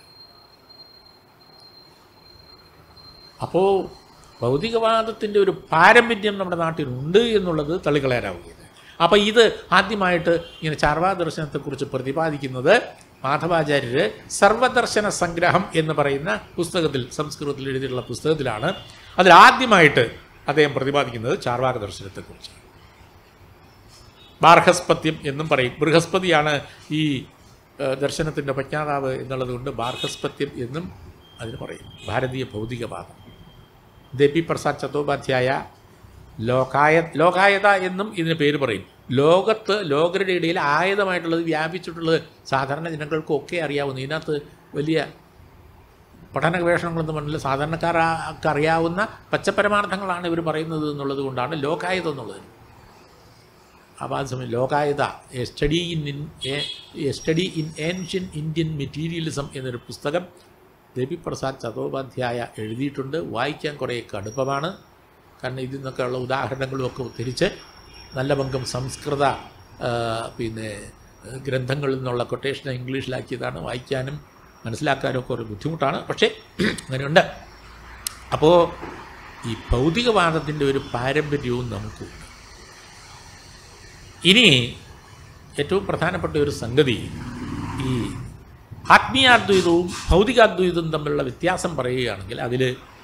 അപ്പോൾ ഭൗതികവാദത്തിൻ്റെ ഒരു പാരമ്പര്യം നമ്മുടെ നാട്ടിലുണ്ട് എന്നുള്ളത് തള്ളിക്കളയാനാവുകയില്ല അപ്പോൾ ഇത് ആദ്യമായിട്ട് ഇങ്ങനെ ചാർവാ ദർശനത്തെക്കുറിച്ച് പ്രതിപാദിക്കുന്നത് മാധവാചാര്യർ സർവദർശന സംഗ്രഹം എന്ന് പറയുന്ന പുസ്തകത്തിൽ സംസ്കൃതത്തിൽ എഴുതിയിട്ടുള്ള പുസ്തകത്തിലാണ് അതിൽ ആദ്യമായിട്ട് അദ്ദേഹം പ്രതിപാദിക്കുന്നത് ചാർവാക ദർശനത്തെക്കുറിച്ച് ബാർഹസ്പത്യം എന്നും പറയും ബൃഹസ്പതിയാണ് ഈ ദർശനത്തിൻ്റെ പ്രജ്ഞാതാവ് എന്നുള്ളത് കൊണ്ട് ബാർഹസ്പത്യം എന്നും അതിന് പറയും ഭാരതീയ ഭൗതികവാദം ദേബി പ്രസാദ് ചത്തോപാധ്യായ ലോകായ ലോകായത എന്നും ഇതിന് പേര് പറയും ലോകത്ത് ലോകരുടെ ഇടയിൽ ആയുധമായിട്ടുള്ളത് വ്യാപിച്ചിട്ടുള്ളത് സാധാരണ ജനങ്ങൾക്കൊക്കെ അറിയാവുന്ന ഇതിനകത്ത് വലിയ പഠന ഗവേഷണങ്ങളൊന്നും പറഞ്ഞില്ല സാധാരണക്കാർക്ക് അറിയാവുന്ന പച്ചപരമാർത്ഥങ്ങളാണ് ഇവർ പറയുന്നത് എന്നുള്ളത് കൊണ്ടാണ് ലോകായുധം എന്നുള്ളത് അപ്പോൾ അത് സമയം Lokayata a study in in a study in ancient Indian materialism എന്നൊരു പുസ്തകം ദേവിപ്രസാദ് ചതോപാധ്യായ എഴുതിയിട്ടുണ്ട് വായിക്കാൻ കുറേ കടുപ്പമാണ് കാരണം ഇതിൽ നിന്നൊക്കെയുള്ള ഉദാഹരണങ്ങളും ഒക്കെ ഉദ്ധരിച്ച് നല്ല പങ്കും സംസ്കൃത ആ, പിന്നെ ഗ്രന്ഥങ്ങളിൽ നിന്നുള്ള കൊട്ടേഷൻ ഇംഗ്ലീഷിലാക്കിയതാണ് വായിക്കാനും മനസ്സിലാക്കാനും ഒക്കെ ഒരു ബുദ്ധിമുട്ടാണ് പക്ഷേ അങ്ങനെയുണ്ട് അപ്പോൾ ഈ ഭൗതികവാദത്തിൻ്റെ ഒരു പാരമ്പര്യവും നമുക്കുണ്ട് ഇനി ഏറ്റവും പ്രധാനപ്പെട്ട ഒരു സംഗതി ഈ ആത്മീയാദ്വൈതവും ഭൗതികാദ്വൈതവും തമ്മിലുള്ള വ്യത്യാസം പറയുകയാണെങ്കിൽ അതിൽ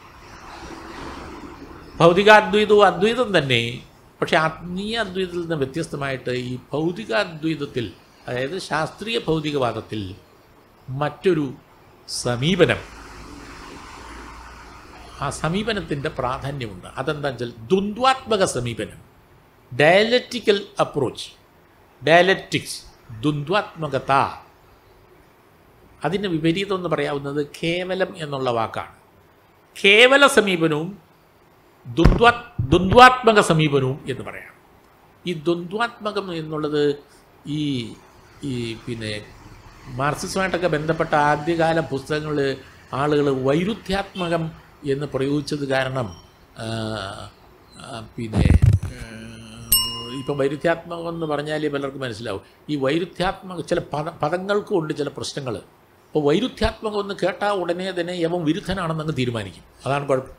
ഭൗതികാദ്വൈതവും അദ്വൈതം തന്നെ പക്ഷേ ആത്മീയ അദ്വൈതത്തിൽ നിന്ന് വ്യത്യസ്തമായിട്ട് ഈ ഭൗതികാദ്വൈതത്തിൽ അതായത് ശാസ്ത്രീയ ഭൗതികവാദത്തിൽ മറ്റൊരു സമീപനം ആ സമീപനത്തിൻ്റെ പ്രാധാന്യമുണ്ട് അതെന്താ വെച്ചാൽ ദ്വന്ദ്വാത്മക സമീപനം ഡയലറ്റിക്കൽ അപ്രോച്ച് ഡയലറ്റിക്സ് ദ്വന്ദ്വാത്മകത അതിന് വിപരീതം എന്ന് പറയാവുന്നത് കേവലം എന്നുള്ള വാക്കാണ് കേവല സമീപനവും ദ്വന്ദ്വാ ദ്വന്ദ്വാത്മക സമീപനവും എന്ന് പറയാം ഈ ദ്വന്ദ്വാത്മകം എന്നുള്ളത് ഈ ഈ പിന്നെ മാർക്സിസമായിട്ടൊക്കെ ബന്ധപ്പെട്ട ആദ്യകാല പുസ്തകങ്ങൾ ആളുകൾ വൈരുദ്ധ്യാത്മകം എന്ന് പ്രയോഗിച്ചത് കാരണം ആ, ആ, പിന്നെ ഇപ്പം വൈരുദ്ധ്യാത്മകം എന്ന് പറഞ്ഞാൽ പലർക്കും മനസ്സിലാവും ഈ വൈരുദ്ധ്യാത്മക ചില പദ പദങ്ങൾക്കും ഉണ്ട് ചില പ്രശ്നങ്ങൾ അപ്പോൾ വൈരുദ്ധ്യാത്മകം എന്ന് കേട്ടാൽ ഉടനെ തന്നെ യവൻ വിരുദ്ധനാണെന്ന് അങ്ങ് തീരുമാനിക്കും അതാണ് കുഴപ്പം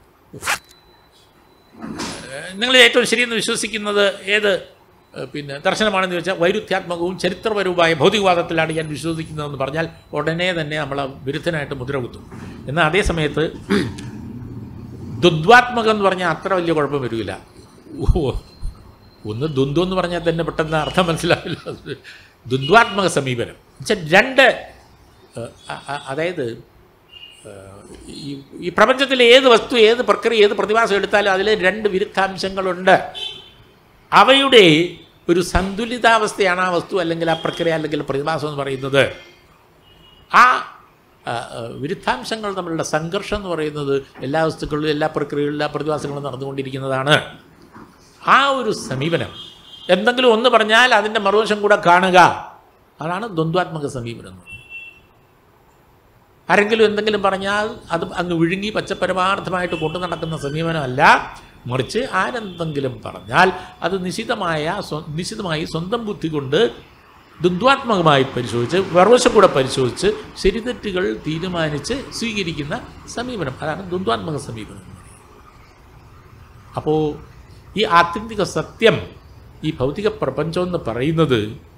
നിങ്ങൾ ഏറ്റവും ശരിയെന്ന് വിശ്വസിക്കുന്നത് ഏത് ഏഹ്, പിന്നെ ദർശനമാണെന്ന് ചോദിച്ചാൽ വൈരുദ്ധ്യാത്മകവും ചരിത്രപരവുമായ ഭൗതികവാദത്തിലാണ് ഞാൻ വിശ്വസിക്കുന്നതെന്ന് പറഞ്ഞാൽ ഉടനെ തന്നെ നമ്മൾ വിരുദ്ധനായിട്ട് മുദ്ര കുത്തും എന്നാൽ അതേ സമയത്ത് ദ്വന്ദ്വാത്മകം എന്ന് പറഞ്ഞാൽ അത്ര വലിയ കുഴപ്പം വരില്ല ഓ, ഒന്ന് ദ്വന്ദ്വം എന്ന് പറഞ്ഞാൽ തന്നെ പെട്ടെന്ന് അർത്ഥം മനസ്സിലാവില്ല ദ്വന്ദ്വാത്മക സമീപനം എന്നുവെച്ചാൽ രണ്ട് ഏഹ്, അ- അ- അതായത് ഈ ഈ പ്രപഞ്ചത്തിലെ ഏത് വസ്തു ഏത് പ്രക്രിയ ഏത് പ്രതിഭാസം എടുത്താലും അതിൽ രണ്ട് വിരുദ്ധാംശങ്ങളുണ്ട് അവയുടെ ഒരു സന്തുലിതാവസ്ഥയാണ് ആ വസ്തു അല്ലെങ്കിൽ ആ പ്രക്രിയ അല്ലെങ്കിൽ പ്രതിഭാസം എന്ന് പറയുന്നത് ആ ആ, ആ, വിരുദ്ധാംശങ്ങൾ തമ്മിലുള്ള സംഘർഷം എന്ന് പറയുന്നത് എല്ലാ വസ്തുക്കളിലും എല്ലാ പ്രക്രിയകളിലും എല്ലാ പ്രതിഭാസങ്ങളും നടന്നുകൊണ്ടിരിക്കുന്നതാണ് ആ ഒരു സമീപനം എന്തെങ്കിലും ഒന്ന് പറഞ്ഞാൽ അതിൻ്റെ മറുവശം കൂടെ കാണുക അതാണ് ദ്വന്ദ്വാത്മക സമീപനം എന്ന് പറയുന്നത് ആരെങ്കിലും എന്തെങ്കിലും പറഞ്ഞാൽ അത് അങ്ങ് വിഴുങ്ങി പച്ചപരമാർത്ഥമായിട്ട് കൊണ്ടു നടക്കുന്ന സമീപനമല്ല മറിച്ച് ആരെന്തെങ്കിലും പറഞ്ഞാൽ അത് നിശിതമായ സ്വ- നിശിതമായി സ്വന്തം ബുദ്ധി കൊണ്ട് ദ്വന്ദ്വാത്മകമായി പരിശോധിച്ച് മറുവശം കൂടെ പരിശോധിച്ച് ശരിതെറ്റുകൾ തീരുമാനിച്ച് സ്വീകരിക്കുന്ന സമീപനം അതാണ് ദ്വന്ദ്വാത്മക സമീപനം അപ്പോൾ ഈ ആത്യന്തിക സത്യം ഈ ഭൗതിക പ്രപഞ്ചം എന്ന് പറയുന്നത്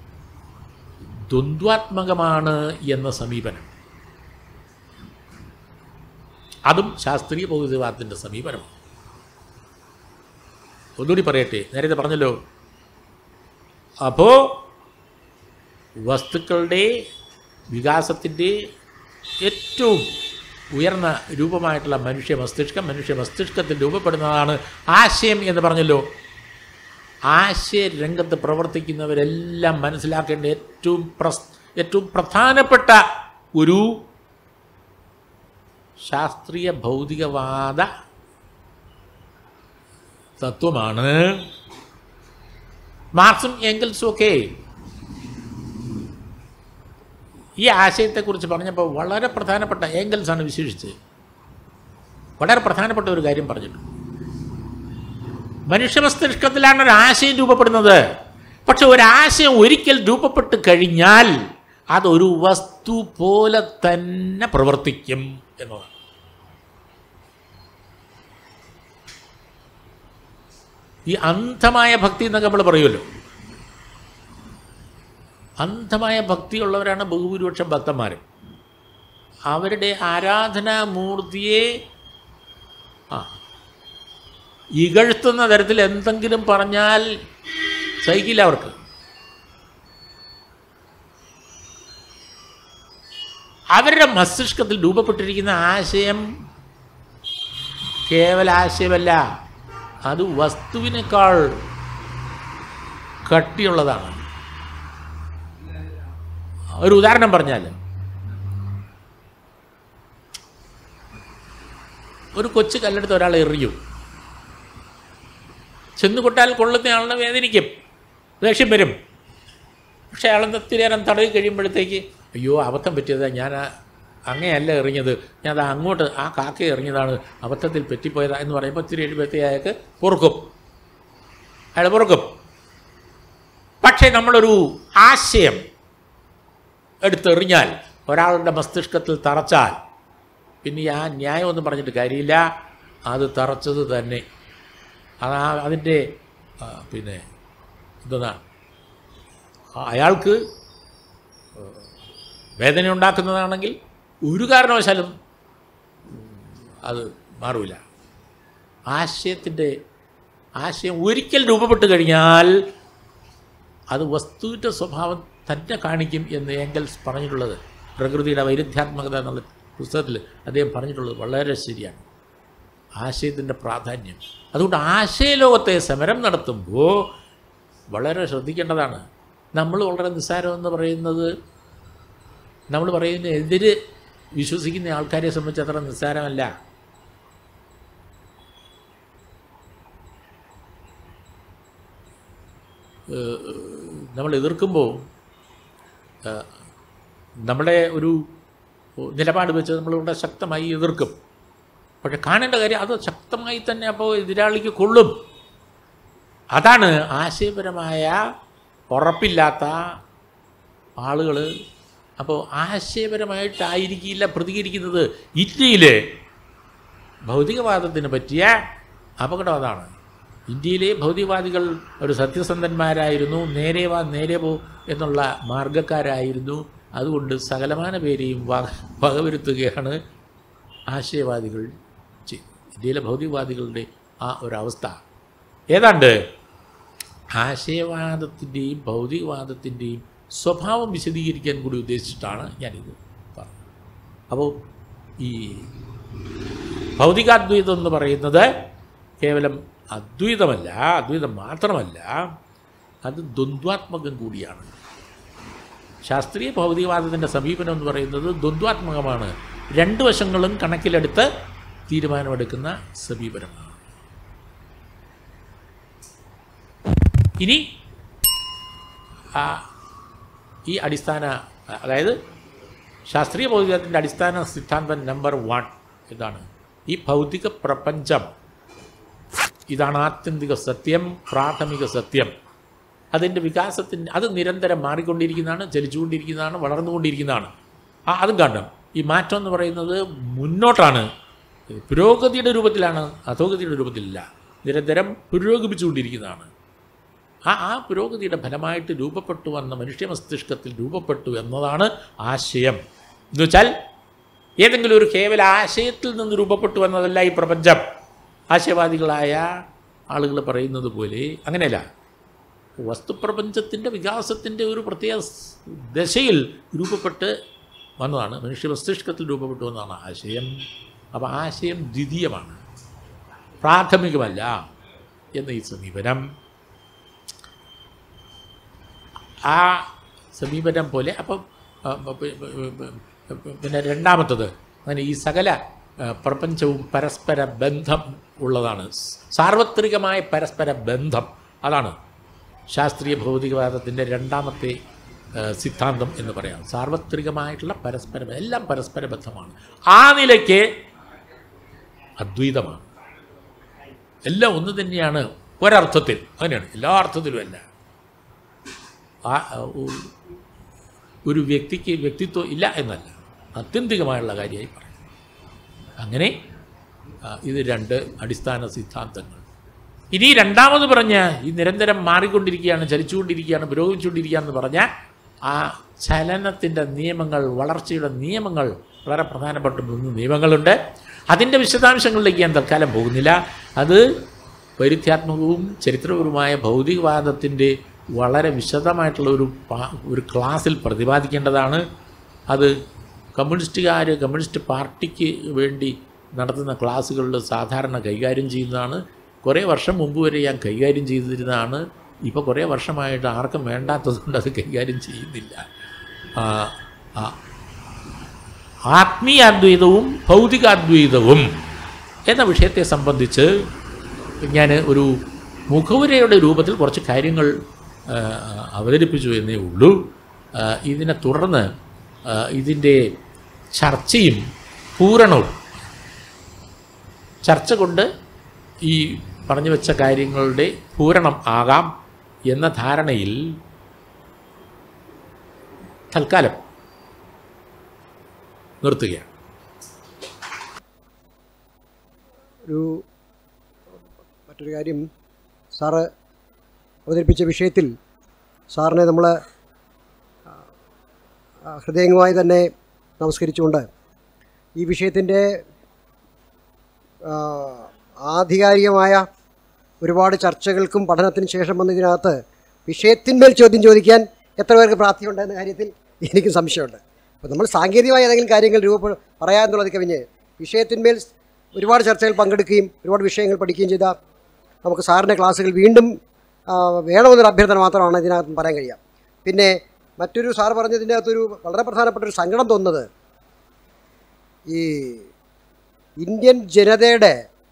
ദ്വന്ദ്വാത്മകമാണ് എന്ന സമീപനം അതും ശാസ്ത്രീയ ഭൗതികവാദത്തിൻ്റെ സമീപനമാണ് ഒന്നുകൂടി പറയട്ടെ നേരത്തെ പറഞ്ഞല്ലോ അപ്പോൾ വസ്തുക്കളുടെ വികാസത്തിൻ്റെ ഏറ്റവും ഉയർന്ന രൂപമായിട്ടുള്ള മനുഷ്യ മസ്തിഷ്കം മനുഷ്യ മസ്തിഷ്കത്തിൽ രൂപപ്പെടുന്നതാണ് ആശയം എന്ന് പറഞ്ഞല്ലോ ആശയരംഗത്ത് പ്രവർത്തിക്കുന്നവരെല്ലാം മനസ്സിലാക്കേണ്ട ഏറ്റവും പ്രസ് ഏറ്റവും പ്രധാനപ്പെട്ട ഒരു ശാസ്ത്രീയ ഭൗതികവാദ തത്വമാണ് മാർക്സും എങ്കിൾസും ഒക്കെ ഈ ആശയത്തെക്കുറിച്ച് പറഞ്ഞപ്പോൾ വളരെ പ്രധാനപ്പെട്ട ഏംഗൽസ് ആണ് വിശേഷിച്ച് വളരെ പ്രധാനപ്പെട്ട ഒരു കാര്യം പറഞ്ഞിട്ടുണ്ട് മനുഷ്യ മസ്തിഷ്കത്തിലാണ് ഒരു ആശയം രൂപപ്പെടുന്നത് പക്ഷെ ഒരാശയം ഒരിക്കൽ രൂപപ്പെട്ട് കഴിഞ്ഞാൽ അതൊരു വസ്തു പോലെ തന്നെ പ്രവർത്തിക്കും എന്നതാണ് ഈ അന്ധമായ ഭക്തി എന്നൊക്കെ നമ്മൾ പറയുമല്ലോ അന്ധമായ ഭക്തിയുള്ളവരാണ് ബഹുഭൂരിപക്ഷം ഭക്തന്മാർ അവരുടെ ആരാധനാമൂർത്തിയെ ആ ഇകഴ്ത്തുന്ന തരത്തിൽ എന്തെങ്കിലും പറഞ്ഞാൽ സഹിക്കില്ല അവർക്ക് അവരുടെ മസ്തിഷ്കത്തിൽ രൂപപ്പെട്ടിരിക്കുന്ന ആശയം കേവല ആശയമല്ല അത് വസ്തുവിനേക്കാൾ കട്ടിയുള്ളതാണ് ഒരു ഉദാഹരണം പറഞ്ഞാൽ ഒരു കൊച്ചു കല്ലെടുത്ത് ഒരാൾ എറിയും ചെന്ന് കൊട്ടാൽ കൊള്ളുന്നയാളിനെ വേദനിക്കും ദേഷ്യം വരും പക്ഷേ അയാളെന്ന് ഒത്തിരി നേരം തടവി കഴിയുമ്പോഴത്തേക്ക് അയ്യോ അബദ്ധം പറ്റിയതാ ഞാൻ ആ അങ്ങനെയല്ല എറിഞ്ഞത് ഞാൻ അത് അങ്ങോട്ട് ആ കാക്ക എറിഞ്ഞതാണ് അബദ്ധത്തിൽ പറ്റിപ്പോയതാ എന്ന് പറയുമ്പോൾ ഒത്തിരി കഴിയുമ്പോഴത്തേക്ക് അയാൾക്ക് പൊറുക്കും അയാൾ പൊറുക്കും പക്ഷേ നമ്മളൊരു ആശയം എടുത്തെറിഞ്ഞാൽ ഒരാളുടെ മസ്തിഷ്കത്തിൽ തറച്ചാൽ പിന്നെ ആ ന്യായമൊന്നും പറഞ്ഞിട്ട് കാര്യമില്ല അത് തറച്ചത് തന്നെ അതാ അതിൻ്റെ ആ, പിന്നെ എന്താണ് അയാൾക്ക് വേദന ഉണ്ടാക്കുന്നതാണെങ്കിൽ ഒരു കാരണവശാലും അത് മാറില്ല ആശയത്തിൻ്റെ ആശയം ഒരിക്കൽ രൂപപ്പെട്ട് കഴിഞ്ഞാൽ അത് വസ്തുവിൻ്റെ സ്വഭാവം തന്നെ കാണിക്കും എന്ന് ഏങ്കൽസ് പറഞ്ഞിട്ടുള്ളത് പ്രകൃതിയുടെ വൈരുദ്ധ്യാത്മകത എന്നുള്ള പുസ്തകത്തിൽ അദ്ദേഹം പറഞ്ഞിട്ടുള്ളത് വളരെ ശരിയാണ് ആശയത്തിൻ്റെ പ്രാധാന്യം അതുകൊണ്ട് ആശയലോകത്തെ സമരം നടത്തുമ്പോൾ വളരെ ശ്രദ്ധിക്കേണ്ടതാണ് നമ്മൾ വളരെ നിസ്സാരമെന്ന് പറയുന്നത് നമ്മൾ പറയുന്നതിനെതിര് വിശ്വസിക്കുന്ന ആൾക്കാരെ സംബന്ധിച്ച് അത്ര നിസ്സാരമല്ല ഏഹ് നമ്മൾ എതിർക്കുമ്പോൾ ഏഹ് നമ്മുടെ ഒരു നിലപാട് വെച്ച് നമ്മൾ ഇവിടെ ശക്തമായി എതിർക്കും പക്ഷെ കാണേണ്ട കാര്യം അത് ശക്തമായി തന്നെ അപ്പോൾ എതിരാളിക്ക് കൊള്ളും അതാണ് ആശയപരമായ ഉറപ്പില്ലാത്ത ആളുകൾ അപ്പോൾ ആശയപരമായിട്ടായിരിക്കില്ല പ്രതികരിക്കുന്നത് ഇന്ത്യയിലെ ഭൗതികവാദത്തിന് പറ്റിയ അപകടം അതാണ് ഇന്ത്യയിലെ ഭൗതികവാദികൾ ഒരു സത്യസന്ധന്മാരായിരുന്നു നേരെ വാ നേരെ പോ എന്നുള്ള മാർഗക്കാരായിരുന്നു അതുകൊണ്ട് സകലമാന പേരെയും വക വകവരുത്തുകയാണ് ആശയവാദികൾ ചെയ്തത് ഇന്ത്യയിലെ ഭൗതികവാദികളുടെ ആ ഒരവസ്ഥ ഏതാണ്ട് ആശയവാദത്തിൻ്റെയും ഭൗതികവാദത്തിൻ്റെയും സ്വഭാവം വിശദീകരിക്കാൻ കൂടി ഉദ്ദേശിച്ചിട്ടാണ് ഞാനിത് പറഞ്ഞത് അപ്പോൾ ഈ ഭൗതികാദ്വൈതം എന്ന് പറയുന്നത് കേവലം അദ്വൈതമല്ല അദ്വൈതം മാത്രമല്ല അത് ദ്വന്ദ്വാത്മകം കൂടിയാണ് ശാസ്ത്രീയ ഭൗതികവാദത്തിൻ്റെ സമീപനം എന്ന് പറയുന്നത് ദ്വന്ദ്വാത്മകമാണ് രണ്ട് വശങ്ങളും കണക്കിലെടുത്ത് തീരുമാനമെടുക്കുന്ന സമീപനമാണ് ഇനി ആ ഈ അടിസ്ഥാന അതായത് ശാസ്ത്രീയ ഭൗതികത്തിൻ്റെ അടിസ്ഥാന സിദ്ധാന്തം നമ്പർ വൺ ഇതാണ് ഈ ഭൗതിക പ്രപഞ്ചം ഇതാണ് ആത്യന്തിക സത്യം പ്രാഥമിക സത്യം അതിൻ്റെ വികാസത്തിന് അത് നിരന്തരം മാറിക്കൊണ്ടിരിക്കുന്നതാണ് ചലിച്ചുകൊണ്ടിരിക്കുന്നതാണ് വളർന്നുകൊണ്ടിരിക്കുന്നതാണ് ആ അതും കാണണം ഈ മാറ്റം എന്ന് പറയുന്നത് മുന്നോട്ടാണ് പുരോഗതിയുടെ രൂപത്തിലാണ് അധോഗതിയുടെ രൂപത്തിലല്ല നിരന്തരം പുരോഗമിച്ചുകൊണ്ടിരിക്കുന്നതാണ് ആ ആ പുരോഗതിയുടെ ഫലമായിട്ട് രൂപപ്പെട്ടു വന്ന മനുഷ്യ മസ്തിഷ്കത്തിൽ രൂപപ്പെട്ടു എന്നതാണ് ആശയം എന്ന് വെച്ചാൽ ഏതെങ്കിലും ഒരു കേവല ആശയത്തിൽ നിന്ന് രൂപപ്പെട്ടു വന്നതല്ല ഈ പ്രപഞ്ചം ആശയവാദികളായ ആളുകൾ പറയുന്നത് പോലെ അങ്ങനെയല്ല വസ്തുപ്രപഞ്ചത്തിൻ്റെ വികാസത്തിൻ്റെ ഒരു പ്രത്യേക സ് ദശയിൽ രൂപപ്പെട്ട് വന്നതാണ് മനുഷ്യ മസ്തിഷ്കത്തിൽ രൂപപ്പെട്ടു വന്നതാണ് ആശയം അപ്പോൾ ആശയം ദ്വിതീയമാണ് പ്രാഥമികമല്ല എന്ന ഈ സമീപനം ആ സമീപനം പോലെ അപ്പം ആ, പ- പ- പ- പിന്നെ രണ്ടാമത്തത് അങ്ങനെ ഈ സകല ആ, പ്രപഞ്ചവും പരസ്പര ബന്ധം ഉള്ളതാണ് സാർവത്രികമായ പരസ്പര ബന്ധം അതാണ് ശാസ്ത്രീയ ഭൗതികവാദത്തിൻ്റെ രണ്ടാമത്തെ ആ, സിദ്ധാന്തം എന്ന് പറയാം സാർവത്രികമായിട്ടുള്ള പരസ്പര എല്ലാം പരസ്പര ബന്ധമാണ് ആ നിലയ്ക്ക് അദ്വൈതമാണ് എല്ലാം ഒന്ന് തന്നെയാണ് ഒരർത്ഥത്തിൽ അങ്ങനെയാണ് എല്ലാ അർത്ഥത്തിലും അല്ല ആ ഉ- ഒരു വ്യക്തിക്ക് വ്യക്തിത്വം ഇല്ല എന്നല്ല ആത്യന്തികമായുള്ള കാര്യമായി പറയും അങ്ങനെ ആ, ഇത് രണ്ട് അടിസ്ഥാന സിദ്ധാന്തങ്ങൾ ഇനി രണ്ടാമത് പറഞ്ഞ ഈ നിരന്തരം മാറിക്കൊണ്ടിരിക്കുകയാണ് ചലിച്ചുകൊണ്ടിരിക്കുകയാണ് പുരോഗമിച്ചുകൊണ്ടിരിക്കുകയാണെന്ന് പറഞ്ഞ ആ ചലനത്തിൻ്റെ നിയമങ്ങൾ വളർച്ചയുടെ നിയമങ്ങൾ വളരെ പ്രധാനപ്പെട്ട മൂന്ന് നിയമങ്ങളുണ്ട് അതിൻ്റെ വിശദാംശങ്ങളിലേക്ക് ഞാൻ തൽക്കാലം പോകുന്നില്ല അത് വൈരുദ്ധ്യാത്മകവും ചരിത്രപരവുമായ ഭൗതികവാദത്തിൻ്റെ വളരെ വിശദമായിട്ടുള്ള ഒരു പാ- ഒരു ക്ലാസ്സിൽ പ്രതിപാദിക്കേണ്ടതാണ് അത് കമ്മ്യൂണിസ്റ്റുകാർ കമ്മ്യൂണിസ്റ്റ് പാർട്ടിക്ക് വേണ്ടി നടത്തുന്ന ക്ലാസ്സുകളിൽ സാധാരണ കൈകാര്യം ചെയ്യുന്നതാണ് കുറേ വർഷം മുമ്പ് വരെ ഞാൻ കൈകാര്യം ചെയ്തിരുന്നതാണ് ഇപ്പോൾ കുറേ വർഷമായിട്ട് ആർക്കും വേണ്ടാത്തതുകൊണ്ട് അത് കൈകാര്യം ചെയ്യുന്നില്ല ആ, ആ, ആത്മീയാദ്വൈതവും ഭൗതികാദ്വൈതവും എന്ന വിഷയത്തെ സംബന്ധിച്ച് ഞാൻ ഒരു മുഖവുരയുടെ രൂപത്തിൽ കുറച്ച് കാര്യങ്ങൾ ആ, അവതരിപ്പിച്ചു എന്നേ ഉള്ളൂ ആ, ഇതിനെ തുടർന്ന് ആ, ഇതിൻ്റെ ചർച്ചയും പൂരണവും ചർച്ച കൊണ്ട് ഈ പറഞ്ഞു വെച്ച കാര്യങ്ങളുടെ പൂരണം ആകാം എന്ന ധാരണയിൽ തൽക്കാലം നിർത്തുകയാണ് ഒരു മറ്റൊരു കാര്യം സാറ് അവതരിപ്പിച്ച വിഷയത്തിൽ സാറിനെ നമ്മൾ ഹൃദയംഗമായി തന്നെ നമസ്കരിച്ചുകൊണ്ട് ഈ വിഷയത്തിൻ്റെ ആ, ആധികാരികമായ ഒരുപാട് ചർച്ചകൾക്കും പഠനത്തിന് ശേഷം വന്ന ഇതിനകത്ത് വിഷയത്തിന്മേൽ ചോദ്യം ചോദിക്കാൻ എത്ര പേർക്ക് പ്രാപ്തിയുണ്ട് എന്ന കാര്യത്തിൽ എനിക്കും സംശയമുണ്ട് അപ്പോൾ നമ്മൾ സാങ്കേതികമായ ഏതെങ്കിലും കാര്യങ്ങൾ രൂപ പറയാമെന്നുള്ളത് കവിഞ്ഞ് വിഷയത്തിന്മേൽ ഒരുപാട് ചർച്ചകൾ പങ്കെടുക്കുകയും ഒരുപാട് വിഷയങ്ങൾ പഠിക്കുകയും ചെയ്ത നമുക്ക് സാറിൻ്റെ ക്ലാസ്സുകൾ വീണ്ടും ആ, വേണമെന്നൊരു അഭ്യർത്ഥന മാത്രമാണ് ഇതിനകത്ത് പറയാൻ കഴിയുക പിന്നെ മറ്റൊരു സാർ പറഞ്ഞതിൻ്റെ അകത്തൊരു വളരെ പ്രധാനപ്പെട്ട ഒരു സങ്കടം തോന്നുന്നത് ഈ ഇന്ത്യൻ ജനതയുടെ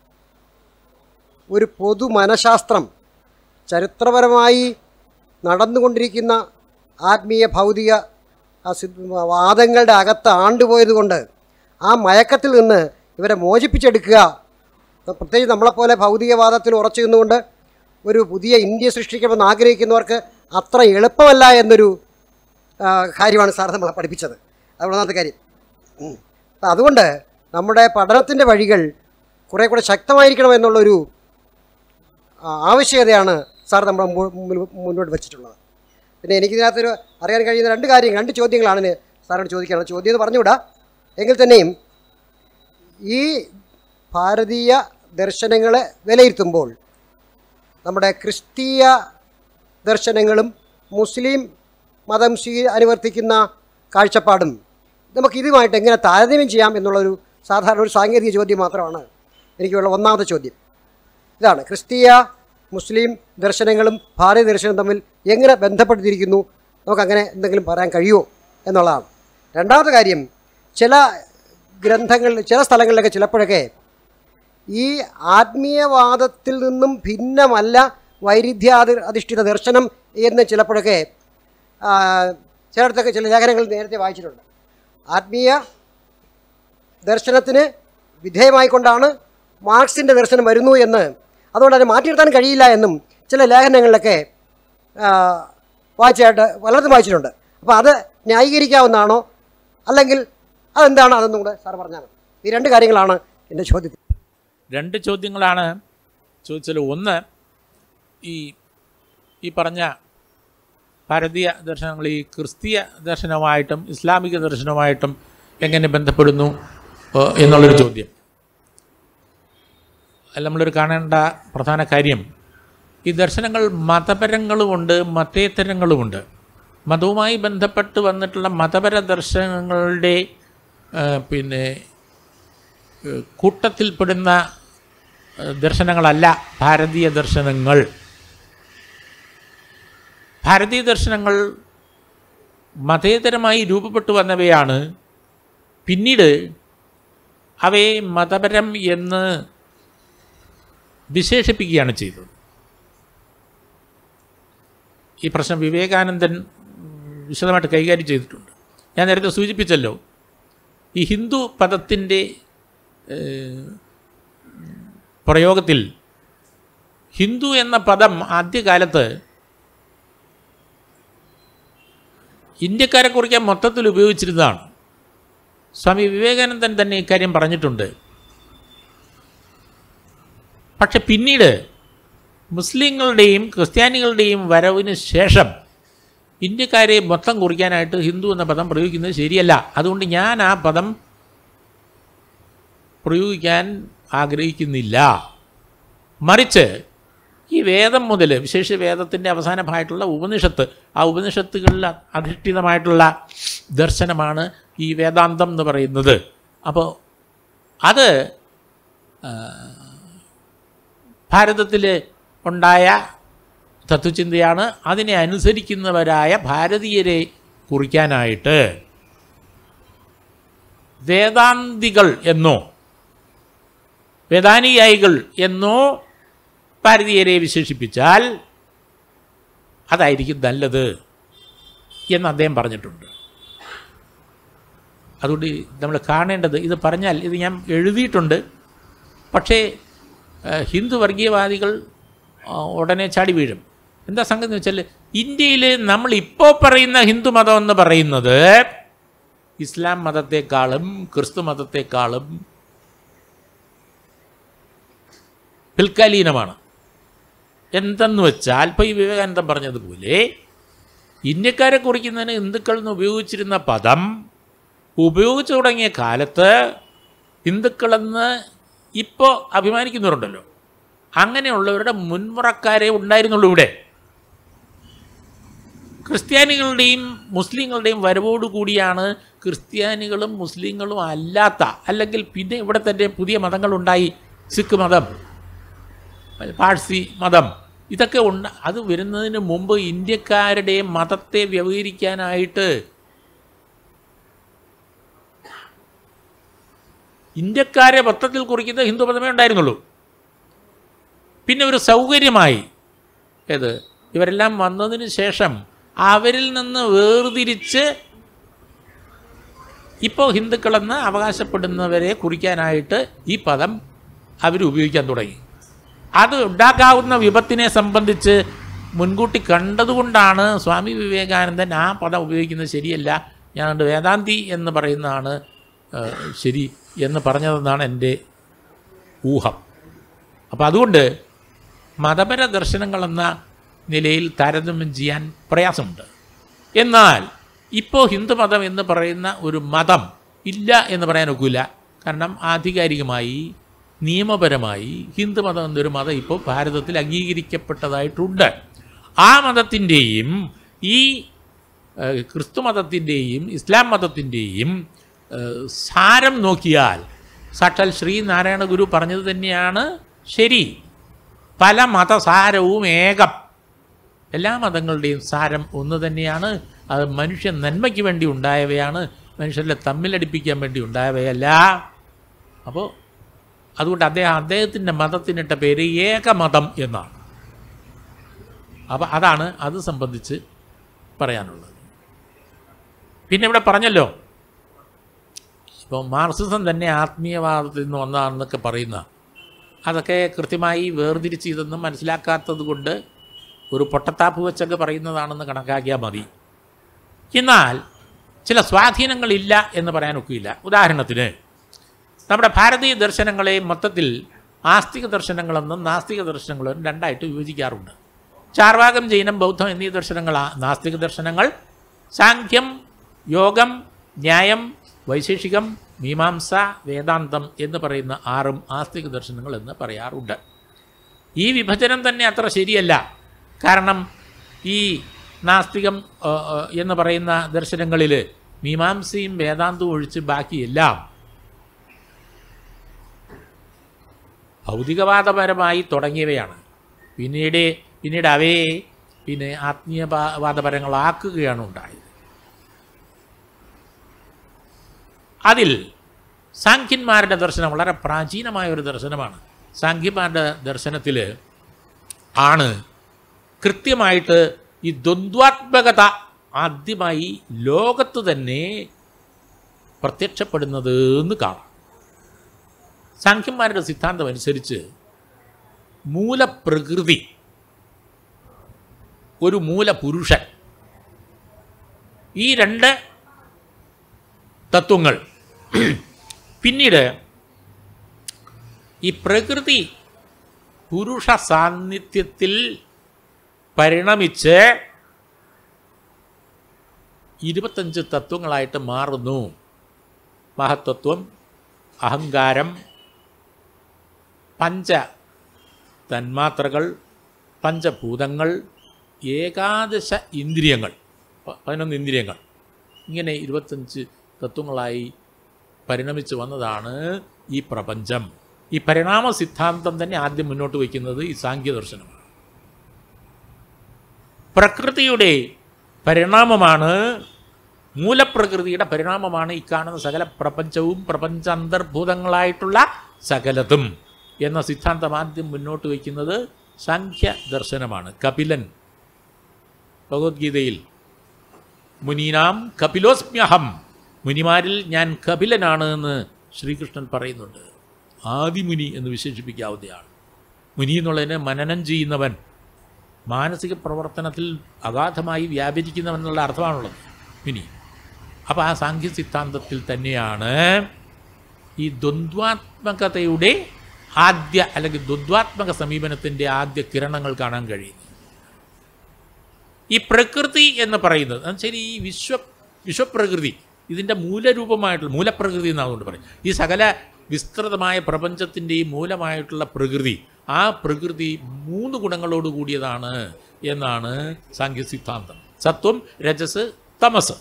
ഒരു പൊതു മനഃശാസ്ത്രം ചരിത്രപരമായി നടന്നുകൊണ്ടിരിക്കുന്ന ആത്മീയ ഭൗതിക ആ സിദ് വാദങ്ങളുടെ അകത്ത് ആണ്ടുപോയതുകൊണ്ട് ആ മയക്കത്തിൽ നിന്ന് ഇവരെ മോചിപ്പിച്ചെടുക്കുക പ്രത്യേകിച്ച് നമ്മളെപ്പോലെ ഭൗതികവാദത്തിൽ ഉറച്ചു നിന്നുകൊണ്ട് ഒരു പുതിയ ഇന്ത്യ സൃഷ്ടിക്കണമെന്ന് ആഗ്രഹിക്കുന്നവർക്ക് അത്ര എളുപ്പമല്ല എന്നൊരു ആ, കാര്യമാണ് സാർ നമ്മളെ പഠിപ്പിച്ചത് അത് ഒന്നാമത്തെ കാര്യം ഉം. അപ്പം അതുകൊണ്ട് നമ്മുടെ പഠനത്തിൻ്റെ വഴികൾ കുറേ കൂടെ ശക്തമായിരിക്കണം എന്നുള്ളൊരു ആ, ആവശ്യകതയാണ് സാർ നമ്മുടെ മുമ്പ് മുമ്പിൽ മുന്നോട്ട് വെച്ചിട്ടുള്ളത് പിന്നെ എനിക്കിതിനകത്തൊരു അറിയാൻ കഴിയുന്ന രണ്ട് കാര്യങ്ങൾ രണ്ട് ചോദ്യങ്ങളാണ് ഇനി സാറിനോട് ചോദിക്കാനുള്ളത് ചോദ്യം എന്ന് പറഞ്ഞുകൂടാ എങ്കിൽ തന്നെയും ഈ ഭാരതീയ ദർശനങ്ങളെ വിലയിരുത്തുമ്പോൾ നമ്മുടെ ക്രിസ്തീയ ദർശനങ്ങളും മുസ്ലിം മതം സ്വീ അനുവർത്തിക്കുന്ന കാഴ്ചപ്പാടും നമുക്ക് ഇതുമായിട്ട് എങ്ങനെ താരതമ്യം ചെയ്യാം എന്നുള്ളൊരു സാധാരണ ഒരു സാങ്കേതിക ചോദ്യം മാത്രമാണ് എനിക്കുള്ള ഒന്നാമത്തെ ചോദ്യം ഇതാണ് ക്രിസ്തീയ മുസ്ലിം ദർശനങ്ങളും ഭാരതീയ ദർശനവും തമ്മിൽ എങ്ങനെ ബന്ധപ്പെട്ടിരിക്കുന്നു നമുക്കങ്ങനെ എന്തെങ്കിലും പറയാൻ കഴിയുമോ എന്നുള്ളതാണ് രണ്ടാമത്തെ കാര്യം ചില ഗ്രന്ഥങ്ങളിൽ ചില സ്ഥലങ്ങളിലൊക്കെ ചിലപ്പോഴൊക്കെ ഈ ആത്മീയവാദത്തിൽ നിന്നും ഭിന്നമല്ല വൈരുദ്ധ്യാധി അധിഷ്ഠിത ദർശനം എന്ന് ചിലപ്പോഴൊക്കെ ആ, ചിലയിടത്തൊക്കെ ചില ലേഖനങ്ങൾ നേരത്തെ വായിച്ചിട്ടുണ്ട് ആത്മീയ ദർശനത്തിന് വിധേയമായിക്കൊണ്ടാണ് മാർക്സിൻ്റെ ദർശനം വരുന്നു എന്ന് അതുകൊണ്ട് അത് മാറ്റിയെടുക്കാൻ കഴിയില്ല എന്നും ചില ലേഖനങ്ങളിലൊക്കെ ആ, വായിച്ചായിട്ട് പലർത്തും വായിച്ചിട്ടുണ്ട് അപ്പോൾ അത് ന്യായീകരിക്കാവുന്നതാണോ അല്ലെങ്കിൽ അതെന്താണ് അതെന്നും കൂടെ സാർ പറഞ്ഞാൽ മതി ഈ രണ്ട് കാര്യങ്ങളാണ് എൻ്റെ ചോദ്യത്തിൽ രണ്ട് ചോദ്യങ്ങളാണ് ചോദിച്ചത് ഒന്ന് ഈ ഈ പറഞ്ഞ ഭാരതീയ ദർശനങ്ങൾ ഈ ക്രിസ്തീയ ദർശനവുമായിട്ടും ഇസ്ലാമിക ദർശനവുമായിട്ടും എങ്ങനെ ബന്ധപ്പെടുന്നു ഏഹ്, എന്നുള്ളൊരു ചോദ്യം അതിൽ നമ്മളൊരു കാണേണ്ട പ്രധാന കാര്യം ഈ ദർശനങ്ങൾ മതപരങ്ങളുമുണ്ട് മതേതരങ്ങളുമുണ്ട് മതവുമായി ബന്ധപ്പെട്ട് വന്നിട്ടുള്ള മതപര ദർശനങ്ങളുടെ ഏഹ്, പിന്നെ ഏഹ്, കൂട്ടത്തിൽപ്പെടുന്ന ഏഹ്, ദർശനങ്ങളല്ല ഭാരതീയ ദർശനങ്ങൾ ഭാരതീയ ദർശനങ്ങൾ മതേതരമായി രൂപപ്പെട്ടു വന്നവയാണ് പിന്നീട് അവയെ മതപരം എന്ന് വിശേഷിപ്പിക്കുകയാണ് ചെയ്തത് ഈ പ്രശ്നം വിവേകാനന്ദൻ ഉം, വിശദമായിട്ട് കൈകാര്യം ചെയ്തിട്ടുണ്ട് ഞാൻ നേരത്തെ സൂചിപ്പിച്ചല്ലോ ഈ ഹിന്ദു പദത്തിൻ്റെ ഏഹ്, പ്രയോഗത്തിൽ ഹിന്ദു എന്ന പദം ആദ്യകാലത്ത് ഇന്ത്യക്കാരെ കുറിക്കാൻ മൊത്തത്തിൽ ഉപയോഗിച്ചിരുന്നതാണ് സ്വാമി വിവേകാനന്ദൻ തന്നെ ഇക്കാര്യം പറഞ്ഞിട്ടുണ്ട് പക്ഷെ പിന്നീട് മുസ്ലിങ്ങളുടെയും ക്രിസ്ത്യാനികളുടെയും വരവിന് ശേഷം ഇന്ത്യക്കാരെ മൊത്തം കുറിക്കാനായിട്ട് ഹിന്ദു എന്ന പദം പ്രയോഗിക്കുന്നത് ശരിയല്ല അതുകൊണ്ട് ഞാൻ ആ പദം പ്രയോഗിക്കാൻ ആഗ്രഹിക്കുന്നില്ല മറിച്ച് ഈ വേദം മുതൽ വിശേഷ വേദത്തിൻ്റെ അവസാന ഭാഗമായിട്ടുള്ള ഉപനിഷത്ത് ആ ഉപനിഷത്തുകളിൽ അധിഷ്ഠിതമായിട്ടുള്ള ദർശനമാണ് ഈ വേദാന്തം എന്ന് പറയുന്നത് അപ്പോൾ അത് ഭാരതത്തിൽ ഉണ്ടായ തത്വചിന്തയാണ് അതിനെ അനുസരിക്കുന്നവരായ ഭാരതീയരെ കുറിക്കാനായിട്ട് വേദാന്തികൾ എന്നോ വേദാനുയായികൾ എന്നോ ഭാരതീയരെ വിശേഷിപ്പിച്ചാൽ അതായിരിക്കും നല്ലത് എന്ന് അദ്ദേഹം പറഞ്ഞിട്ടുണ്ട് അതുകൊണ്ട് നമ്മൾ കാണേണ്ടത് ഇത് പറഞ്ഞാൽ ഇത് ഞാൻ എഴുതിയിട്ടുണ്ട് പക്ഷേ ഏഹ്, ഹിന്ദു വർഗീയവാദികൾ ആ, ഉടനെ ചാടി വീഴും എന്താ സംഗതി എന്ന് വെച്ചാൽ ഇന്ത്യയിൽ നമ്മൾ ഇപ്പോൾ പറയുന്ന ഹിന്ദു മതം എന്ന് പറയുന്നത് ഇസ്ലാം മതത്തെക്കാളും ക്രിസ്തു മതത്തെക്കാളും പിൽക്കാലീനമാണ് എന്തെന്ന് വെച്ചാൽ ഇപ്പോൾ ഈ വിവേകാനന്ദൻ പറഞ്ഞതുപോലെ ഇന്ത്യക്കാരെ കുറിക്കുന്നതിന് ഹിന്ദുക്കൾ എന്ന് ഉപയോഗിച്ചിരുന്ന പദം ഉപയോഗിച്ചു തുടങ്ങിയ കാലത്ത് ഹിന്ദുക്കളെന്ന് ഇപ്പോൾ അഭിമാനിക്കുന്നവരുണ്ടല്ലോ അങ്ങനെയുള്ളവരുടെ മുൻമുറക്കാരെ ഉണ്ടായിരുന്നുള്ളൂ ഇവിടെ ക്രിസ്ത്യാനികളുടെയും മുസ്ലിങ്ങളുടെയും വരവോടുകൂടിയാണ് ക്രിസ്ത്യാനികളും മുസ്ലിങ്ങളും അല്ലാത്ത അല്ലെങ്കിൽ പിന്നെ ഇവിടെ തന്നെ പുതിയ മതങ്ങളുണ്ടായി സിഖ് മതം പാഴ്സി മതം ഇതൊക്കെ ഉണ്ട് അത് വരുന്നതിന് മുമ്പ് ഇന്ത്യക്കാരുടെ മതത്തെ വ്യവഹരിക്കാനായിട്ട് ഇന്ത്യക്കാരെ മൊത്തത്തിൽ കുറിക്കുന്ന ഹിന്ദു മതമേ ഉണ്ടായിരുന്നുള്ളൂ പിന്നെ ഒരു സൗകര്യമായി ഏത് ഇവരെല്ലാം വന്നതിന് ശേഷം അവരിൽ നിന്ന് വേർതിരിച്ച് ഇപ്പോൾ ഹിന്ദുക്കളെന്ന് അവകാശപ്പെടുന്നവരെ കുറിക്കാനായിട്ട് ഈ പദം അവർ ഉപയോഗിക്കാൻ തുടങ്ങി അത് ഉണ്ടാക്കാവുന്ന വിപത്തിനെ സംബന്ധിച്ച് മുൻകൂട്ടി കണ്ടതുകൊണ്ടാണ് സ്വാമി വിവേകാനന്ദൻ ആ പദം ഉപയോഗിക്കുന്നത് ശരിയല്ല ഞാൻ അതുകൊണ്ട് വേദാന്തി എന്ന് പറയുന്നതാണ് ഏഹ്, ശരി എന്ന് പറഞ്ഞതെന്നാണ് എൻ്റെ ഊഹം അപ്പോൾ അതുകൊണ്ട് മതപര ദർശനങ്ങളെന്ന നിലയിൽ താരതമ്യം ചെയ്യാൻ പ്രയാസമുണ്ട് എന്നാൽ ഇപ്പോൾ ഹിന്ദുമതം എന്ന് പറയുന്ന ഒരു മതം ഇല്ല എന്ന് പറയാൻ ഒക്കില്ല കാരണം ആധികാരികമായി നിയമപരമായി ഹിന്ദുമതം എന്നൊരു മതം ഇപ്പോൾ ഭാരതത്തിൽ അംഗീകരിക്കപ്പെട്ടതായിട്ടുണ്ട് ആ മതത്തിൻ്റെയും ഈ ഏഹ്, ക്രിസ്തു മതത്തിൻ്റെയും ഇസ്ലാം മതത്തിൻ്റെയും ഏഹ്, സാരം നോക്കിയാൽ സാക്ഷാൽ ശ്രീനാരായണ ഗുരു പറഞ്ഞത് തന്നെയാണ് ശരി പല മതസാരവും ഏകം എല്ലാ മതങ്ങളുടെയും സാരം ഒന്ന് തന്നെയാണ് അത് മനുഷ്യ നന്മയ്ക്ക് വേണ്ടി ഉണ്ടായവയാണ് മനുഷ്യരെ തമ്മിലടിപ്പിക്കാൻ വേണ്ടി ഉണ്ടായവയല്ല അപ്പോൾ അതുകൊണ്ട് അദ്ദേഹം അദ്ദേഹത്തിൻ്റെ മതത്തിനിട്ട പേര് ഏകമതം എന്നാണ് അപ്പോൾ അതാണ് അത് സംബന്ധിച്ച് പറയാനുള്ളത് പിന്നെ ഇവിടെ പറഞ്ഞല്ലോ ഇപ്പോൾ മാർക്സിസം തന്നെ ആത്മീയവാദത്തിൽ നിന്ന് വന്നതാണെന്നൊക്കെ പറയുന്ന അതൊക്കെ കൃത്യമായി വേർതിരിച്ച് ഇതൊന്നും മനസ്സിലാക്കാത്തത് കൊണ്ട് ഒരു പൊട്ടത്താപ്പ് വെച്ചൊക്കെ പറയുന്നതാണെന്ന് കണക്കാക്കിയാൽ മതി എന്നാൽ ചില സ്വാധീനങ്ങളില്ല എന്ന് പറയാൻ ഒക്കില്ല ഉദാഹരണത്തിന് നമ്മുടെ ഭാരതീയ ദർശനങ്ങളെ മൊത്തത്തിൽ ആസ്തിക ദർശനങ്ങളെന്നും നാസ്തിക ദർശനങ്ങളെന്നും രണ്ടായിട്ട് വിഭജിക്കാറുണ്ട് ചാർവാകം ജൈനം ബൗദ്ധം എന്നീ ദർശനങ്ങളാ നാസ്തിക ദർശനങ്ങൾ സാഖ്യം യോഗം ന്യായം വൈശേഷികം മീമാംസ വേദാന്തം എന്ന് പറയുന്ന ആറും ആസ്തിക ദർശനങ്ങൾ എന്ന് പറയാറുണ്ട് ഈ വിഭജനം തന്നെ അത്ര ശരിയല്ല കാരണം ഈ നാസ്തികം ആ, ആ, എന്ന് പറയുന്ന ദർശനങ്ങളിൽ മീമാംസയും വേദാന്തവും ഒഴിച്ച് ബാക്കിയെല്ലാം ഭൗതികവാദപരമായി തുടങ്ങിയവയാണ് പിന്നീട് പിന്നീട് അവയെ പിന്നെ ആത്മീയവാദപരങ്ങളാക്കുകയാണ് ഉണ്ടായത് അതിൽ സാഖ്യന്മാരുടെ ദർശനം വളരെ പ്രാചീനമായ ഒരു ദർശനമാണ് സാഖ്യന്മാരുടെ ദർശനത്തിൽ ആണ് കൃത്യമായിട്ട് ഈ ദ്വന്ദ്വാത്മകത ആദ്യമായി ലോകത്ത് തന്നെ പ്രത്യക്ഷപ്പെടുന്നത് എന്ന് കാണാം സാഖ്യന്മാരുടെ സിദ്ധാന്തം അനുസരിച്ച് മൂലപ്രകൃതി ഒരു മൂലപുരുഷൻ ഈ രണ്ട് തത്വങ്ങൾ പിന്നീട് ഈ പ്രകൃതി പുരുഷ സാന്നിധ്യത്തിൽ പരിണമിച്ച് ഇരുപത്തഞ്ച് തത്വങ്ങളായിട്ട് മാറുന്നു മഹത്തത്വം അഹങ്കാരം പഞ്ച തന്മാത്രകൾ പഞ്ചഭൂതങ്ങൾ ഏകാദശ ഇന്ദ്രിയങ്ങൾ പ- പതിനൊന്ന് ഇന്ദ്രിയങ്ങൾ ഇങ്ങനെ ഇരുപത്തഞ്ച് തത്വങ്ങളായി പരിണമിച്ചു വന്നതാണ് ഈ പ്രപഞ്ചം ഈ പരിണാമ സിദ്ധാന്തം തന്നെ ആദ്യം മുന്നോട്ട് വയ്ക്കുന്നത് ഈ സാഖ്യദർശനമാണ് പ്രകൃതിയുടെ പരിണാമമാണ് മൂലപ്രകൃതിയുടെ പരിണാമമാണ് ഈ കാണുന്ന സകല പ്രപഞ്ചവും പ്രപഞ്ച അന്തർഭൂതങ്ങളായിട്ടുള്ള സകലതും എന്ന സിദ്ധാന്തം ആദ്യം മുന്നോട്ട് വയ്ക്കുന്നത് സാഖ്യ ദർശനമാണ് കപിലൻ ഭഗവത്ഗീതയിൽ മുനീനാം കപിലോസ്മ്യഹം മുനിമാരിൽ ഞാൻ കപിലനാണ് എന്ന് ശ്രീകൃഷ്ണൻ പറയുന്നുണ്ട് ആദിമുനി എന്ന് വിശേഷിപ്പിക്കാവുന്നയാൾ മുനി എന്നുള്ളതിന് മനനം ചെയ്യുന്നവൻ മാനസിക പ്രവർത്തനത്തിൽ അഗാധമായി വ്യാപരിക്കുന്നവൻ എന്നുള്ള അർത്ഥമാണുള്ളത് മുനി അപ്പോൾ ആ സാഖ്യ സിദ്ധാന്തത്തിൽ തന്നെയാണ് ഈ ദ്വന്ദ്വാത്മകതയുടെ ആദ്യ അല്ലെങ്കിൽ ദ്വന്ദ്വാത്മക സമീപനത്തിൻ്റെ ആദ്യ കിരണങ്ങൾ കാണാൻ കഴിയുന്നത് ഈ പ്രകൃതി എന്ന് പറയുന്നത് എന്നുവെച്ചാൽ ഈ വിശ്വ വിശ്വപ്രകൃതി ഇതിൻ്റെ മൂലരൂപമായിട്ടുള്ള മൂലപ്രകൃതി എന്നാണ് പറയും ഈ സകല വിസ്തൃതമായ പ്രപഞ്ചത്തിൻ്റെയും മൂലമായിട്ടുള്ള പ്രകൃതി ആ പ്രകൃതി മൂന്ന് ഗുണങ്ങളോട് കൂടിയതാണ് എന്നാണ് സാഖ്യ സിദ്ധാന്തം സത്വം രജസ് തമസ്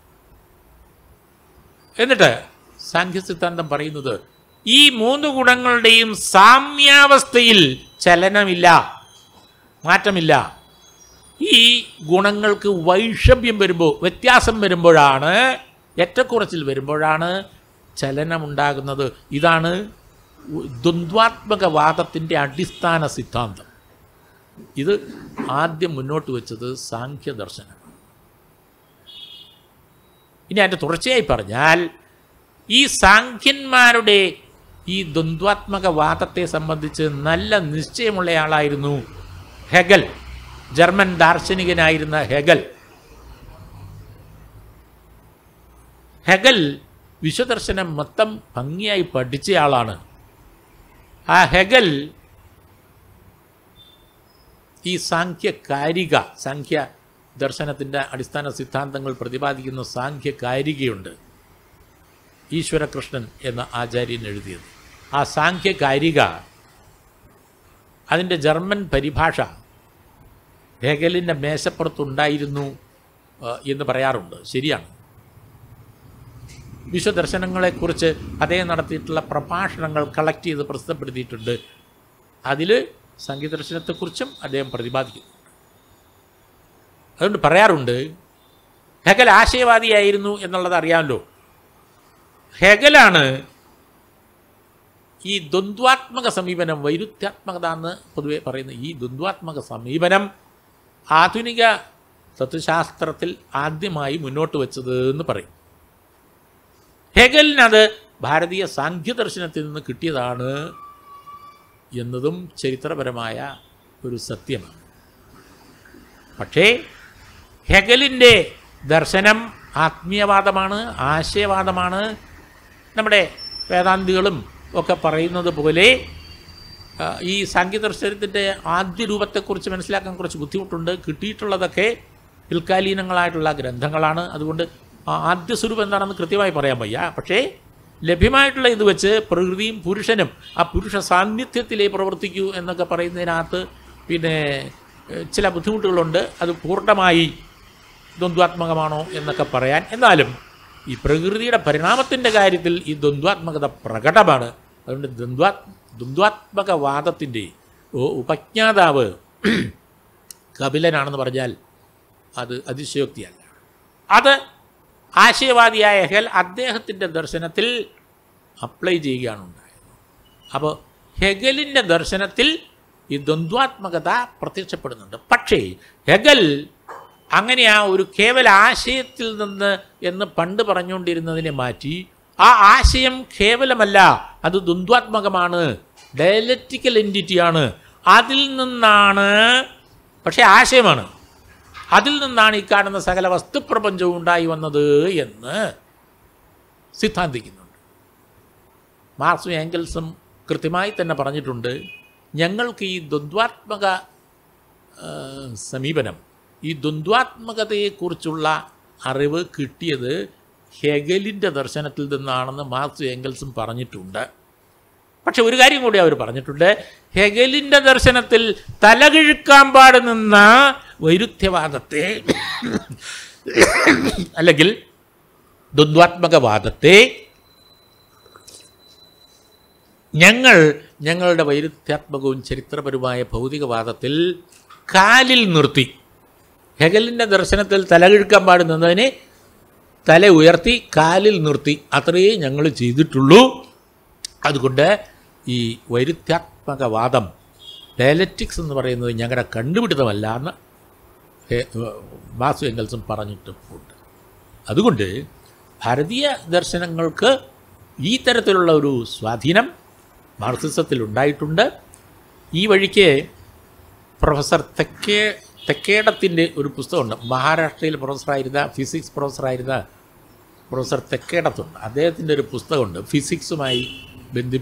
എന്നിട്ട് സാഖ്യ സിദ്ധാന്തം പറയുന്നത് ഈ മൂന്ന് ഗുണങ്ങളുടെയും സാമ്യാവസ്ഥയിൽ ചലനമില്ല മാറ്റമില്ല ഈ ഗുണങ്ങൾക്ക് വൈഷമ്യം വരുമ്പോൾ വ്യത്യാസം വരുമ്പോഴാണ് ഏറ്റക്കുറച്ചിൽ വരുമ്പോഴാണ് ചലനമുണ്ടാകുന്നത് ഇതാണ് ദ്വന്ദ്വാത്മക വാദത്തിൻ്റെ അടിസ്ഥാന സിദ്ധാന്തം ഇത് ആദ്യം മുന്നോട്ട് വെച്ചത് സാഖ്യദർശനം ഇനി അതിൻ്റെ തുടർച്ചയായി പറഞ്ഞാൽ ഈ സാഖ്യന്മാരുടെ ഈ ദ്വന്ദ്വാത്മക വാദത്തെ സംബന്ധിച്ച് നല്ല നിശ്ചയമുള്ളയാളായിരുന്നു ഹെഗൽ ജർമ്മൻ ദാർശനികനായിരുന്ന ഹെഗൽ ഹെഗൽ വിശ്വദർശനം മൊത്തം ഭംഗിയായി പഠിച്ചയാളാണ് ആ ഹെഗൽ ഈ സാഖ്യകാരിക സാഖ്യ ദർശനത്തിൻ്റെ അടിസ്ഥാന സിദ്ധാന്തങ്ങൾ പ്രതിപാദിക്കുന്ന സാഖ്യകാരികയുണ്ട് ഈശ്വരകൃഷ്ണൻ എന്ന ആചാര്യൻ എഴുതിയത് ആ സാഖ്യകാരിക അതിൻ്റെ ജർമ്മൻ പരിഭാഷ ഹെഗലിൻ്റെ മേശപ്പുറത്തുണ്ടായിരുന്നു ആ, എന്ന് പറയാറുണ്ട് ശരിയാണ് വിശ്വദർശനങ്ങളെക്കുറിച്ച് അദ്ദേഹം നടത്തിയിട്ടുള്ള പ്രഭാഷണങ്ങൾ കളക്ട് ചെയ്ത് പ്രസിദ്ധപ്പെടുത്തിയിട്ടുണ്ട് അതിൽ സംഗീതദർശനത്തെക്കുറിച്ചും അദ്ദേഹം പ്രതിപാദിക്കുന്നു അതുകൊണ്ട് പറയാറുണ്ട് ഹെഗൽ ആശയവാദിയായിരുന്നു എന്നുള്ളത് അറിയാമല്ലോ ഹെഗലാണ് ഈ ദ്വന്ദ്വാത്മക സമീപനം വൈരുദ്ധ്യാത്മകത എന്ന് പൊതുവെ പറയുന്ന ഈ ദ്വന്ദ്വാത്മക സമീപനം ആധുനിക തത്വശാസ്ത്രത്തിൽ ആദ്യമായി മുന്നോട്ട് വെച്ചത് എന്ന് പറയും ഹെഗലിനത് ഭാരതീയ സാഖ്യദർശനത്തിൽ നിന്ന് കിട്ടിയതാണ് എന്നതും ചരിത്രപരമായ ഒരു സത്യമാണ് പക്ഷേ ഹെഗലിൻ്റെ ദർശനം ആത്മീയവാദമാണ് ആശയവാദമാണ് നമ്മുടെ വേദാന്തികളും ഒക്കെ പറയുന്നത് പോലെ ആ, ഈ സാങ്കേദർശനത്തിൻ്റെ ആദ്യ രൂപത്തെക്കുറിച്ച് മനസ്സിലാക്കാൻ കുറച്ച് ബുദ്ധിമുട്ടുണ്ട് കിട്ടിയിട്ടുള്ളതൊക്കെ പിൽക്കാലീനങ്ങളായിട്ടുള്ള ഗ്രന്ഥങ്ങളാണ് അതുകൊണ്ട് ആ ആദ്യ സ്വരൂപം എന്താണെന്ന് കൃത്യമായി പറയാൻ വയ്യ പക്ഷേ ലഭ്യമായിട്ടുള്ള ഇത് വെച്ച് പ്രകൃതിയും പുരുഷനും ആ പുരുഷ സാന്നിധ്യത്തിലേ പ്രവർത്തിക്കൂ എന്നൊക്കെ പറയുന്നതിനകത്ത് പിന്നെ ഏഹ്, ചില ബുദ്ധിമുട്ടുകളുണ്ട് അത് പൂർണ്ണമായി ദ്വന്ദ്വാത്മകമാണോ എന്നൊക്കെ പറയാൻ എന്നാലും ഈ പ്രകൃതിയുടെ പരിണാമത്തിൻ്റെ കാര്യത്തിൽ ഈ ദ്വന്ദ്വാത്മകത പ്രകടമാണ് അതുകൊണ്ട് ദ്വന്ദ്വാ ദ്വന്ദ്വാത്മക വാദത്തിൻ്റെ ഉപജ്ഞാതാവ് കപിലനാണെന്ന് പറഞ്ഞാൽ അത് അതിശയോക്തിയല്ല അത് ആശയവാദിയായ ഹെൽ അദ്ദേഹത്തിൻ്റെ ദർശനത്തിൽ അപ്ലൈ ചെയ്യുകയാണ് ഉണ്ടായത് അപ്പോൾ ഹെഗലിൻ്റെ ദർശനത്തിൽ ഈ ദ്വന്ദ്വാത്മകത പ്രത്യക്ഷപ്പെടുന്നുണ്ട് പക്ഷേ ഹെഗൽ അങ്ങനെ ആ ഒരു കേവല ആശയത്തിൽ നിന്ന് എന്ന് പണ്ട് പറഞ്ഞുകൊണ്ടിരുന്നതിനെ മാറ്റി ആ ആശയം കേവലമല്ല അത് ദ്വന്ദ്വാത്മകമാണ് ഡയലക്റ്റിക്കൽ എൻറ്റിറ്റിയാണ് അതിൽ നിന്നാണ് പക്ഷേ ആശയമാണ് അതിൽ നിന്നാണ് ഈ കാണുന്ന സകല വസ്തുപ്രപഞ്ചവും ഉണ്ടായി വന്നത് എന്ന് സിദ്ധാന്തിക്കുന്നുണ്ട് മാർക്സും ഏംഗൽസും കൃത്യമായി തന്നെ പറഞ്ഞിട്ടുണ്ട് ഞങ്ങൾക്ക് ഈ ദ്വന്ദ്വാത്മക ആ, സമീപനം ഈ ദ്വന്ദ്വാത്മകതയെക്കുറിച്ചുള്ള അറിവ് കിട്ടിയത് ഹെഗലിൻ്റെ ദർശനത്തിൽ നിന്നാണെന്ന് മാർക്സും ഏംഗൽസും പറഞ്ഞിട്ടുണ്ട് പക്ഷെ ഒരു കാര്യം കൂടി അവർ പറഞ്ഞിട്ടുണ്ട് ഹെഗലിൻ്റെ ദർശനത്തിൽ തലകിഴുക്കാൻ പാട് നിന്ന വൈരുദ്ധ്യവാദത്തെ അല്ലെങ്കിൽ ദ്വന്ദ്വാത്മകവാദത്തെ ഞങ്ങൾ ഞങ്ങളുടെ വൈരുദ്ധ്യാത്മകവും ചരിത്രപരമായ ഭൗതികവാദത്തിൽ കാലിൽ നിർത്തി ഹെഗലിൻ്റെ ദർശനത്തിൽ തലകിഴക്കാൻ പാടുന്നതിനെ തല ഉയർത്തി കാലിൽ നിർത്തി അത്രയേ ഞങ്ങൾ ചെയ്തിട്ടുള്ളൂ അതുകൊണ്ട് ഈ വൈരുദ്ധ്യാത്മകവാദം ഡയലറ്റിക്സ് എന്ന് പറയുന്നത് ഞങ്ങളുടെ കണ്ടുപിടുത്തമല്ല എന്ന് ഹെ- വാസു എങ്കൽസും പറഞ്ഞിട്ടുണ്ട് അതുകൊണ്ട് ഭാരതീയ ദർശനങ്ങൾക്ക് ഈ തരത്തിലുള്ള ഒരു സ്വാധീനം മാർക്സിസത്തിൽ ഉണ്ടായിട്ടുണ്ട് ഈ വഴിക്ക് പ്രൊഫസർ തെക്കേ തെക്കേടത്തിൻ്റെ ഒരു പുസ്തകമുണ്ട് മഹാരാഷ്ട്രയിൽ പ്രൊഫസറായിരുന്ന ഫിസിക്സ് പ്രൊഫസറായിരുന്ന പ്രൊഫസർ തെക്കേടത്തുണ്ട് അദ്ദേഹത്തിൻ്റെ ഒരു പുസ്തകമുണ്ട് ഫിസിക്സുമായി ബന്ധി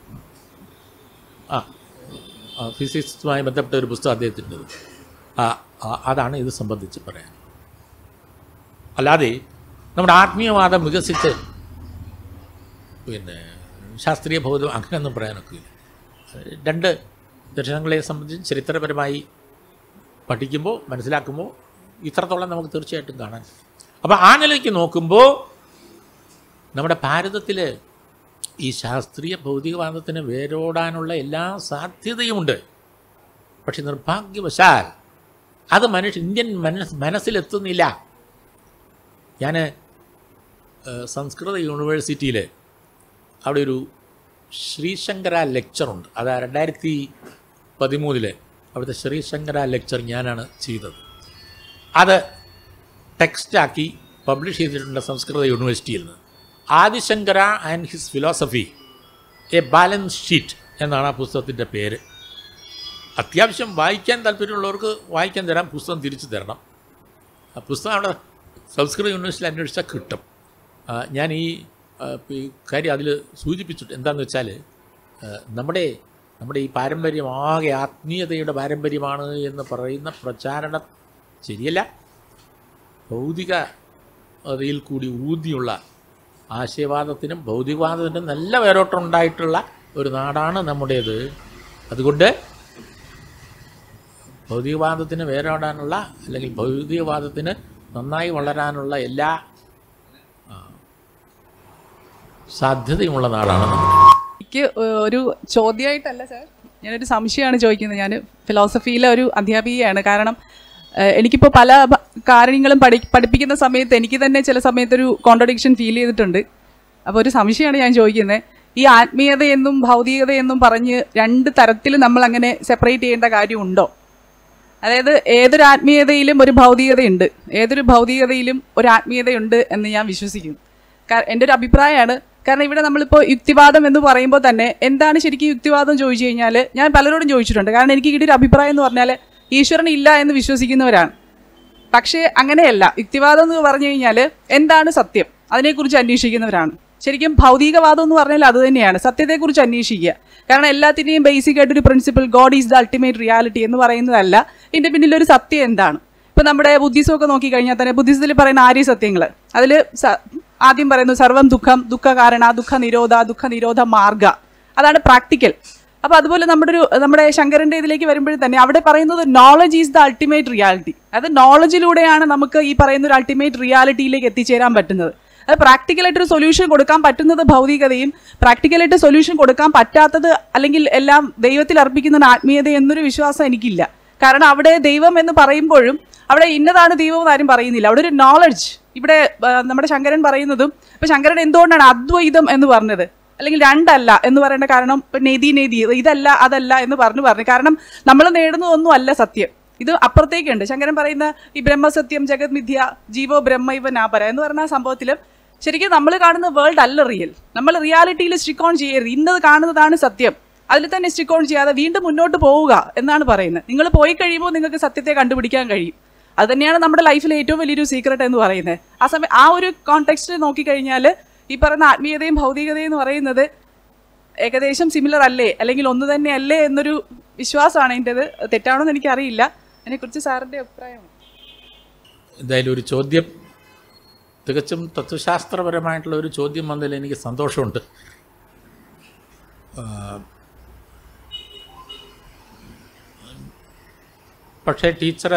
ആ ആ, ഫിസിക്സുമായി ബന്ധപ്പെട്ട ഒരു പുസ്തകം അദ്ദേഹത്തിൻ്റെ ആ ആ, അതാണ് ഇത് സംബന്ധിച്ച് പറയാൻ അല്ലാതെ നമ്മുടെ ആത്മീയവാദം വികസിച്ച് പിന്നെ ശാസ്ത്രീയ ബോധം അങ്ങനെയൊന്നും പറയാനൊക്കില്ല രണ്ട് ദർശനങ്ങളെ സംബന്ധിച്ച് ചരിത്രപരമായി പഠിക്കുമ്പോൾ മനസ്സിലാക്കുമ്പോൾ ഇത്രത്തോളം നമുക്ക് തീർച്ചയായിട്ടും കാണാൻ അപ്പോൾ ആ നിലയ്ക്ക് നോക്കുമ്പോൾ നമ്മുടെ ഭാരതത്തിൽ ഈ ശാസ്ത്രീയ ഭൗതികവാദത്തിന് വേരോടാനുള്ള എല്ലാ സാധ്യതയുമുണ്ട് പക്ഷെ നിർഭാഗ്യവശാൽ അത് മനുഷ്യ ഇന്ത്യൻ മനസ് മനസ്സിലെത്തുന്നില്ല ഞാൻ സംസ്കൃത യൂണിവേഴ്സിറ്റിയിൽ അവിടെ ഒരു ശ്രീശങ്കര ലെക്ചറുണ്ട് അത് രണ്ടായിരത്തി പതിമൂന്നില് അവിടുത്തെ ശ്രീശങ്കര ലെക്ചർ ഞാനാണ് ചെയ്തത് അത് ടെക്സ്റ്റാക്കി പബ്ലിഷ് ചെയ്തിട്ടുണ്ട് സംസ്കൃത യൂണിവേഴ്സിറ്റിയിൽ നിന്ന് Adi Shankara and his philosophy a balance sheet എന്നാണ് ആ പുസ്തകത്തിൻ്റെ പേര് അത്യാവശ്യം വായിക്കാൻ താല്പര്യമുള്ളവർക്ക് വായിക്കാൻ തരാം പുസ്തകം തിരിച്ചു തരണം ആ പുസ്തകം അവിടെ സംസ്കൃത യൂണിവേഴ്സിറ്റിയിൽ അന്വേഷിച്ചാൽ കിട്ടും ആ, ഞാൻ ഈ ആ, ഈ കാര്യം അതിൽ സൂചിപ്പിച്ചിട്ട് എന്താണെന്ന് വെച്ചാൽ ആ, നമ്മുടെ നമ്മുടെ ഈ പാരമ്പര്യം ആകെ ആത്മീയതയുടെ പാരമ്പര്യമാണ് എന്ന് പറയുന്ന പ്രചാരണം ശരിയല്ല ഭൗതികതയിൽ കൂടി ഊന്നിയുള്ള ആശയവാദത്തിനും ഭൗതികവാദത്തിനും നല്ല വേരോട്ടം ഉണ്ടായിട്ടുള്ള ഒരു നാടാണ് നമ്മുടേത് അതുകൊണ്ട് ഭൗതികവാദത്തിന് വേരോടാനുള്ള അല്ലെങ്കിൽ ഭൗതികവാദത്തിന് നന്നായി വളരാനുള്ള എല്ലാ ആ, സാധ്യതയുമുള്ള നാടാണ് നമ്മുടെ എനിക്ക് ഒരു ചോദ്യമായിട്ടല്ല സാർ ഞാനൊരു സംശയമാണ് ചോദിക്കുന്നത് ഞാൻ ഫിലോസഫിയിലെ ഒരു അധ്യാപികയാണ് കാരണം ഏഹ്, എനിക്കിപ്പോൾ പല ഭ- കാര്യങ്ങളും പഠി പഠിപ്പിക്കുന്ന സമയത്ത് എനിക്ക് തന്നെ ചില സമയത്തൊരു കോൺട്രഡിക്ഷൻ ഫീൽ ചെയ്തിട്ടുണ്ട് അപ്പോൾ ഒരു സംശയമാണ് ഞാൻ ചോദിക്കുന്നത് ഈ ആത്മീയതയെന്നും ഭൗതികതയെന്നും പറഞ്ഞ് രണ്ട് തരത്തിൽ നമ്മൾ അങ്ങനെ സെപ്പറേറ്റ് ചെയ്യേണ്ട കാര്യമുണ്ടോ അതായത് ഏതൊരു ആത്മീയതയിലും ഒരു ഭൗതികതയുണ്ട് ഏതൊരു ഭൗതികതയിലും ഒരു ആത്മീയതയുണ്ട് എന്ന് ഞാൻ വിശ്വസിക്കുന്നു കാ- എൻ്റെ ഒരു അഭിപ്രായമാണ് കാരണം ഇവിടെ നമ്മളിപ്പോൾ യുക്തിവാദം എന്ന് പറയുമ്പോൾ തന്നെ എന്താണ് ശരിക്കും യുക്തിവാദം ചോദിച്ചു കഴിഞ്ഞാൽ ഞാൻ പലരോടും ചോദിച്ചിട്ടുണ്ട് കാരണം എനിക്ക് കിട്ടിയൊരു അഭിപ്രായം എന്ന് പറഞ്ഞാൽ ഈശ്വരൻ ഇല്ല എന്ന് വിശ്വസിക്കുന്നവരാണ് പക്ഷേ അങ്ങനെയല്ല യുക്തിവാദം എന്ന് പറഞ്ഞു കഴിഞ്ഞാൽ എന്താണ് സത്യം അതിനെക്കുറിച്ച് അന്വേഷിക്കുന്നവരാണ് ശരിക്കും ഭൗതികവാദം എന്ന് പറഞ്ഞാൽ അത് തന്നെയാണ് സത്യത്തെക്കുറിച്ച് അന്വേഷിക്കുക കാരണം എല്ലാത്തിൻ്റെയും ബേസിക് ആയിട്ടൊരു principle God is the ultimate reality എന്ന് പറയുന്നതല്ല ഇതിൻ്റെ പിന്നിലൊരു സത്യം എന്താണ് ഇപ്പം നമ്മുടെ ബുദ്ധിസം ഒക്കെ നോക്കിക്കഴിഞ്ഞാൽ തന്നെ ബുദ്ധിസത്തിൽ പറയുന്ന ആര്യ സത്യങ്ങൾ അതിൽ ആദ്യം പറയുന്നു സർവം ദുഃഖം ദുഃഖ കാരണ ദുഃഖ നിരോധ ദുഃഖ നിരോധ മാർഗ അതാണ് പ്രാക്ടിക്കൽ അപ്പോൾ അതുപോലെ നമ്മുടെ ഒരു നമ്മുടെ ശങ്കരൻ്റെ ഇതിലേക്ക് വരുമ്പോഴും തന്നെ അവിടെ പറയുന്നത് knowledge is the ultimate reality അത് നോളജിലൂടെയാണ് നമുക്ക് ഈ പറയുന്ന ഒരു അൾട്ടിമേറ്റ് റിയാലിറ്റിയിലേക്ക് എത്തിച്ചേരാൻ പറ്റുന്നത് അത് പ്രാക്ടിക്കലായിട്ടൊരു സൊല്യൂഷൻ കൊടുക്കാൻ പറ്റുന്നത് ഭൗതികതയും പ്രാക്ടിക്കലായിട്ട് സൊല്യൂഷൻ കൊടുക്കാൻ പറ്റാത്തത് അല്ലെങ്കിൽ എല്ലാം ദൈവത്തിൽ അർപ്പിക്കുന്ന ആത്മീയത എന്നൊരു വിശ്വാസം എനിക്കില്ല കാരണം അവിടെ ദൈവം എന്ന് പറയുമ്പോഴും അവിടെ ഇന്നതാണ് ദൈവം എന്ന് ആരും പറയുന്നില്ല അവിടെ ഒരു നോളജ് ഇവിടെ ആ, നമ്മുടെ ശങ്കരൻ പറയുന്നതും ഇപ്പൊ ശങ്കരൻ എന്തുകൊണ്ടാണ് അദ്വൈതം എന്ന് പറഞ്ഞത് അല്ലെങ്കിൽ രണ്ടല്ല എന്ന് പറയേണ്ട കാരണം ഇപ്പൊ നെതി നെതി ഇതല്ല അതല്ല എന്ന് പറഞ്ഞു പറഞ്ഞു കാരണം നമ്മൾ നേടുന്നതൊന്നും അല്ല സത്യം ഇത് അപ്പുറത്തേക്കുണ്ട് ശങ്കരൻ പറയുന്ന ഈ ബ്രഹ്മസത്യം ജഗത് മിഥ്യ ജീവോ ബ്രഹ്മ ഇവ നാപര എന്ന് പറയുന്ന ആ സംഭവത്തിൽ ശരിക്കും നമ്മൾ കാണുന്ന വേൾഡ് അല്ല റിയൽ നമ്മൾ റിയാലിറ്റിയിൽ സ്റ്റിക്ക് ഓൺ ചെയ്യരുത് ഇന്നത് കാണുന്നതാണ് സത്യം അതിൽ തന്നെ സ്റ്റിക്ക് ഓൺ ചെയ്യാതെ വീണ്ടും മുന്നോട്ട് പോവുക എന്നാണ് പറയുന്നത് നിങ്ങൾ പോയി കഴിയുമ്പോൾ നിങ്ങൾക്ക് സത്യത്തെ കണ്ടുപിടിക്കാൻ കഴിയും അത് തന്നെയാണ് നമ്മുടെ ലൈഫിലെ ഏറ്റവും വലിയൊരു സീക്രട്ട് എന്ന് പറയുന്നത് ആ സമയം ആ ഒരു കോണ്ടെക്സ്റ്റ് നോക്കിക്കഴിഞ്ഞാൽ ഈ പറയുന്ന ആത്മീയതയും ഭൗതികതയും എന്ന് പറയുന്നത് ഏകദേശം സിമിലർ അല്ലേ അല്ലെങ്കിൽ ഒന്ന് തന്നെ അല്ലേ എന്നൊരു വിശ്വാസമാണ് എൻ്റെത് തെറ്റാണോ എന്ന് എനിക്കറിയില്ല അതിനെക്കുറിച്ച് സാറിൻ്റെ അഭിപ്രായം എന്തായാലും ഒരു ചോദ്യം തികച്ചും തത്വശാസ്ത്രപരമായിട്ടുള്ള ഒരു ചോദ്യം വന്നതിൽ എനിക്ക് സന്തോഷമുണ്ട് ആ, പക്ഷേ ടീച്ചറ്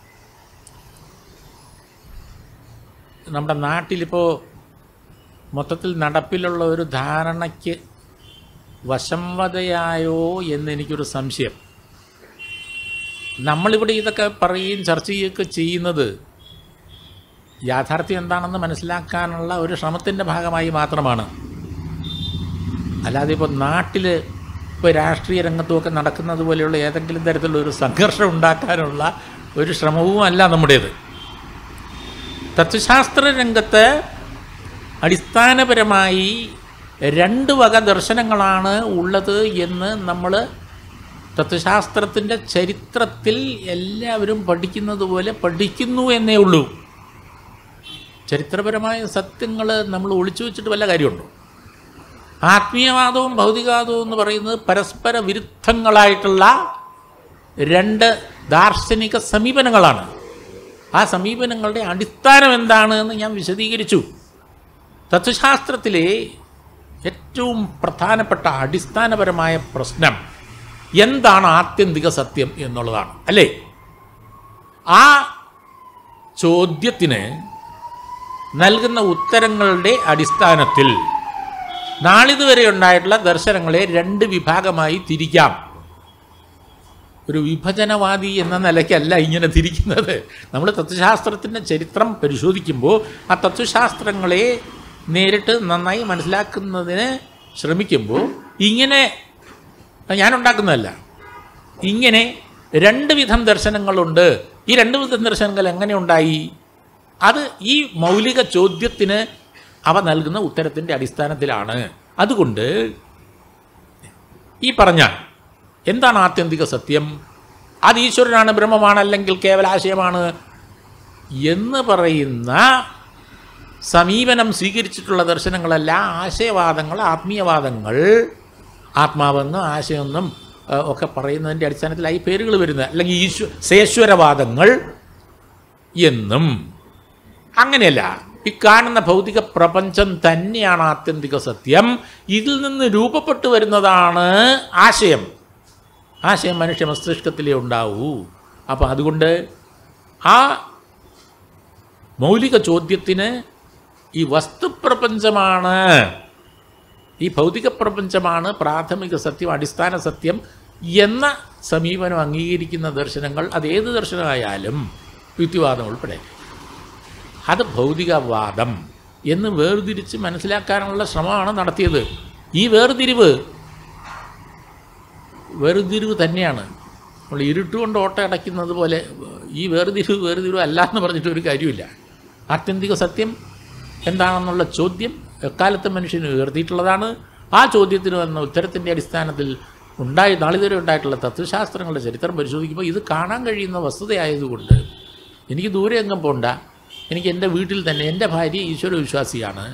നമ്മുടെ നാട്ടിലിപ്പോൾ മൊത്തത്തിൽ നടപ്പിലുള്ള ഒരു ധാരണയ്ക്ക് വശംവതയായോ എന്നെനിക്കൊരു സംശയം നമ്മളിവിടെ ഇതൊക്കെ പറയുകയും ചർച്ച ചെയ്യുകയൊക്കെ ചെയ്യുന്നത് യാഥാർത്ഥ്യം എന്താണെന്ന് മനസ്സിലാക്കാനുള്ള ഒരു ശ്രമത്തിൻ്റെ ഭാഗമായി മാത്രമാണ് അല്ലാതെ ഇപ്പോൾ നാട്ടിൽ ഇപ്പോൾ രാഷ്ട്രീയ രംഗത്തുമൊക്കെ നടക്കുന്നത് പോലെയുള്ള ഏതെങ്കിലും തരത്തിലുള്ള ഒരു സംഘർഷം ഉണ്ടാക്കാനുള്ള ഒരു ശ്രമവും അല്ല നമ്മുടേത് തത്വശാസ്ത്ര രംഗത്ത് അടിസ്ഥാനപരമായി രണ്ട് വക ദർശനങ്ങളാണ് ഉള്ളത് എന്ന് നമ്മൾ തത്വശാസ്ത്രത്തിൻ്റെ ചരിത്രത്തിൽ എല്ലാവരും പഠിക്കുന്നത് പോലെ പഠിക്കുന്നു എന്നേ ഉള്ളൂ ചരിത്രപരമായ സത്യങ്ങൾ നമ്മൾ ഒളിച്ചു വെച്ചിട്ട് വല്ല കാര്യമുണ്ടോ ആത്മീയവാദവും ഭൗതികവാദവും എന്ന് പറയുന്നത് പരസ്പര വിരുദ്ധങ്ങളായിട്ടുള്ള രണ്ട് ദാർശനിക സമീപനങ്ങളാണ് ആ സമീപനങ്ങളുടെ അടിസ്ഥാനം എന്താണ് എന്ന് ഞാൻ വിശദീകരിച്ചു തത്വശാസ്ത്രത്തിലെ ഏറ്റവും പ്രധാനപ്പെട്ട അടിസ്ഥാനപരമായ പ്രശ്നം എന്താണ് ആത്യന്തിക സത്യം എന്നുള്ളതാണ് അല്ലേ ആ ചോദ്യത്തിന് നൽകുന്ന ഉത്തരങ്ങളുടെ അടിസ്ഥാനത്തിൽ നാളിതുവരെ ഉണ്ടായിട്ടുള്ള ദർശനങ്ങളെ രണ്ട് വിഭാഗമായി തിരിക്കാം ഒരു വിഭജനവാദി എന്ന നിലയ്ക്കല്ല ഇങ്ങനെ തിരിക്കുന്നത് നമ്മൾ തത്വശാസ്ത്രത്തിൻ്റെ ചരിത്രം പരിശോധിക്കുമ്പോൾ ആ തത്വശാസ്ത്രങ്ങളെ നേരിട്ട് നന്നായി മനസ്സിലാക്കുന്നതിന് ശ്രമിക്കുമ്പോൾ ഇങ്ങനെ ഞാൻ ഉണ്ടാക്കുന്നതല്ല ഇങ്ങനെ രണ്ട് വിധം ദർശനങ്ങളുണ്ട് ഈ രണ്ട് വിധം ദർശനങ്ങൾ എങ്ങനെ ഉണ്ടായി അത് ഈ മൗലിക ചോദ്യത്തിന് അവ നൽകുന്ന ഉത്തരത്തിൻ്റെ അടിസ്ഥാനത്തിലാണ് അതുകൊണ്ട് ഈ പറഞ്ഞ എന്താണ് ആത്യന്തിക സത്യം അത് ഈശ്വരനാണ് ബ്രഹ്മമാണ് അല്ലെങ്കിൽ കേവലാശയമാണ് എന്ന് പറയുന്ന സമീപനം സ്വീകരിച്ചിട്ടുള്ള ദർശനങ്ങളല്ല ആശയവാദങ്ങൾ ആത്മീയവാദങ്ങൾ ആത്മാവെന്നും ആശയമെന്നും ഏഹ്, ഒക്കെ പറയുന്നതിൻ്റെ അടിസ്ഥാനത്തിലായി പേരുകൾ വരുന്നത് അല്ലെങ്കിൽ ഈശ്വ സേശ്വരവാദങ്ങൾ എന്നും അങ്ങനെയല്ല ഈ കാണുന്ന ഭൗതിക പ്രപഞ്ചം തന്നെയാണ് ആത്യന്തിക സത്യം ഇതിൽ നിന്ന് രൂപപ്പെട്ടു വരുന്നതാണ് ആശയം ആശയം മനുഷ്യ മസ്തിഷ്കത്തിലേ ഉണ്ടാവൂ അപ്പോൾ അതുകൊണ്ട് ആ മൗലിക ചോദ്യത്തിന് ഈ വസ്തുപ്രപഞ്ചമാണ് ഈ ഭൗതിക പ്രപഞ്ചമാണ് പ്രാഥമിക സത്യം അടിസ്ഥാന സത്യം എന്ന സമീപനം അംഗീകരിക്കുന്ന ദർശനങ്ങൾ അത് ഏത് ദർശനമായാലും യുക്തിവാദം ഉൾപ്പെടെ അത് ഭൗതികവാദം എന്ന് വേർതിരിച്ച് മനസ്സിലാക്കാനുള്ള ശ്രമമാണ് നടത്തിയത് ഈ വേർതിരിവ് വേർതിരിവ് തന്നെയാണ് നമ്മൾ ഇരുട്ടുകൊണ്ട് ഓട്ട അടയ്ക്കുന്നത് പോലെ ഈ വേർതിരിവ് വേർതിരിവ് അല്ല എന്ന് പറഞ്ഞിട്ട് ഒരു കാര്യമില്ല ആത്യന്തിക സത്യം എന്താണെന്നുള്ള ചോദ്യം എക്കാലത്തെ മനുഷ്യന് ഉയർത്തിയിട്ടുള്ളതാണ് ആ ചോദ്യത്തിന് വന്ന ഉത്തരത്തിൻ്റെ അടിസ്ഥാനത്തിൽ ഉണ്ടായി നാളിതുവരെ ഉണ്ടായിട്ടുള്ള തത്വശാസ്ത്രങ്ങളുടെ ചരിത്രം പരിശോധിക്കുമ്പോൾ ഇത് കാണാൻ കഴിയുന്ന വസ്തുതയായതുകൊണ്ട് എനിക്ക് ദൂരെ എങ്ങും പോണ്ട എനിക്ക് എൻ്റെ വീട്ടിൽ തന്നെ എൻ്റെ ഭാര്യ ഈശ്വര വിശ്വാസിയാണ്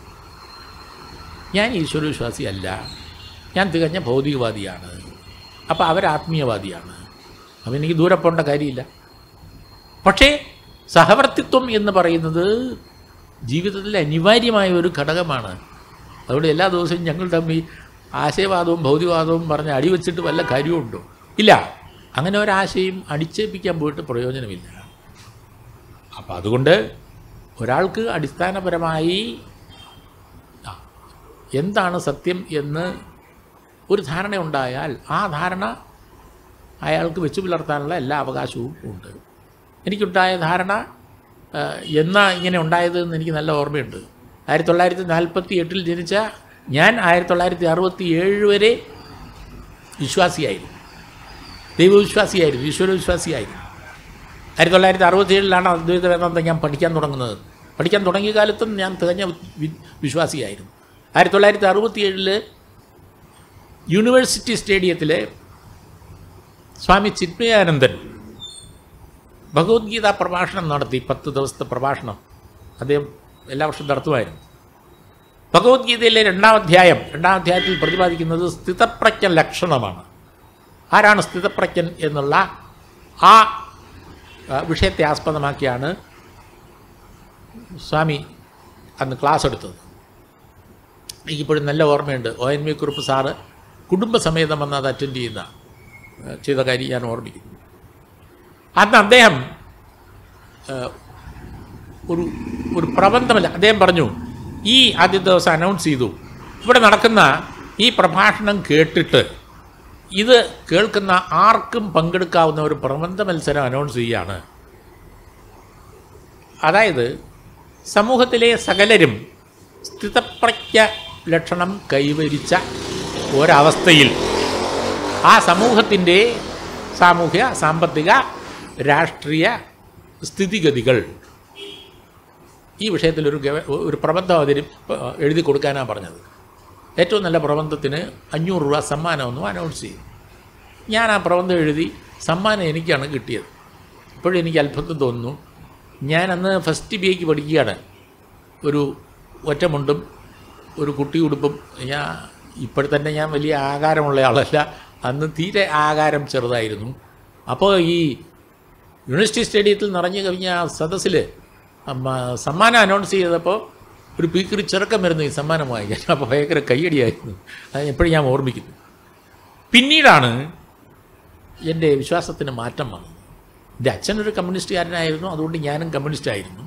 ഞാൻ ഈശ്വര വിശ്വാസിയല്ല ഞാൻ തികഞ്ഞ ഭൗതികവാദിയാണ് അപ്പോൾ അവർ ആത്മീയവാദിയാണ് അപ്പം എനിക്ക് ദൂരെ പോകേണ്ട കാര്യമില്ല പക്ഷേ സഹവർത്തിത്വം എന്ന് പറയുന്നത് ജീവിതത്തിൽ അനിവാര്യമായ ഒരു ഘടകമാണ് അതുകൊണ്ട് എല്ലാ ദിവസവും ഞങ്ങൾ തമ്മിൽ ആശയവാദവും ഭൗതികവാദവും പറഞ്ഞ് അടിവെച്ചിട്ട് വല്ല കാര്യമുണ്ടോ ഇല്ല അങ്ങനെ ഒരാശയം അടിച്ചേൽപ്പിക്കാൻ പോയിട്ട് പ്രയോജനമില്ല അപ്പം അതുകൊണ്ട് ഒരാൾക്ക് അടിസ്ഥാനപരമായി ആ, എന്താണ് സത്യം എന്ന് ഒരു ധാരണ ഉണ്ടായാൽ ആ ധാരണ അയാൾക്ക് വെച്ചു പുലർത്താനുള്ള എല്ലാ അവകാശവും ഉണ്ട് എനിക്കുണ്ടായ ധാരണ ആ, എന്നാ ഇങ്ങനെ ഉണ്ടായത് എന്ന് എനിക്ക് നല്ല ഓർമ്മയുണ്ട് ആയിരത്തി തൊള്ളായിരത്തി നാൽപ്പത്തി എട്ടിൽ ജനിച്ച ഞാൻ ആയിരത്തി തൊള്ളായിരത്തി അറുപത്തി ഏഴ് വരെ വിശ്വാസിയായിരുന്നു ദൈവവിശ്വാസിയായിരുന്നു ഈശ്വരവിശ്വാസിയായിരുന്നു ആയിരത്തി തൊള്ളായിരത്തി അറുപത്തി ഏഴിലാണ് അദ്വൈത വേദാന്തം ഞാൻ പഠിക്കാൻ തുടങ്ങുന്നത് പഠിക്കാൻ തുടങ്ങിയ കാലത്തും ഞാൻ തികഞ്ഞ വി- വിശ്വാസിയായിരുന്നു ആയിരത്തി തൊള്ളായിരത്തി അറുപത്തി ഏഴിൽ യൂണിവേഴ്സിറ്റി സ്റ്റേഡിയത്തിൽ സ്വാമി ചിന്മയാനന്ദൻ ഭഗവത്ഗീത പ്രഭാഷണം നടത്തി പത്ത് ദിവസത്തെ പ്രഭാഷണം അദ്ദേഹം എല്ലാ വർഷവും നടത്തുമായിരുന്നു ഭഗവത്ഗീതയിലെ രണ്ടാം അധ്യായം രണ്ടാം അധ്യായത്തിൽ പ്രതിപാദിക്കുന്നത് സ്ഥിതപ്രജ്ഞ ലക്ഷണമാണ് ആരാണ് സ്ഥിതപ്രജ്ഞൻ എന്നുള്ള ആ ആ, വിഷയത്തെ ആസ്പദമാക്കിയാണ് സ്വാമി അന്ന് ക്ലാസ് എടുത്തത് എനിക്കിപ്പോഴും നല്ല ഓർമ്മയുണ്ട് O N V Kurup sir കുടുംബസമേതം വന്ന് അത് അറ്റൻഡ് ചെയ്യുന്ന ആ, ചെയ്ത കാര്യം ഞാൻ ഓർമ്മിക്കുന്നു അന്ന് അദ്ദേഹം ആ, ഒരു ഒരു പ്രബന്ധമല്ല അദ്ദേഹം പറഞ്ഞു ഈ ആദ്യ ദിവസം അനൗൺസ് ചെയ്തു ഇവിടെ നടക്കുന്ന ഈ പ്രഭാഷണം കേട്ടിട്ട് ഇത് കേൾക്കുന്ന ആർക്കും പങ്കെടുക്കാവുന്ന ഒരു പ്രബന്ധ മത്സരം അനൗൺസ് ചെയ്യുകയാണ് അതായത് സമൂഹത്തിലെ സകലരും സ്ഥിതപ്രജ്ഞ ലക്ഷണം കൈവരിച്ച ഒരവസ്ഥയിൽ ആ സമൂഹത്തിൻ്റെ സാമൂഹ്യ സാമ്പത്തിക രാഷ്ട്രീയ സ്ഥിതിഗതികൾ ഈ വിഷയത്തിൽ ഒരു ഗവ- ഒരു പ്രബന്ധം അവതരി എഴുതി കൊടുക്കാനാണ് പറഞ്ഞത് ഏറ്റവും നല്ല പ്രബന്ധത്തിന് അഞ്ഞൂറ് രൂപ സമ്മാനമൊന്നും അനൗൺസ് ചെയ്തു ഞാൻ ആ പ്രബന്ധം എഴുതി സമ്മാനം എനിക്കാണ് കിട്ടിയത് ഇപ്പോഴും എനിക്ക് അത്ഭുതം തോന്നുന്നു ഞാൻ അന്ന് ഫസ്റ്റ് ബി എക്ക് പഠിക്കുകയാണ് ഒരു ഒറ്റമുണ്ടും ഒരു കുട്ടി ഉടുപ്പും ഞാൻ ഇപ്പോഴത്തന്നെ ഞാൻ വലിയ ആകാരമുള്ള ആളല്ല അന്ന് തീരെ ആകാരം ചെറുതായിരുന്നു അപ്പോൾ ഈ യൂണിവേഴ്സിറ്റി സ്റ്റേഡിയത്തിൽ നിറഞ്ഞു കവിഞ്ഞ ആ സദസ്സിൽ സമ്മാനം അനൗൺസ് ചെയ്തപ്പോൾ ഒരു പീക്കറി ചെറുക്കം വരുന്നു ഈ സമ്മാനം വാങ്ങിക്കാൻ അപ്പോൾ ഭയങ്കര കയ്യടിയായിരുന്നു അത് എപ്പോഴും ഞാൻ ഓർമ്മിക്കുന്നു പിന്നീടാണ് എൻ്റെ വിശ്വാസത്തിന് മാറ്റം വന്നത് എൻ്റെ അച്ഛനൊരു കമ്മ്യൂണിസ്റ്റുകാരനായിരുന്നു അതുകൊണ്ട് ഞാനും കമ്മ്യൂണിസ്റ്റ് ആയിരുന്നു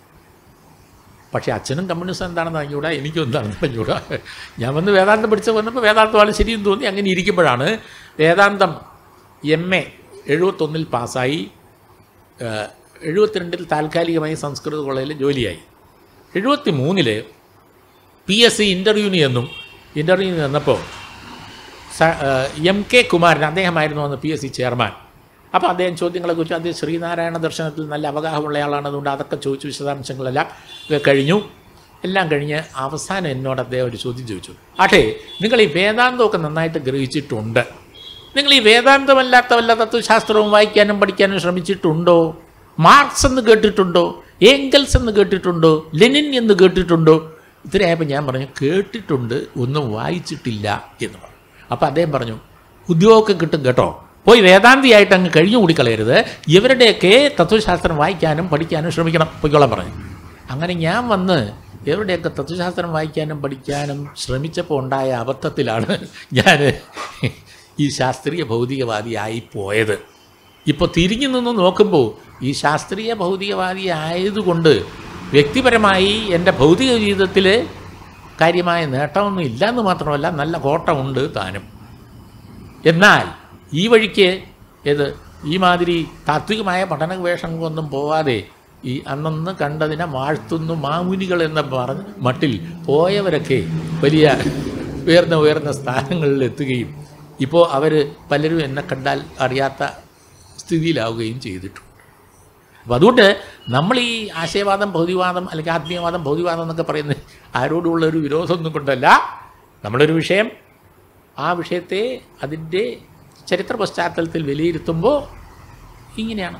പക്ഷേ അച്ഛനും കമ്മ്യൂണിസ്റ്റ് എന്താണെന്ന് അറിഞ്ഞൂടാ എനിക്കും എന്താണെന്ന് അറിഞ്ഞൂടാ ഞാൻ വന്ന് വേദാന്തം പഠിച്ച വന്നപ്പോൾ വേദാന്തമാണ് ശരിയെന്ന് തോന്നി അങ്ങനെ ഇരിക്കുമ്പോഴാണ് വേദാന്തം എം എ എഴുപത്തൊന്നിൽ പാസ്സായി ഏഹ്, എഴുപത്തിരണ്ടിൽ താൽക്കാലികമായി സംസ്കൃത കോളേജിൽ ജോലിയായി എഴുപത്തി മൂന്നിൽ പി എസ് സി ഇൻ്റർവ്യൂവിന് ചെന്നും ഇൻ്റർവ്യൂവിന് ചെന്നപ്പോൾ സ- ഏഹ്, എം കെ കുമാരൻ അദ്ദേഹമായിരുന്നു അന്ന് പി എസ് സി ചെയർമാൻ അപ്പോൾ അദ്ദേഹം ചോദ്യങ്ങളെക്കുറിച്ച് അദ്ദേഹം ശ്രീനാരായണ ദർശനത്തിൽ നല്ല അവഗാഹമുള്ള ആളാണ് അതുകൊണ്ട് അതൊക്കെ ചോദിച്ചു വിശദാംശങ്ങളെല്ലാം ഒക്കെ കഴിഞ്ഞു എല്ലാം കഴിഞ്ഞ് അവസാനം എന്നോട് അദ്ദേഹം ഒരു ചോദ്യം ചോദിച്ചു ആട്ടെ നിങ്ങൾ ഈ വേദാന്തമൊക്കെ നന്നായിട്ട് ഗ്രഹിച്ചിട്ടുണ്ട് നിങ്ങൾ ഈ വേദാന്തമല്ലാത്ത വല്ല തത്വശാസ്ത്രവും വായിക്കാനും പഠിക്കാനും ശ്രമിച്ചിട്ടുണ്ടോ മാർക്സ് എന്ന് കേട്ടിട്ടുണ്ടോ ഏങ്കൽസ് എന്ന് കേട്ടിട്ടുണ്ടോ ലെനിൻ എന്ന് കേട്ടിട്ടുണ്ടോ ഇത്രയായപ്പോൾ ഞാൻ പറഞ്ഞു കേട്ടിട്ടുണ്ട് ഒന്നും വായിച്ചിട്ടില്ല എന്ന് പറഞ്ഞു അപ്പോൾ അദ്ദേഹം പറഞ്ഞു ഉദ്യോഗമൊക്കെ കിട്ടും കേട്ടോ പോയി വേദാന്തിയായിട്ട് അങ്ങ് കഴിഞ്ഞു കൂടിക്കളയരുത് ഇവരുടെയൊക്കെ തത്വശാസ്ത്രം വായിക്കാനും പഠിക്കാനും ശ്രമിക്കണം പൊയ്ക്കോളാൻ പറഞ്ഞു അങ്ങനെ ഞാൻ വന്ന് ഇവരുടെയൊക്കെ തത്വശാസ്ത്രം വായിക്കാനും പഠിക്കാനും ശ്രമിച്ചപ്പോൾ ഉണ്ടായ അബദ്ധത്തിലാണ് ഞാൻ ഈ ശാസ്ത്രീയ ഭൗതികവാദിയായി പോയത് ഇപ്പോൾ തിരിഞ്ഞു നിന്ന് നോക്കുമ്പോൾ ഈ ശാസ്ത്രീയ ഭൗതികവാദി ആയതുകൊണ്ട് വ്യക്തിപരമായി എൻ്റെ ഭൗതിക ജീവിതത്തിൽ കാര്യമായ നേട്ടമൊന്നും ഇല്ലയെന്ന് മാത്രമല്ല നല്ല കോട്ടമുണ്ട് താനും എന്നാൽ ഈ വഴിക്ക് ഏത് ഈ മാതിരി താത്വികമായ പഠന വേഷങ്ങളൊന്നും പോവാതെ ഈ അന്നന്ന് കണ്ടതിനെ വാഴ്ത്തുന്നു മാമുനികൾ എന്ന പറഞ്ഞ മട്ടിൽ പോയവരൊക്കെ വലിയ ഉയർന്ന ഉയർന്ന സ്ഥാനങ്ങളിൽ എത്തുകയും ഇപ്പോൾ അവർ പലരും എന്നെ കണ്ടാൽ അറിയാത്ത സ്ഥിതിയിലാവുകയും ചെയ്തിട്ടുണ്ട് അപ്പോൾ അതുകൊണ്ട് നമ്മൾ ഈ ആശയവാദം ഭൗതികവാദം അല്ലെങ്കിൽ ആത്മീയവാദം ഭൗതികവാദം എന്നൊക്കെ പറയുന്നത് ആരോടുമുള്ള ഒരു വിരോധമൊന്നും കൊണ്ടല്ല നമ്മളൊരു വിഷയം ആ വിഷയത്തെ അതിൻ്റെ ചരിത്ര പശ്ചാത്തലത്തിൽ വിലയിരുത്തുമ്പോൾ ഇങ്ങനെയാണ്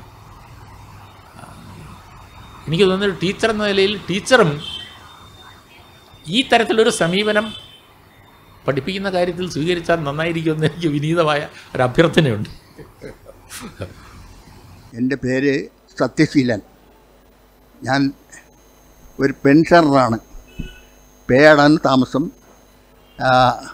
എനിക്ക് തോന്നുന്നു ഒരു ടീച്ചർ എന്ന നിലയിൽ ടീച്ചറും ഈ തരത്തിലൊരു സമീപനം പഠിപ്പിക്കുന്ന കാര്യത്തിൽ സ്വീകരിച്ചാൽ നന്നായിരിക്കുമെന്ന് എനിക്ക് വിനീതമായ ഒരു അഭ്യർത്ഥനയുണ്ട് എൻ്റെ പേര് സത്യശീലൻ ഞാൻ ഒരു പെൻഷനറാണ് പേയാടാണ് താമസം ആ,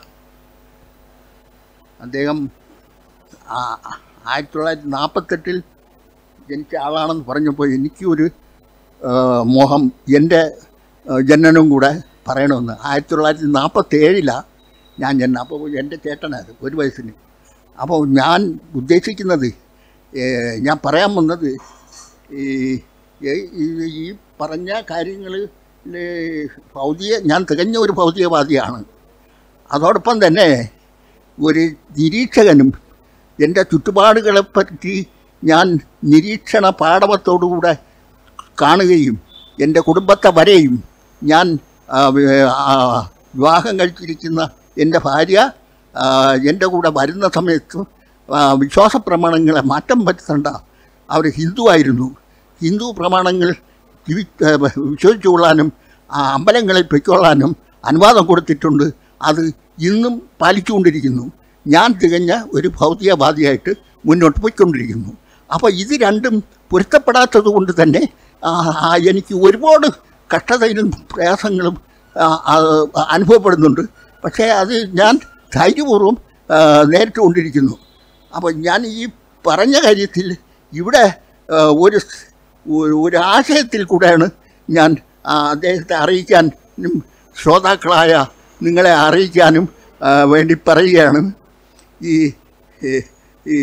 അദ്ദേഹം ആ- ആയിരത്തി തൊള്ളായിരത്തി നാൽപ്പത്തെട്ടിൽ ജനിച്ച ആളാണെന്ന് പറഞ്ഞപ്പോൾ എനിക്കൊരു ആ, മോഹം എൻ്റെ ആ, ജനനവും കൂടെ പറയണമെന്ന് ആയിരത്തി തൊള്ളായിരത്തി നാൽപ്പത്തേഴിലാണ് ഞാൻ ജനനം അപ്പോൾ എൻ്റെ ചേട്ടനായത് ഒരു വയസ്സിന് അപ്പോൾ ഞാൻ ഉദ്ദേശിക്കുന്നത് ഏ, ഞാൻ പറയാൻ വന്നത് ഈ ഈ- ഈ- ഈ പറഞ്ഞ കാര്യങ്ങൾ ഭൗതിക ഞാൻ തികഞ്ഞ ഒരു ഭൗതികവാദിയാണ് അതോടൊപ്പം തന്നെ ഒരു നിരീക്ഷകനും എൻ്റെ ചുറ്റുപാടുകളെപ്പറ്റി ഞാൻ നിരീക്ഷണ പാടവത്തോടുകൂടെ കാണുകയും എൻ്റെ കുടുംബത്തെ വരെയും ഞാൻ ആ, വേ- ആ, വിവാഹം കഴിച്ചിരിക്കുന്ന എൻ്റെ ഭാര്യ ആ, എൻ്റെ കൂടെ വരുന്ന സമയത്ത് ആ, വിശ്വാസ പ്രമാണങ്ങളെ മാറ്റം വരുത്തേണ്ട അവർ ഹിന്ദു ആയിരുന്നു ഹിന്ദു പ്രമാണങ്ങൾ ജീവി ആ, വിശ്വസിച്ചുകൊള്ളാനും ആ അമ്പലങ്ങളിൽ പൊയ്ക്കൊള്ളാനും അനുവാദം കൊടുത്തിട്ടുണ്ട് അത് ഇന്നും പാലിച്ചുകൊണ്ടിരിക്കുന്നു ഞാൻ തികഞ്ഞ ഒരു ഭൗതികവാദിയായിട്ട് മുന്നോട്ട് പോയിക്കൊണ്ടിരിക്കുന്നു അപ്പോൾ ഇത് രണ്ടും പൊരുത്തപ്പെടാത്തത് കൊണ്ട് തന്നെ ആ, ആ, എനിക്ക് ഒരുപാട് കഷ്ടതയിലും പ്രയാസങ്ങളും ആ, ആ, അനുഭവപ്പെടുന്നുണ്ട് പക്ഷേ അത് ഞാൻ ധൈര്യപൂർവ്വം ആ, നേരിട്ടുകൊണ്ടിരിക്കുന്നു അപ്പോൾ ഞാൻ ഈ പറഞ്ഞ കാര്യത്തിൽ ഇവിടെ ആ, ഒരു സ്- ഒരു- ഒരു ആശയത്തിൽ കൂടെയാണ് ഞാൻ ആ, അദ്ദേഹത്തെ അറിയിക്കാനും ശ്രോതാക്കളായ നിങ്ങളെ അറിയിക്കാനും ആ, വേണ്ടി പറയുകയാണ് ഈ ഈ ഈ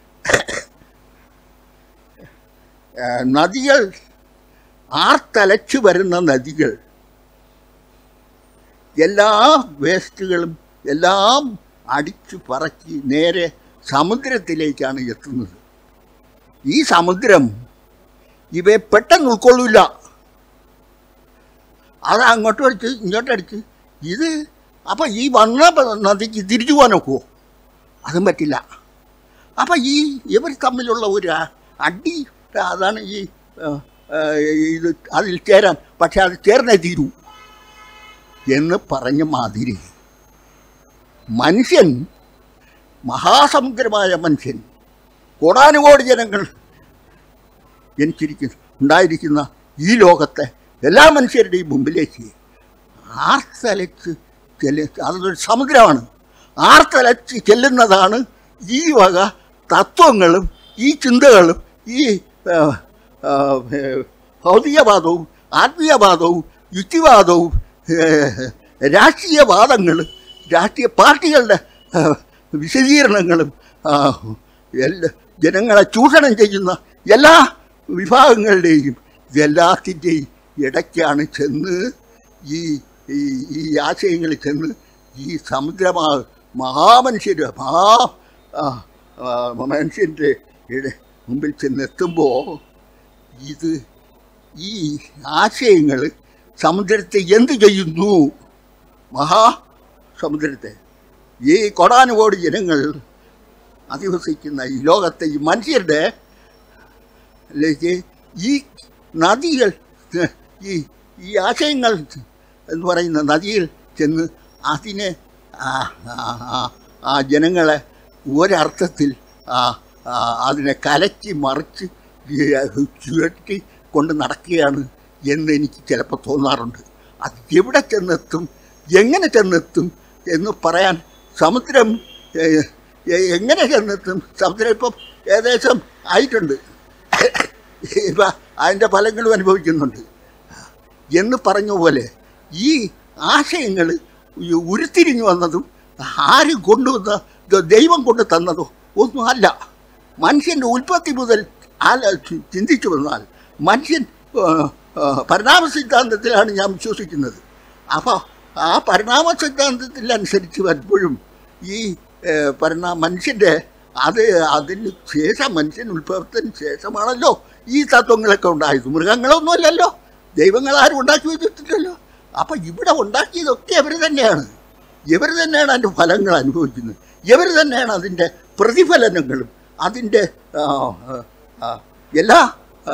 ആ, നദികൾ ആർത്തലച്ചു വരുന്ന നദികൾ എല്ലാ വേസ്റ്റുകളും എല്ലാം അടിച്ചു പറക്കി നേരെ സമുദ്രത്തിലേക്കാണ് എത്തുന്നത് ഈ സമുദ്രം ഇവയെ പെട്ടെന്ന് ഉൾക്കൊള്ളില്ല അത് അങ്ങോട്ട് അടിച്ച് ഇങ്ങോട്ടടിച്ച് ഇത് അപ്പം ഈ വന്ന പ- നദിക്ക് തിരിച്ചു പോകാൻ ഒക്കുമോ അതും പറ്റില്ല അപ്പം ഈ ഇവർ തമ്മിലുള്ള ഒരു അ- അടി അതാണ് ഈ ആ, ആ, ഇത് അതിൽ ചേരാൻ പക്ഷെ അത് ചേർന്നേ തീരൂ എന്ന് പറഞ്ഞ മാതിരി മനുഷ്യൻ മഹാസമുദ്രമായ മനുഷ്യൻ കോടാനുകോടി ജനങ്ങൾ ജനിച്ചിരിക്കുന്ന ഉണ്ടായിരിക്കുന്ന ഈ ലോകത്തെ എല്ലാ മനുഷ്യരുടെയും മുമ്പിലേക്ക് ആർത്തലച്ച് ചെല്ല അതൊരു സമുദ്രമാണ് ആർത്തലച്ച് ചെല്ലുന്നതാണ് ഈ വക തത്വങ്ങളും ഈ ചിന്തകളും ഈ ആ, ആ, ഏ, ഭൗതികവാദവും ആത്മീയവാദവും യുക്തിവാദവും ഏ, രാഷ്ട്രീയവാദങ്ങളും രാഷ്ട്രീയ പാർട്ടികളുടെ ആ, വിശദീകരണങ്ങളും ആ, എല്ലാ ജനങ്ങളെ ചൂഷണം ചെയ്യുന്ന എല്ലാ വിഭാഗങ്ങളുടെയും എല്ലാത്തിൻ്റെയും ഇടയ്ക്കാണ് ചെന്ന് ഈ ഈ ഈ ആശയങ്ങളിൽ ചെന്ന് ഈ സമുദ്രമാ മഹാമനുഷ്യർ മഹാ ആ, ആ, മനുഷ്യൻ്റെ ഇട- മുമ്പിൽ ചെന്നെത്തുമ്പോൾ ഇത് ഈ ആശയങ്ങൾ സമുദ്രത്തെ എന്ത് ചെയ്യുന്നു മഹാ സമുദ്രത്തെ ഈ കൊടാനുകോടി ജനങ്ങൾ അധിവസിക്കുന്ന ഈ ലോകത്തെ ഈ മനുഷ്യരുടെ ലേക്ക് ഈ നദികൾ ഈ ഈ ആശയങ്ങൾ എന്ന് പറയുന്ന നദിയിൽ ചെന്ന് അതിനെ ആ, ആ, ആ, ആ ജനങ്ങളെ ഒരർത്ഥത്തിൽ ആ, ആ, അതിനെ കലക്കി മറിച്ച് ഈ ചുഴറ്റി കൊണ്ട് നടക്കുകയാണ് എന്ന് എനിക്ക് ചിലപ്പോൾ തോന്നാറുണ്ട് അത് എവിടെ ചെന്നെത്തും എങ്ങനെ ചെന്നെത്തും എന്ന് പറയാൻ സമുദ്രം ഏ, ഏ, എങ്ങനെ ചെന്നെത്തും സമുദ്രം ഇപ്പം ഏകദേശം ആയിട്ടുണ്ട് ഇപ്പം അതിൻ്റെ ഫലങ്ങളും അനുഭവിക്കുന്നുണ്ട് എന്ന് പറഞ്ഞ പോലെ ഈ ആശയങ്ങൾ ഉരുത്തിരിഞ്ഞു വന്നതും ആര് കൊണ്ടുവന്ന ഇത് ദൈവം കൊണ്ട് തന്നതോ ഒന്നും അല്ല മനുഷ്യൻ്റെ ഉൽപ്പത്തി മുതൽ ആല ചി- ചിന്തിച്ചു വന്നാൽ മനുഷ്യൻ ആ, ആ, പരിണാമ സിദ്ധാന്തത്തിലാണ് ഞാൻ വിശ്വസിക്കുന്നത് അപ്പോൾ ആ പരിണാമ സിദ്ധാന്തത്തിലനുസരിച്ച് വരുമ്പോഴും ഈ ഏ, പരിണാ മനുഷ്യൻ്റെ അത് അതിന് ശേഷം മനുഷ്യൻ ഉത്ഭവത്തിന് ശേഷമാണല്ലോ ഈ തത്വങ്ങളൊക്കെ ഉണ്ടായത് മൃഗങ്ങളൊന്നുമല്ലല്ലോ ദൈവങ്ങൾ ആരും ഉണ്ടാക്കി വെച്ചിട്ടില്ലല്ലോ അപ്പം ഇവിടെ ഉണ്ടാക്കിയതൊക്കെ ഇവർ തന്നെയാണ് ഇവർ തന്നെയാണ് അതിൻ്റെ ഫലങ്ങൾ അനുഭവിക്കുന്നത് ഇവർ തന്നെയാണ് അതിൻ്റെ പ്രതിഫലനങ്ങളും അതിൻ്റെ ആ, ആ, ആ, എല്ലാ ആ,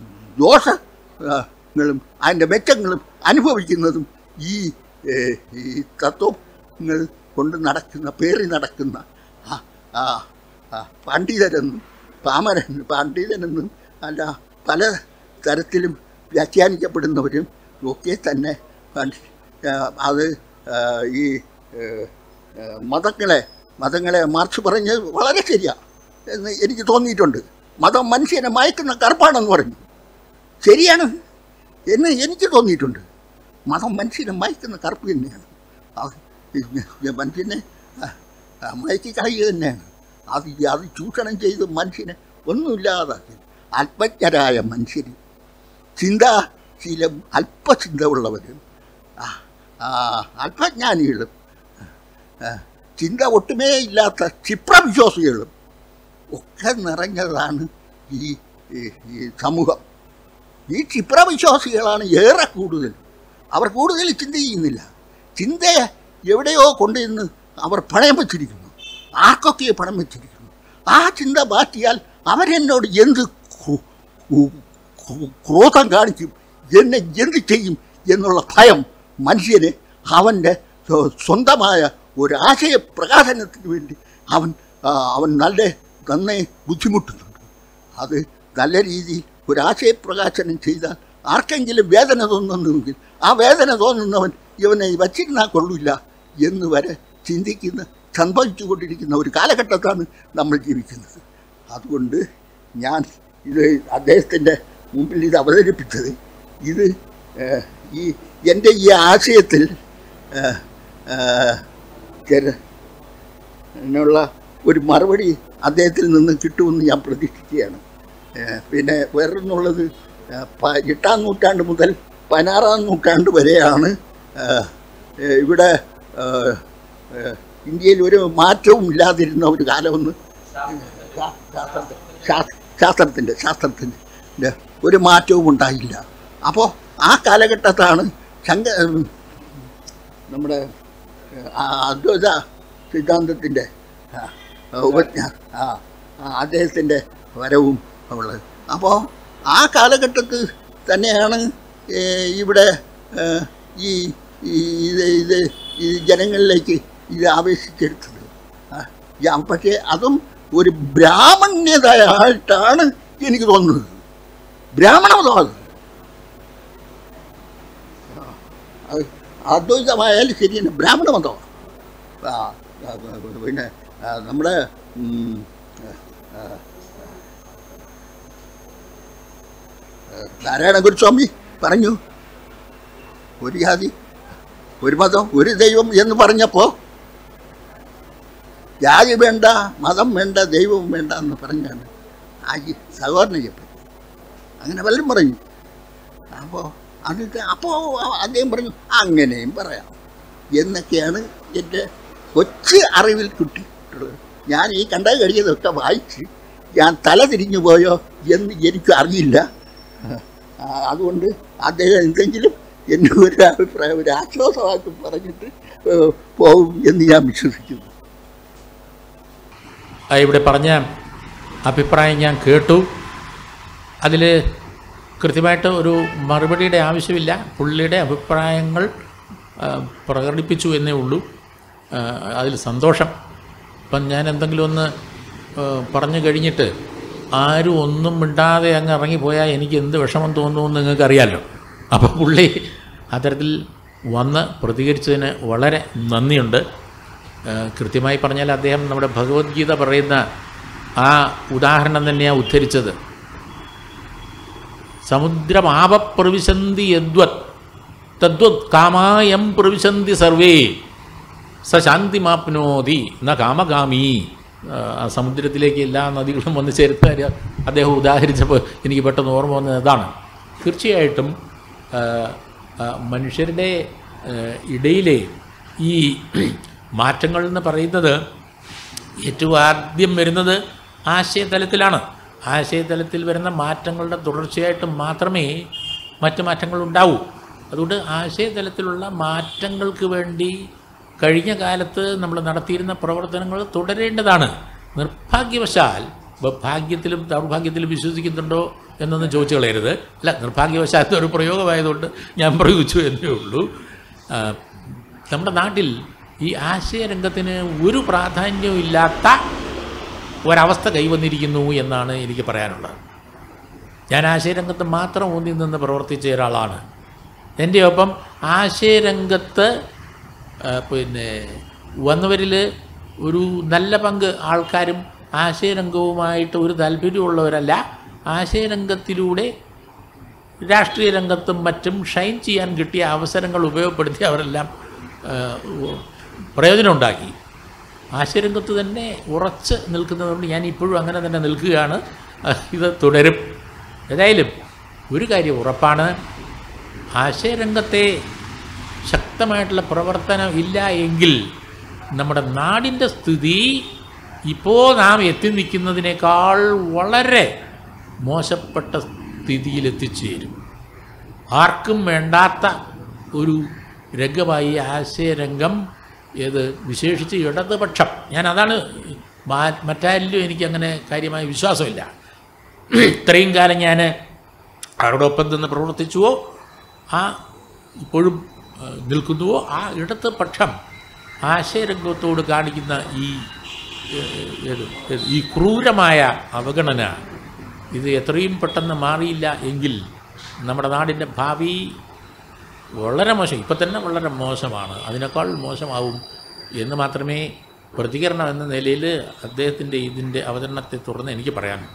ദോഷങ്ങളും അതിൻ്റെ മെച്ചങ്ങളും അനുഭവിക്കുന്നതും ഈ ഏ, ഈ തത്വങ്ങൾ കൊണ്ട് നടക്കുന്ന പേറി നടക്കുന്ന ആ, ആ, ആ, പണ്ഡിതരെന്നും പാമരൻ പണ്ഡിതനെന്നും അല്ല പല തരത്തിലും വ്യാഖ്യാനിക്കപ്പെടുന്നവരും ഒക്കെ തന്നെ പണ്ട്, ആ, അത് ആ, ഈ ഏ, ഏ, മതങ്ങളെ മതങ്ങളെ മാർച്ച് പറഞ്ഞത് വളരെ ശരിയാണ് എന്ന് എനിക്ക് തോന്നിയിട്ടുണ്ട് മതം മനുഷ്യനെ മയക്കുന്ന കറുപ്പാണെന്ന് പറഞ്ഞു ശരിയാണ് എന്ന് എനിക്ക് തോന്നിയിട്ടുണ്ട് മതം മനുഷ്യനെ മയക്കുന്ന കറുപ്പ് തന്നെയാണ് അത് ഈ മനുഷ്യനെ ആ, ആ, മയക്കി കളയുക തന്നെയാണ് അത് ഈ- അത് ചൂഷണം ചെയ്ത് മനുഷ്യനെ ഒന്നുമില്ലാതാക്കി അല്പജ്ഞരായ മനുഷ്യർ ചിന്താശീലം അല്പചിന്ത ഉള്ളവരും ആ, ആ, അല്പജ്ഞാനികളും ആ, ചിന്ത ഒട്ടുമേ ഇല്ലാത്ത ക്ഷിപ്രവിശ്വാസികളും ഒക്കെ നിറഞ്ഞതാണ് ഈ ഈ- ഈ സമൂഹം ഈ ക്ഷിപ്രവിശ്വാസികളാണ് ഏറെ കൂടുതൽ അവർ കൂടുതൽ ചിന്ത ചെയ്യുന്നില്ല ചിന്തയെ എവിടെയോ കൊണ്ടുവന്ന് അവർ പണയം വെച്ചിരിക്കുന്നു ആർക്കൊക്കെ പണം വെച്ചിരിക്കുന്നു ആ ചിന്ത മാറ്റിയാൽ അവരെന്നോട് എന്ത് ക്രൂ- ക്രൂ- ക്രൂ- ക്രോധം കാണിക്കും എന്നെ എന്ത് ചെയ്യും എന്നുള്ള ഭയം മനുഷ്യനെ അവൻ്റെ സ്വ- സ്വന്തമായ ഒരു ആശയ പ്രകാശനത്തിന് വേണ്ടി അവൻ ആ, അവൻ നല്ല നന്നേ ബുദ്ധിമുട്ടുന്നുണ്ട് അത് നല്ല രീതിയിൽ ഒരു ആശയപ്രകാശനം ചെയ്താൽ ആർക്കെങ്കിലും വേദന തോന്നുന്നുവെങ്കിൽ ആ വേദന തോന്നുന്നവൻ ഇവനെ വച്ചിരുന്നാൽ കൊള്ളില്ല എന്ന് വരെ ചിന്തിക്കുന്ന സംഭവിച്ചു കൊണ്ടിരിക്കുന്ന ഒരു കാലഘട്ടത്താണ് നമ്മൾ ജീവിക്കുന്നത് അതുകൊണ്ട് ഞാൻ ഇത് അദ്ദേഹത്തിൻ്റെ മുമ്പിൽ ഇത് അവതരിപ്പിച്ചത് ഇത് ഏഹ്, ഈ എൻ്റെ ഈ ആശയത്തിൽ ഏഹ്, ഏഹ്, ചെറ എന്നുള്ള ഒരു മറുപടി അദ്ദേഹത്തിൽ നിന്ന് കിട്ടുമെന്ന് ഞാൻ പ്രതീക്ഷിക്കുകയാണ് ഏഹ് പിന്നെ വേറൊന്നുള്ളത് ഏഹ് പ- എട്ടാം നൂറ്റാണ്ട് മുതൽ പതിനാറാം നൂറ്റാണ്ട് വരെയാണ് ഏഹ് ഏഹ് ഇവിടെ ഏഹ് ഏഹ് ഇന്ത്യയിൽ ഒരു മാറ്റവും ഇല്ലാതിരുന്ന ഒരു കാലമെന്ന് ശാ- ശാസ്ത്രത്തി- ശാ- ശാസ്ത്രത്തിൻ്റെ ശാസ്ത്രത്തിൻ്റെ ഒരു മാറ്റവും ഉണ്ടായില്ല അപ്പോൾ ആ കാലഘട്ടത്താണ് ശങ്ക ഉം, നമ്മുടെ ഏഹ്, ആ അദ്വൈത സിദ്ധാന്തത്തിൻ്റെ ആ, ഉപജ്ഞ ആ ആ, അദ്ദേഹത്തിൻ്റെ വരവും ഉള്ളത് അപ്പോൾ ആ കാലഘട്ടത്തിൽ തന്നെയാണ് ഏഹ്, ഇവിടെ ഏഹ്, ഈ ഈ ഇത് ഇത് ഈ ജനങ്ങളിലേക്ക് ഇത് ആവേശിച്ചെടുത്തത് ആ, ഞാൻ പക്ഷേ അതും ഒരു ബ്രാഹ്മണ്യതയായിട്ടാണ് എനിക്ക് തോന്നുന്നത് ബ്രാഹ്മണമതം അത് അത് അദ്വൈതമായാലും ശരി തന്നെ ബ്രാഹ്മണ മതമാണ് ആ, ആ, പിന്നെ ആ, നമ്മുടെ ഉം, ആ, ആ, നാരായണ ഗുരുസ്വാമി പറഞ്ഞു ഒരു ജാതി ഒരു മതം ഒരു ദൈവം എന്ന് പറഞ്ഞപ്പോൾ ജാതി വേണ്ട മതം വേണ്ട ദൈവവും വേണ്ട എന്ന് പറഞ്ഞാണ് ആ ഈ സഹോദരനെ చెప్పത് അങ്ങനെ വല്ലതും പറഞ്ഞു അപ്പോൾ അത് അപ്പോൾ അദ്ദേഹം പറഞ്ഞു അങ്ങനെയും പറയാം എന്നൊക്കെയാണ് എൻ്റെ കൊച്ചു അറിവിൽ കിട്ടിയിട്ടുള്ളത് ഞാൻ ഈ കണ്ട കഴിയതൊക്കെ വായിച്ച് ഞാൻ തല തിരിഞ്ഞു പോയോ എന്ന് എനിക്ക് അറിയില്ല ആ, അതുകൊണ്ട് അദ്ദേഹം എന്തെങ്കിലും എന്നെ ഒരു അഭിപ്രായം ഒരു ആശ്വാസമാക്കി പറഞ്ഞിട്ട് ഏഹ്, പോകും എന്ന് ഞാൻ വിശ്വസിക്കുന്നു ആ, ഇവിടെ പറഞ്ഞ അഭിപ്രായം ഞാൻ കേട്ടു അതിൽ കൃത്യമായിട്ട് ഒരു മറുപടിയുടെ ആവശ്യമില്ല പുള്ളിയുടെ അഭിപ്രായങ്ങൾ ആ, പ്രകടിപ്പിച്ചു എന്നേ ഉള്ളൂ ആ, അതിൽ സന്തോഷം ഇപ്പം ഞാൻ എന്തെങ്കിലും ഒന്ന് ആ, പറഞ്ഞു കഴിഞ്ഞിട്ട് ആരും ഒന്നും മിണ്ടാതെ അങ്ങ് ഇറങ്ങിപ്പോയാൽ എനിക്ക് എന്ത് വിഷമം തോന്നുമെന്ന് നിങ്ങൾക്കറിയാമല്ലോ അപ്പോൾ പുള്ളി അത്തരത്തിൽ വന്ന് പ്രതികരിച്ചതിന് വളരെ നന്ദിയുണ്ട് ആ, കൃത്യമായി പറഞ്ഞാൽ അദ്ദേഹം നമ്മുടെ ഭഗവത്ഗീത പറയുന്ന ആ ഉദാഹരണം തന്നെയാണ് ഉദ്ധരിച്ചത് സമുദ്രമാപ പ്രവിശന്തി യദ്വത് തദ്വത് കാമായം പ്രവിശന്തി സർവേ സ ശാന്തിമാപ്നോതി ന കാമകാമി ആ, ആ സമുദ്രത്തിലേക്ക് എല്ലാ നദികളും വന്ന് ചേരുന്ന കാര്യം അദ്ദേഹം ഉദാഹരിച്ചപ്പോൾ എനിക്ക് പെട്ടെന്ന് ഓർമ്മ വന്നത് അതാണ് തീർച്ചയായിട്ടും ആ, ആ, മനുഷ്യരുടെ ആ, ഇടയിലെ ഈ മാറ്റങ്ങൾ എന്ന് പറയുന്നത് ഏറ്റവും ആദ്യം വരുന്നത് ആശയതലത്തിലാണ് ആശയതലത്തിൽ വരുന്ന മാറ്റങ്ങളുടെ തുടർച്ചയായിട്ട് മാത്രമേ മറ്റ് മാറ്റങ്ങൾ ഉണ്ടാവൂ അതുകൊണ്ട് ആശയതലത്തിലുള്ള മാറ്റങ്ങൾക്ക് വേണ്ടി കഴിഞ്ഞ കാലത്ത് നമ്മൾ നടത്തിയിരുന്ന പ്രവർത്തനങ്ങൾ തുടരേണ്ടതാണ് നിർഭാഗ്യവശാൽ ഇപ്പോൾ ഭാഗ്യത്തിലും ദൗർഭാഗ്യത്തിലും വിശ്വസിക്കുന്നുണ്ടോ എന്നൊന്നും ചോദിച്ചു കളയരുത് അല്ല നിർഭാഗ്യവശാൽ എന്നൊരു പ്രയോഗമായതുകൊണ്ട് ഞാൻ പ്രയോഗിച്ചു എന്നേ ഉള്ളൂ ആ, നമ്മുടെ നാട്ടിൽ ഈ ആശയരംഗത്തിന് ഒരു പ്രാധാന്യവും ഇല്ലാത്ത ഒരവസ്ഥ കൈവന്നിരിക്കുന്നു എന്നാണ് എനിക്ക് പറയാനുള്ളത് ഞാൻ ആശയരംഗത്ത് മാത്രം ഊന്നി നിന്ന് പ്രവർത്തിച്ച ഒരാളാണ് എൻ്റെ ഒപ്പം ആശയരംഗത്ത് ആ, പിന്നെ വന്നവരിൽ ഒരു നല്ല പങ്ക് ആൾക്കാരും ആശയരംഗവുമായിട്ട് ഒരു താല്പര്യമുള്ളവരല്ല ആശയരംഗത്തിലൂടെ രാഷ്ട്രീയ രംഗത്തും മറ്റും ഷൈൻ ചെയ്യാൻ കിട്ടിയ അവസരങ്ങൾ ഉപയോഗപ്പെടുത്തി അവരെല്ലാം ആ, ഉ- പ്രയോജനമുണ്ടാക്കി ആശയരംഗത്ത് തന്നെ ഉറച്ച് നിൽക്കുന്നതുകൊണ്ട് ഞാൻ ഇപ്പോഴും അങ്ങനെ തന്നെ നിൽക്കുകയാണ് ആ, ഇത് തുടരും ഏതായാലും ഒരു കാര്യം ഉറപ്പാണ് ആശയരംഗത്തെ ശക്തമായിട്ടുള്ള പ്രവർത്തനം ഇല്ല എങ്കിൽ നമ്മുടെ നാടിൻ്റെ സ്ഥിതി ഇപ്പോൾ നാം എത്തി നിൽക്കുന്നതിനേക്കാൾ വളരെ മോശപ്പെട്ട സ്ഥിതിയിലെത്തിച്ചേരും ആർക്കും വേണ്ടാത്ത ഒരു രംഗമായി ആശയരംഗം ഏത് വിശേഷിച്ച് ഇടതുപക്ഷം ഞാൻ അതാണ് മാ- മറ്റാരിലും എനിക്കങ്ങനെ കാര്യമായ വിശ്വാസമില്ല ഇത്രയും കാലം ഞാൻ അവരോടൊപ്പം നിന്ന് പ്രവർത്തിച്ചുവോ ആ ഇപ്പോഴും ആ, നിൽക്കുന്നുവോ ആ ഇടത് പക്ഷം ആശയരംഗത്തോട് കാണിക്കുന്ന ഈ ഏഹ്, ഏത് ഏത് ഈ ക്രൂരമായ അവഗണന ഇത് എത്രയും പെട്ടെന്ന് മാറിയില്ല എങ്കിൽ നമ്മുടെ നാടിൻ്റെ ഭാവി വളരെ മോശം ഇപ്പം തന്നെ വളരെ മോശമാണ് അതിനേക്കാൾ മോശമാവും എന്ന് മാത്രമേ പ്രതികരണം എന്ന നിലയിൽ അദ്ദേഹത്തിൻ്റെ ഇതിൻ്റെ അവതരണത്തെ തുടർന്ന് എനിക്ക് പറയാനുള്ളൂ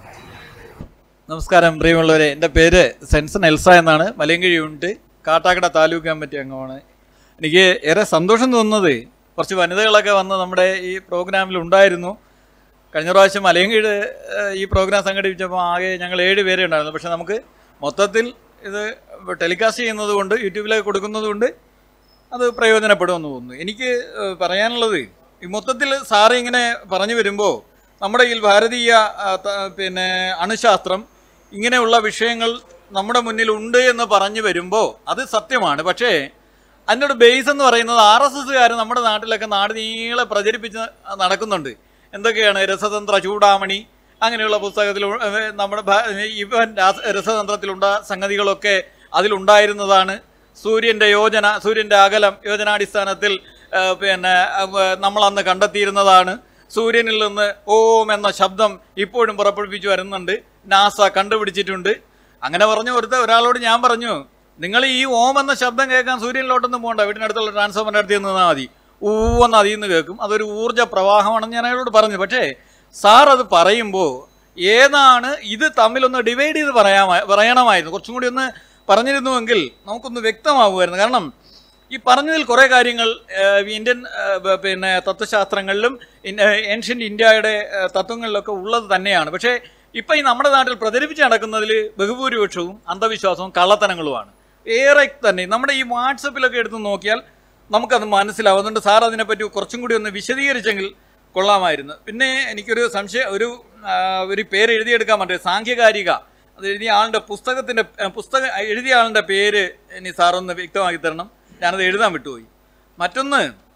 നമസ്കാരം പ്രിയമുള്ളവരെ എൻ്റെ പേര് സെൻസൺ എൽസ എന്നാണ് മലയങ്കഴി യൂണിറ്റ് കാട്ടാക്കട താലൂക്ക് കമ്മിറ്റി അംഗമാണ് എനിക്ക് ഏറെ സന്തോഷം തോന്നുന്നത് കുറച്ച് വനിതകളൊക്കെ വന്ന് നമ്മുടെ ഈ പ്രോഗ്രാമിൽ ഉണ്ടായിരുന്നു കഴിഞ്ഞ പ്രാവശ്യം മലയങ്കീട് ഏഹ്, ഈ പ്രോഗ്രാം സംഘടിപ്പിച്ചപ്പോൾ ആകെ ഞങ്ങൾ ഏഴ് പേരെ ഉണ്ടായിരുന്നു പക്ഷേ നമുക്ക് മൊത്തത്തിൽ ഇത് ടെലികാസ്റ്റ് ചെയ്യുന്നത് കൊണ്ട് യൂട്യൂബിലേക്ക് കൊടുക്കുന്നത് കൊണ്ട് അത് പ്രയോജനപ്പെടുമെന്ന് തോന്നുന്നു എനിക്ക് ഏഹ്, പറയാനുള്ളത് ഈ മൊത്തത്തിൽ സാറ് ഇങ്ങനെ പറഞ്ഞു വരുമ്പോൾ നമ്മുടെ ഈ ഭാരതീയ ആ, ത- പിന്നെ അണുശാസ്ത്രം ഇങ്ങനെയുള്ള വിഷയങ്ങൾ നമ്മുടെ മുന്നിൽ ഉണ്ട് എന്ന് പറഞ്ഞു വരുമ്പോൾ അത് സത്യമാണ് പക്ഷേ അതിൻ്റെ ഒരു ബേസ് എന്ന് പറയുന്നത് ആർ എസ് എസ്സുകാർ നമ്മുടെ നാട്ടിലൊക്കെ നാട് നീളെ പ്രചരിപ്പിച്ച് നടക്കുന്നുണ്ട് എന്തൊക്കെയാണ് രസതന്ത്ര ചൂടാമണി അങ്ങനെയുള്ള പുസ്തകത്തിൽ ഉ- ഏഹ് നമ്മുടെ ഭ- ഇവൻ രാസ- രസതന്ത്രത്തിലുണ്ട സംഗതികളൊക്കെ അതിലുണ്ടായിരുന്നതാണ് സൂര്യൻ്റെ യോജന സൂര്യൻ്റെ അകലം യോജനാടിസ്ഥാനത്തിൽ ഏഹ് പിന്നെ ഏഹ് നമ്മൾ അന്ന് കണ്ടെത്തിയിരുന്നതാണ് സൂര്യനിൽ നിന്ന് ഓം എന്ന ശബ്ദം ഇപ്പോഴും പുറപ്പെടുവിച്ചു വരുന്നുണ്ട് നാസ കണ്ടുപിടിച്ചിട്ടുണ്ട് അങ്ങനെ പറഞ്ഞു ഒരുത്ത ഒരാളോട് ഞാൻ പറഞ്ഞു നിങ്ങൾ ഈ ഓം എന്ന ശബ്ദം കേൾക്കാൻ സൂര്യനിലോട്ടൊന്നും പോകണ്ട വീടിനടുത്തുള്ള ട്രാൻസ്ഫോമറിൻ്റെ അടുത്ത് നിന്നാൽ മതി ഊവെന്ന് അതിൽ നിന്ന് കേൾക്കും അതൊരു ഊർജ്ജ പ്രവാഹമാണെന്ന് ഞാൻ അയാളോട് പറഞ്ഞു പക്ഷേ സാർ അത് പറയുമ്പോൾ ഏതാണ് ഇത് തമ്മിലൊന്ന് ഡിവൈഡ് ചെയ്ത് പറയാമാ പറയണമായിരുന്നു കുറച്ചും കൂടി ഒന്ന് പറഞ്ഞിരുന്നുവെങ്കിൽ നമുക്കൊന്ന് വ്യക്തമാകുമായിരുന്നു കാരണം ഈ പറഞ്ഞതിൽ കുറേ കാര്യങ്ങൾ ഏഹ്, ഇന്ത്യൻ ഏഹ്, ബ- പിന്നെ തത്വശാസ്ത്രങ്ങളിലും ഏൻഷ്യൻ്റ് ഇന്ത്യയുടെ ഏഹ്, തത്വങ്ങളിലൊക്കെ ഉള്ളത് തന്നെയാണ് പക്ഷേ ഇപ്പം ഈ നമ്മുടെ നാട്ടിൽ പ്രചരിപ്പിച്ച് നടക്കുന്നതിൽ ബഹുഭൂരിപക്ഷവും അന്ധവിശ്വാസവും കള്ളത്തനങ്ങളുമാണ് ഏറെ തന്നെ നമ്മുടെ ഈ വാട്സപ്പിലൊക്കെ എടുത്ത് നോക്കിയാൽ നമുക്കത് മനസ്സിലാവും അതുകൊണ്ട് സാർ അതിനെപ്പറ്റി കുറച്ചും കൂടി ഒന്ന് വിശദീകരിച്ചെങ്കിൽ കൊള്ളാമായിരുന്നു പിന്നെ എനിക്കൊരു സംശയം ഒരു ആ, ഒരു പേര് എഴുതിയെടുക്കാൻ പറ്റും സാംഖ്യകാരിക അത് എഴുതിയ ആളുടെ പുസ്തകത്തിൻ്റെ പുസ്തകം എഴുതിയ ആളുടെ പേര് ഇനി സാറൊന്ന് വ്യക്തമാക്കി തരണം ഞാനത് എഴുതാൻ വിട്ടുപോയി മറ്റൊന്ന്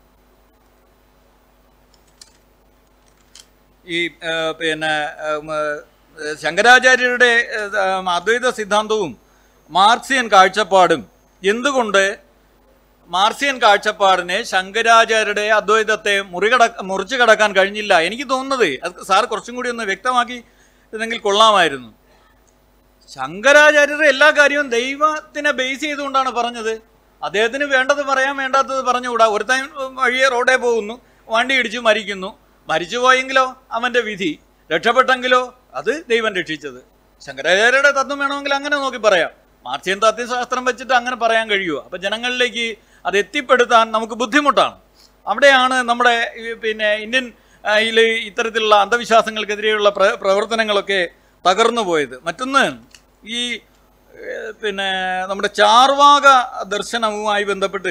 ഈ ആ, പിന്നെ ഉം, ആ, ശങ്കരാചാര്യരുടെ ആ, അദ്വൈത സിദ്ധാന്തവും മാർക്സിയൻ കാഴ്ചപ്പാടും എന്തുകൊണ്ട് മാർസിയൻ കാഴ്ചപ്പാടിനെ ശങ്കരാചാര്യരുടെ അദ്വൈതത്തെ മുറികട മുറിച്ചു കടക്കാൻ കഴിഞ്ഞില്ല എനിക്ക് തോന്നുന്നത് അത് സാർ കുറച്ചും കൂടി ഒന്ന് വ്യക്തമാക്കി ഇതെങ്കിൽ കൊള്ളാമായിരുന്നു ശങ്കരാചാര്യർ എല്ലാ കാര്യവും ദൈവത്തിനെ ബേസ് ചെയ്തുകൊണ്ടാണ് പറഞ്ഞത് അദ്ദേഹത്തിന് വേണ്ടത് പറയാൻ വേണ്ടാത്തത് പറഞ്ഞുകൂടാ ഒരുത്തൻ വഴിയെ റോഡേ പോകുന്നു വണ്ടി ഇടിച്ചു മരിക്കുന്നു മരിച്ചു പോയെങ്കിലോ അവൻ്റെ വിധി രക്ഷപ്പെട്ടെങ്കിലോ അത് ദൈവം രക്ഷിച്ചത് ശങ്കരാചാര്യരുടെ തത്വം വേണമെങ്കിൽ അങ്ങനെ നോക്കി പറയാം മാർച്ചിയൻ തത്വശാസ്ത്രം വെച്ചിട്ട് അങ്ങനെ പറയാൻ കഴിയുമോ അപ്പം ജനങ്ങളിലേക്ക് അത് എത്തിപ്പെടുത്താൻ നമുക്ക് ബുദ്ധിമുട്ടാണ് അവിടെയാണ് നമ്മുടെ ഈ പിന്നെ ഇന്ത്യൻ ആ, യിൽ ഇത്തരത്തിലുള്ള അന്ധവിശ്വാസങ്ങൾക്കെതിരെയുള്ള പ്ര പ്രവർത്തനങ്ങളൊക്കെ തകർന്നു പോയത് മറ്റൊന്ന് ഈ ഏഹ്, പിന്നെ നമ്മുടെ ചാർവാക ദർശനവുമായി ബന്ധപ്പെട്ട്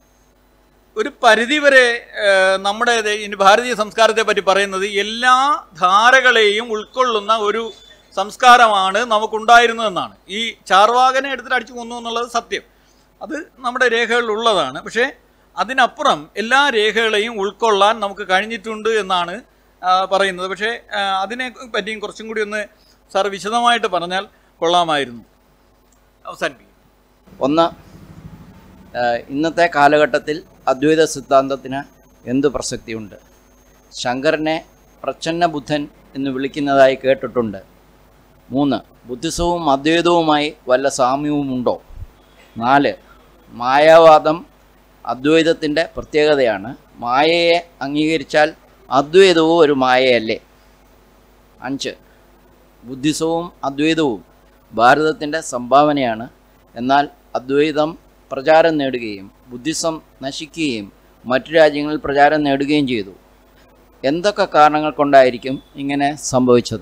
ഒരു പരിധിവരെ ഏഹ്, നമ്മുടെ ഇത് ഈ ഭാരതീയ സംസ്കാരത്തെ പറ്റി പറയുന്നത് എല്ലാ ധാരകളെയും ഉൾക്കൊള്ളുന്ന ഒരു സംസ്കാരമാണ് നമുക്കുണ്ടായിരുന്നതെന്നാണ് ഈ ചാർവാകനെ എടുത്തിട്ട് അടിച്ചു കൊന്നു എന്നുള്ളത് സത്യം അത് നമ്മുടെ രേഖകളിൽ ഉള്ളതാണ് പക്ഷേ അതിനപ്പുറം എല്ലാ രേഖകളെയും ഉൾക്കൊള്ളാൻ നമുക്ക് കഴിഞ്ഞിട്ടുണ്ട് എന്നാണ് ആ, പറയുന്നത് പക്ഷേ ആ, അതിനെ പറ്റിയും കുറച്ചും കൂടി ഒന്ന് സാർ വിശദമായിട്ട് പറഞ്ഞാൽ കൊള്ളാമായിരുന്നു അവസാനിപ്പിക്കും ഒന്ന് ആ, ഇന്നത്തെ കാലഘട്ടത്തിൽ അദ്വൈത സിദ്ധാന്തത്തിന് എന്ത് പ്രസക്തിയുണ്ട് ശങ്കരനെ പ്രച്ഛന്ന ബുദ്ധൻ എന്ന് വിളിക്കുന്നതായി കേട്ടിട്ടുണ്ട് മൂന്ന് ബുദ്ധിസവും അദ്വൈതവുമായി വല്ല സാമ്യവുമുണ്ടോ നാല് മായാവാദം അദ്വൈതത്തിൻ്റെ പ്രത്യേകതയാണ് മായയെ അംഗീകരിച്ചാൽ അദ്വൈതവും ഒരു മായയല്ലേ അഞ്ച് ബുദ്ധിസവും അദ്വൈതവും ഭാരതത്തിൻ്റെ സംഭാവനയാണ് എന്നാൽ അദ്വൈതം പ്രചാരം നേടുകയും ബുദ്ധിസം നശിക്കുകയും മറ്റു രാജ്യങ്ങളിൽ പ്രചാരം നേടുകയും ചെയ്തു എന്തൊക്കെ കാരണങ്ങൾ കൊണ്ടായിരിക്കും ഇങ്ങനെ സംഭവിച്ചത്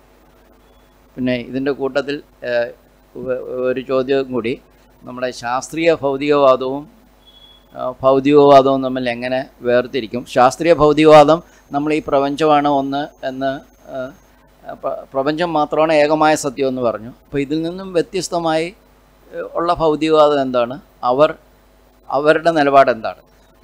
പിന്നെ ഇതിൻ്റെ കൂട്ടത്തിൽ ഏഹ്, വ- ഒരു ചോദ്യം കൂടി നമ്മുടെ ശാസ്ത്രീയ ഭൗതികവാദവും ആ, ഭൗതികവാദവും തമ്മിൽ എങ്ങനെ വേർതിരിക്കും ശാസ്ത്രീയ ഭൗതികവാദം നമ്മൾ ഈ പ്രപഞ്ചമാണ് ഒന്ന് എന്ന് ആ, പ്ര- പ്രപഞ്ചം മാത്രമാണ് ഏകമായ സത്യം എന്ന് പറഞ്ഞു അപ്പോൾ ഇതിൽ നിന്നും വ്യത്യസ്തമായി ഏഹ്, ഉള്ള ഭൗതികവാദം എന്താണ് അവർ അവരുടെ നിലപാട് എന്താണ്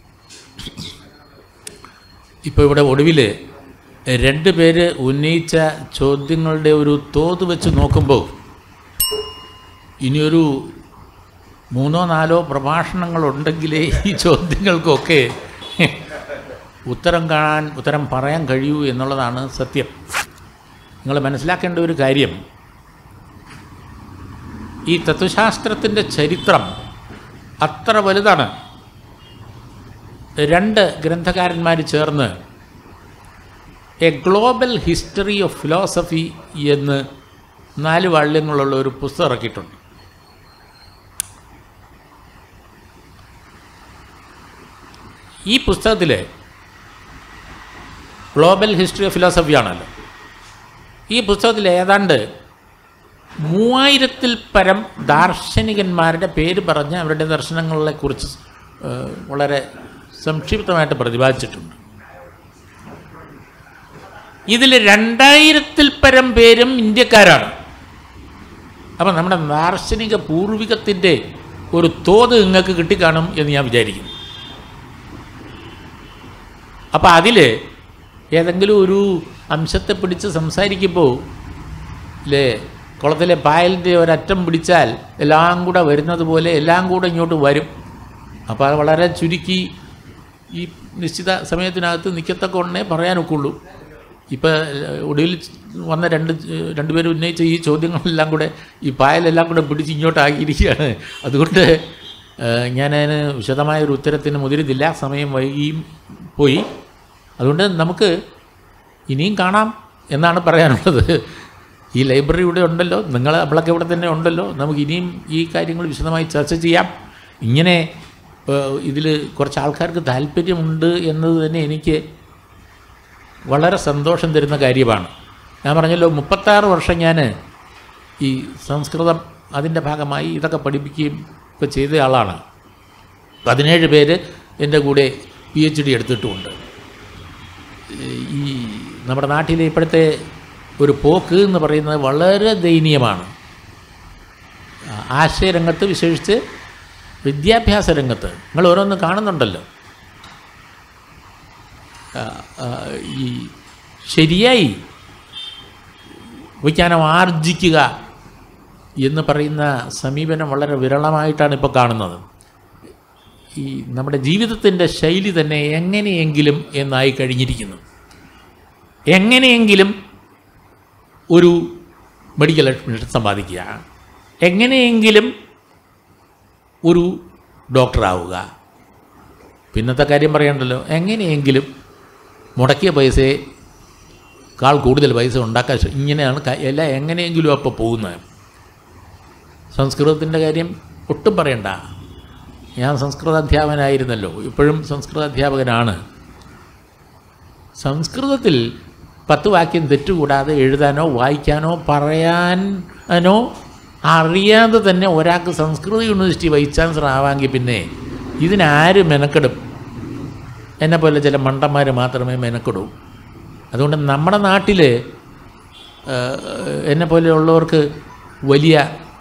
ഇപ്പോൾ ഇവിടെ ഒടുവിൽ രണ്ട് പേര് ഉന്നയിച്ച ചോദ്യങ്ങളുടെ ഒരു തോത് വെച്ച് നോക്കുമ്പോൾ ഇനിയൊരു മൂന്നോ നാലോ പ്രഭാഷണങ്ങളുണ്ടെങ്കിലേ ഈ ചോദ്യങ്ങൾക്കൊക്കെ ഉത്തരം കാണാൻ ഉത്തരം പറയാൻ കഴിയൂ എന്നുള്ളതാണ് സത്യം നിങ്ങൾ മനസ്സിലാക്കേണ്ട ഒരു കാര്യം ഈ തത്വശാസ്ത്രത്തിൻ്റെ ചരിത്രം അത്ര വലുതാണ് രണ്ട് ഗ്രന്ഥകാരന്മാർ ചേർന്ന് a global history of philosophy എന്ന് നാല് വാള്യങ്ങളുള്ള ഒരു പുസ്തകം ഇറക്കിയിട്ടുണ്ട് ഈ പുസ്തകത്തിൽ ഗ്ലോബൽ ഹിസ്റ്ററി ഓഫ് ഫിലോസഫി ആണല്ലോ ഈ പുസ്തകത്തിൽ ഏതാണ്ട് മൂവായിരത്തിൽ പരം ദാർശനികന്മാരുടെ പേര് പറഞ്ഞ് അവരുടെ ദർശനങ്ങളെക്കുറിച്ച് ഏഹ്, വളരെ സംക്ഷിപ്തമായിട്ട് പ്രതിപാദിച്ചിട്ടുണ്ട് ഇതിൽ രണ്ടായിരത്തിൽ പരം പേരും ഇന്ത്യക്കാരാണ് അപ്പം നമ്മുടെ ദാർശനിക പൂർവികത്തിൻ്റെ ഒരു തോത് നിങ്ങൾക്ക് കിട്ടിക്കാണും എന്ന് ഞാൻ വിചാരിക്കുന്നു അപ്പം അതിൽ ഏതെങ്കിലും ഒരു അംശത്തെ പിടിച്ച് സംസാരിക്കുമ്പോൾ ഇല്ലേ കുളത്തിലെ പായലിൻ്റെ ഒരറ്റം പിടിച്ചാൽ എല്ലാം കൂടെ വരുന്നത് പോലെ എല്ലാം കൂടെ ഇങ്ങോട്ട് വരും അപ്പോൾ അത് വളരെ ചുരുക്കി ഈ നിശ്ചിത സമയത്തിനകത്ത് നിൽക്കത്തക്ക ഉടനെ പറയാനൊക്കുള്ളൂ ഇപ്പോൾ ഒടുവിൽ വന്ന രണ്ട് രണ്ടുപേരും ഉന്നയിച്ച ഈ ചോദ്യങ്ങളെല്ലാം കൂടെ ഈ പായലെല്ലാം കൂടെ പിടിച്ച് ഇങ്ങോട്ടാക്കിയിരിക്കുകയാണ് അതുകൊണ്ട് ഏഹ്, ഞാനതിന് വിശദമായ ഒരു ഉത്തരത്തിന് മുതിരുന്നില്ല സമയം വൈകിയും പോയി അതുകൊണ്ട് നമുക്ക് ഇനിയും കാണാം എന്നാണ് പറയാനുള്ളത് ഈ ലൈബ്രറി ഇവിടെ ഉണ്ടല്ലോ നിങ്ങൾ നമ്മളൊക്കെ ഇവിടെ തന്നെ ഉണ്ടല്ലോ നമുക്ക് ഇനിയും ഈ കാര്യങ്ങൾ വിശദമായി ചർച്ച ചെയ്യാം ഇങ്ങനെ ഇതിൽ കുറച്ച് ആൾക്കാർക്ക് താല്പര്യമുണ്ട് എന്നത് തന്നെ എനിക്ക് വളരെ സന്തോഷം തരുന്ന കാര്യമാണ് ഞാൻ പറഞ്ഞല്ലോ മുപ്പത്താറ് വർഷം ഞാൻ ഈ സംസ്കൃതം അതിൻ്റെ ഭാഗമായി ഇതൊക്കെ പഠിപ്പിക്കുകയും ഒക്കെ ചെയ്ത ആളാണ് പതിനേഴ് പേര് എൻ്റെ കൂടെ പി എച്ച് ഡി എടുത്തിട്ടുമുണ്ട് ഈ നമ്മുടെ നാട്ടിലെ ഇപ്പോഴത്തെ ഒരു പോക്ക് എന്ന് പറയുന്നത് വളരെ ദയനീയമാണ് ആ, ആശയരംഗത്ത് വിശേഷിച്ച് വിദ്യാഭ്യാസ രംഗത്ത് നിങ്ങൾ ഓരോന്ന് കാണുന്നുണ്ടല്ലോ ആ, ആ, ഈ ശരിയായി വിജ്ഞാനം ആർജിക്കുക എന്ന് പറയുന്ന സമീപനം വളരെ വിരളമായിട്ടാണ് ഇപ്പോൾ കാണുന്നത് ഈ നമ്മുടെ ജീവിതത്തിൻ്റെ ശൈലി തന്നെ എങ്ങനെയെങ്കിലും എന്നായി കഴിഞ്ഞിരിക്കുന്നു എങ്ങനെയെങ്കിലും ഒരു മെഡിക്കൽ അഡ്മിഷൻ സമ്പാദിക്കുക എങ്ങനെയെങ്കിലും ഒരു ഡോക്ടറാവുക പിന്നത്തെ കാര്യം പറയണ്ടല്ലോ എങ്ങനെയെങ്കിലും മുടക്കിയ പൈസയെ കാൾ കൂടുതൽ പൈസ ഉണ്ടാക്കാൻ ശ്രമി- ഇങ്ങനെയാണ് ക- എല്ലാം എങ്ങനെയെങ്കിലും അപ്പോൾ പോകുന്നത് സംസ്കൃതത്തിൻ്റെ കാര്യം ഒട്ടും പറയണ്ട ഞാൻ സംസ്കൃത അധ്യാപകനായിരുന്നല്ലോ ഇപ്പോഴും സംസ്കൃത അധ്യാപകനാണ് സംസ്കൃതത്തിൽ പത്ത് വാക്യം തെറ്റുകൂടാതെ എഴുതാനോ വായിക്കാനോ പറയാനോ അറിയാതെ തന്നെ ഒരാൾക്ക് സംസ്കൃത യൂണിവേഴ്സിറ്റി വൈസ് ചാൻസലർ ആവാമെങ്കിൽ പിന്നെ ഇതിനാര് മെനക്കെടും എന്നെ പോലെ ചില മണ്ടന്മാർ മാത്രമേ മെനക്കെടൂ അതുകൊണ്ട് നമ്മുടെ നാട്ടിൽ എന്നെ പോലെയുള്ളവർക്ക് വലിയ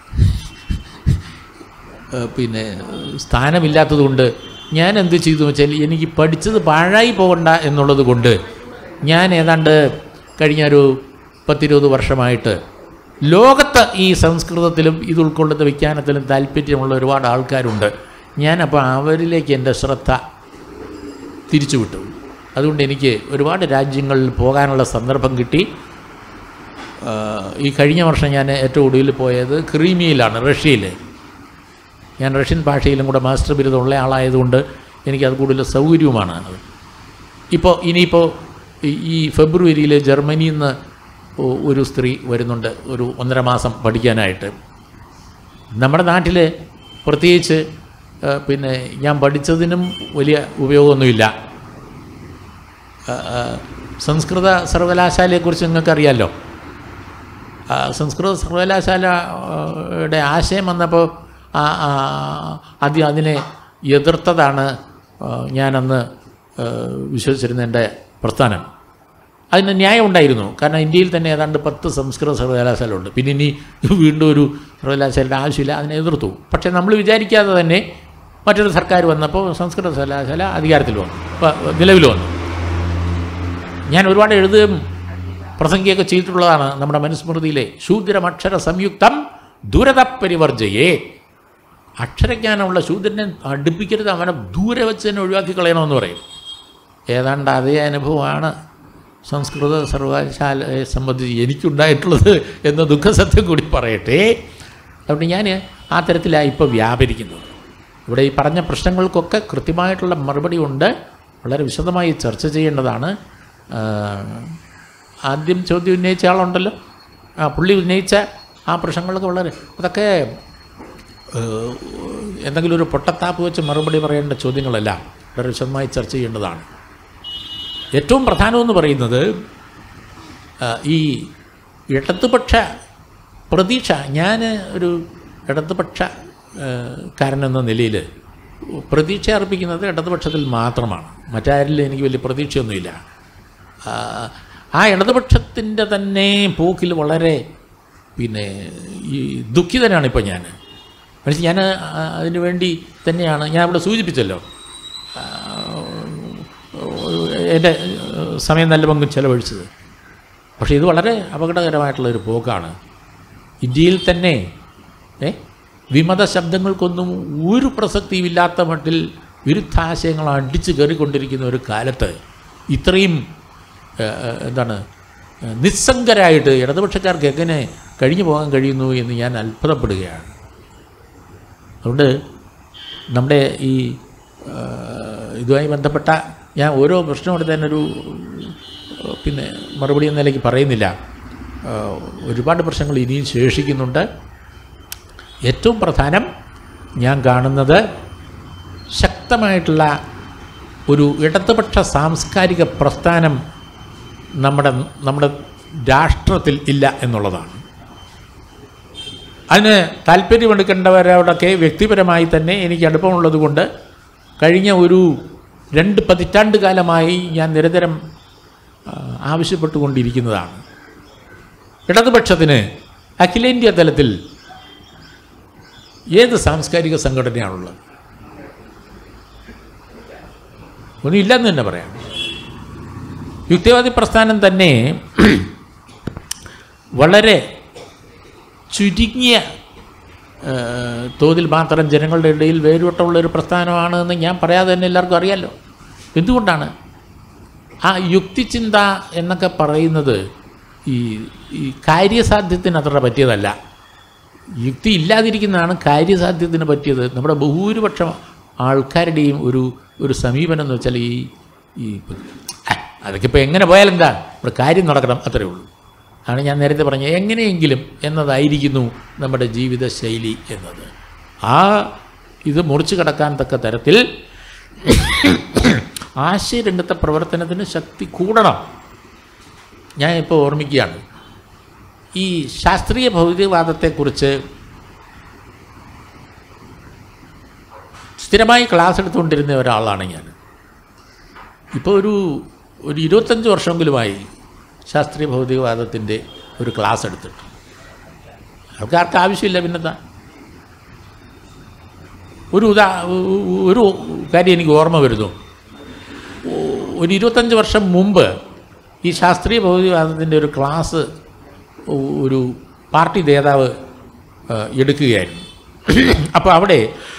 ഏഹ് പിന്നെ സ്ഥാനമില്ലാത്തതുകൊണ്ട് ഞാൻ എന്ത് ചെയ്തു എന്ന് വെച്ചാൽ എനിക്ക് പഠിച്ചത് പാഴായി പോകണ്ട എന്നുള്ളത് കൊണ്ട് ഞാൻ ഏതാണ്ട് കഴിഞ്ഞ ഒരു പത്തിരുപത് വർഷമായിട്ട് ലോകത്ത് ഈ സംസ്കൃതത്തിലും ഇത് ഉൾക്കൊള്ളുന്ന വിജ്ഞാനത്തിലും താല്പര്യമുള്ള ഒരുപാട് ആൾക്കാരുണ്ട് ഞാനപ്പോൾ അവരിലേക്ക് എൻ്റെ ശ്രദ്ധ തിരിച്ചുവിട്ടു അതുകൊണ്ട് എനിക്ക് ഒരുപാട് രാജ്യങ്ങളിൽ പോകാനുള്ള സന്ദർഭം കിട്ടി ആ, ഈ കഴിഞ്ഞ വർഷം ഞാൻ ഏറ്റവും ഒടുവിൽ പോയത് ക്രീമിയയിലാണ് റഷ്യയിൽ ഞാൻ റഷ്യൻ ഭാഷയിലും കൂടെ മാസ്റ്റർ ബിരുദമുള്ള ആളായതുകൊണ്ട് എനിക്കത് കൂടുതൽ സൗകര്യവുമാണ് അത് ഇപ്പോൾ ഇനിയിപ്പോൾ ഈ- ഈ ഫെബ്രുവരിയിൽ ജർമ്മനിയിൽ നിന്ന് ഒ- ഒരു സ്ത്രീ വരുന്നുണ്ട് ഒരു ഒന്നര മാസം പഠിക്കാനായിട്ട് നമ്മുടെ നാട്ടിൽ പ്രത്യേകിച്ച് ആ, പിന്നെ ഞാൻ പഠിച്ചതിനും വലിയ ഉപയോഗമൊന്നുമില്ല ആ, ആ, സംസ്കൃത സർവകലാശാലയെക്കുറിച്ച് നിങ്ങൾക്കറിയാമല്ലോ ആ, സംസ്കൃത സർവകലാശാലയുടെ ആശയം വന്നപ്പോൾ ആ- ആ- ആദ്യം അതിനെ എതിർത്തതാണ് ആ, ഞാനന്ന് ആ, വിശ്വസിച്ചിരുന്ന എൻ്റെ പ്രസ്ഥാനം അതിന് ന്യായം ഉണ്ടായിരുന്നു കാരണം ഇന്ത്യയിൽ തന്നെ ഏതാണ്ട് പത്ത് സംസ്കൃത സർവകലാശാല ഉണ്ട് പിന്നെ ഇനി വീണ്ടും ഒരു സർവകലാശാലയുടെ ആവശ്യമില്ല അതിനെ എതിർത്തു പക്ഷേ നമ്മൾ വിചാരിക്കാതെ തന്നെ മറ്റൊരു സർക്കാർ വന്നപ്പോൾ സംസ്കൃത സർവകലാശാല അധികാരത്തിൽ വന്നു പ- നിലവിൽ വന്നു ഞാൻ ഒരുപാട് എഴുതുകയും പ്രസംഗിയൊക്കെ ചെയ്തിട്ടുള്ളതാണ് നമ്മുടെ മനുസ്മൃതിയിലെ ശൂദ്രമക്ഷര സംയുക്തം ദുരത പരിവർജയെ അക്ഷരജ്ഞാനമുള്ള ശൂദ്രനെ അടുപ്പിക്കരുത് അവനെ ദൂരെ വെച്ച് തന്നെ ഒഴിവാക്കി കളയണമെന്ന് പറയും ഏതാണ്ട് അതേ അനുഭവമാണ് സംസ്കൃത സർവകലാശാലയെ സംബന്ധിച്ച് എനിക്കുണ്ടായിട്ടുള്ളത് എന്ന ദുഃഖസത്യം കൂടി പറയട്ടെ അതുകൊണ്ട് ഞാൻ ആ തരത്തിലാണ് ഇപ്പോൾ വ്യാപരിക്കുന്നത് ഇവിടെ ഈ പറഞ്ഞ പ്രശ്നങ്ങൾക്കൊക്കെ കൃത്യമായിട്ടുള്ള മറുപടി ഉണ്ട് വളരെ വിശദമായി ചർച്ച ചെയ്യേണ്ടതാണ് ആ, ആദ്യം ചോദ്യം ഉന്നയിച്ച ആളുണ്ടല്ലോ ആ പുള്ളി ഉന്നയിച്ച ആ പ്രശ്നങ്ങളൊക്കെ വളരെ അതൊക്കെ ഏഹ്, എന്തെങ്കിലും ഒരു പൊട്ടത്താപ്പ് വെച്ച് മറുപടി പറയേണ്ട ചോദ്യങ്ങളല്ല വളരെ വിശദമായി ചർച്ച ചെയ്യേണ്ടതാണ് ഏറ്റവും പ്രധാനമെന്ന് പറയുന്നത് ആ, ഈ ഇടതുപക്ഷ പ്രതീക്ഷ ഞാൻ ഒരു ഇടതുപക്ഷ ആ, കാരനെന്ന നിലയിൽ പ്രതീക്ഷ അർപ്പിക്കുന്നത് ഇടതുപക്ഷത്തിൽ മാത്രമാണ് മറ്റാരിലും എനിക്ക് വലിയ പ്രതീക്ഷയൊന്നുമില്ല ആ, ആ ഇടതുപക്ഷത്തിൻ്റെ തന്നെ പോക്കിൽ വളരെ പിന്നെ ഈ ദുഃഖിതനാണ് ഇപ്പോൾ ഞാൻ പക്ഷേ ഞാൻ അതിനു വേണ്ടി തന്നെയാണ് ഞാൻ ഇവിടെ സൂചിപ്പിച്ചല്ലോ ആ, എൻ്റെ സമയം നല്ല പങ്കും ചെലവഴിച്ചത് പക്ഷേ ഇത് വളരെ അപകടകരമായിട്ടുള്ള ഒരു പോക്കാണ് ഇന്ത്യയിൽ തന്നെ ഏ വിമത ശബ്ദങ്ങൾക്കൊന്നും ഒരു പ്രസക്തിയുമില്ലാത്ത മട്ടിൽ വിരുദ്ധാശയങ്ങൾ അടിച്ചു കയറിക്കൊണ്ടിരിക്കുന്ന ഒരു കാലത്ത് ഇത്രയും ഏ, ഏ, എന്താണ് ഏ, നിസ്സംഗരായിട്ട് ഇടതുപക്ഷക്കാർക്ക് എങ്ങനെ കഴിഞ്ഞു പോകാൻ കഴിയുന്നു എന്ന് ഞാൻ അത്ഭുതപ്പെടുകയാണ് അതുകൊണ്ട് നമ്മുടെ ഈ ആ, ഇതുമായി ബന്ധപ്പെട്ട ഞാൻ ഓരോ പ്രശ്നം എടുത്ത് തന്നെ ഒരു ആ, പിന്നെ മറുപടി എന്ന നിലയ്ക്ക് പറയുന്നില്ല ആ, ഒരുപാട് പ്രശ്നങ്ങൾ ഇനിയും ശേഷിക്കുന്നുണ്ട് ഏറ്റവും പ്രധാനം ഞാൻ കാണുന്നത് ശക്തമായിട്ടുള്ള ഒരു ഇടതുപക്ഷ സാംസ്കാരിക പ്രസ്ഥാനം നമ്മുടെ നമ്മുടെ രാഷ്ട്രത്തിൽ ഇല്ല എന്നുള്ളതാണ് അതിന് താല്പര്യമെടുക്കേണ്ടവരോടൊക്കെ വ്യക്തിപരമായി തന്നെ എനിക്ക് അടുപ്പമുള്ളത് കൊണ്ട് കഴിഞ്ഞ ഒരു രണ്ട് പതിറ്റാണ്ട് കാലമായി ഞാൻ നിരന്തരം ആ, ആവശ്യപ്പെട്ടുകൊണ്ടിരിക്കുന്നതാണ് ഇടതുപക്ഷത്തിന് അഖിലേന്ത്യാ തലത്തിൽ ഏത് സാംസ്കാരിക സംഘടനയാണുള്ളത് ഒന്നും ഇല്ലെന്ന് തന്നെ പറയാം യുക്തിവാദി പ്രസ്ഥാനം തന്നെ വളരെ ചുരുങ്ങിയ ആ, തോതിൽ മാത്രം ജനങ്ങളുടെ ഇടയിൽ വേരുവട്ടമുള്ള ഒരു പ്രസ്ഥാനമാണ് എന്ന് ഞാൻ പറയാതെ തന്നെ എല്ലാവർക്കും അറിയാമല്ലോ എന്തുകൊണ്ടാണ് ആ യുക്തിചിന്ത എന്നൊക്കെ പറയുന്നത് ഈ ഈ കാര്യസാധ്യത്തിന് അത്ര പറ്റിയതല്ല യുക്തി ഇല്ലാതിരിക്കുന്നതാണ് കാര്യസാധ്യത്തിന് പറ്റിയത് നമ്മുടെ ബഹുഭൂരിപക്ഷം ആൾക്കാരുടെയും ഒരു ഒരു സമീപനം എന്ന് വെച്ചാൽ ഈ ഈ ആ, അതൊക്കെ ഇപ്പോൾ എങ്ങനെ പോയാലെന്താ നമ്മുടെ കാര്യം നടക്കണം അത്രയേ ഉള്ളൂ ആണ് ഞാൻ നേരത്തെ പറഞ്ഞത് എങ്ങനെയെങ്കിലും എന്നതായിരിക്കുന്നു നമ്മുടെ ജീവിത ശൈലി എന്നത് ആ ഇത് മുറിച്ചു കടക്കാൻ തക്ക തരത്തിൽ ആശയരംഗത്തെ പ്രവർത്തനത്തിന് ശക്തി കൂടണം ഞാൻ ഇപ്പോൾ ഓർമ്മിക്കുകയാണ് ഈ ശാസ്ത്രീയ ഭൗതികവാദത്തെക്കുറിച്ച് സ്ഥിരമായി ക്ലാസ് എടുത്തുകൊണ്ടിരുന്ന ഒരാളാണ് ഞാൻ ഇപ്പോൾ ഒരു ഒരു ഇരുപത്തഞ്ച് വർഷമെങ്കിലുമായി ശാസ്ത്രീയ ഭൗതികവാദത്തിൻ്റെ ഒരു ക്ലാസ് എടുത്തിട്ട് ആൾക്കാർക്ക് ആവശ്യമില്ല പിന്നെന്താ ഒരു ഉദാ ഒരു കാര്യം എനിക്ക് ഓർമ്മ വരുന്നു ഒരു ഇരുപത്തഞ്ച് വർഷം മുമ്പ് ഈ ശാസ്ത്രീയ ഭൗതികവാദത്തിൻ്റെ ഒരു ക്ലാസ് ഒരു പാർട്ടി നേതാവ് ആ, എടുക്കുകയായിരുന്നു അപ്പോൾ അവിടെ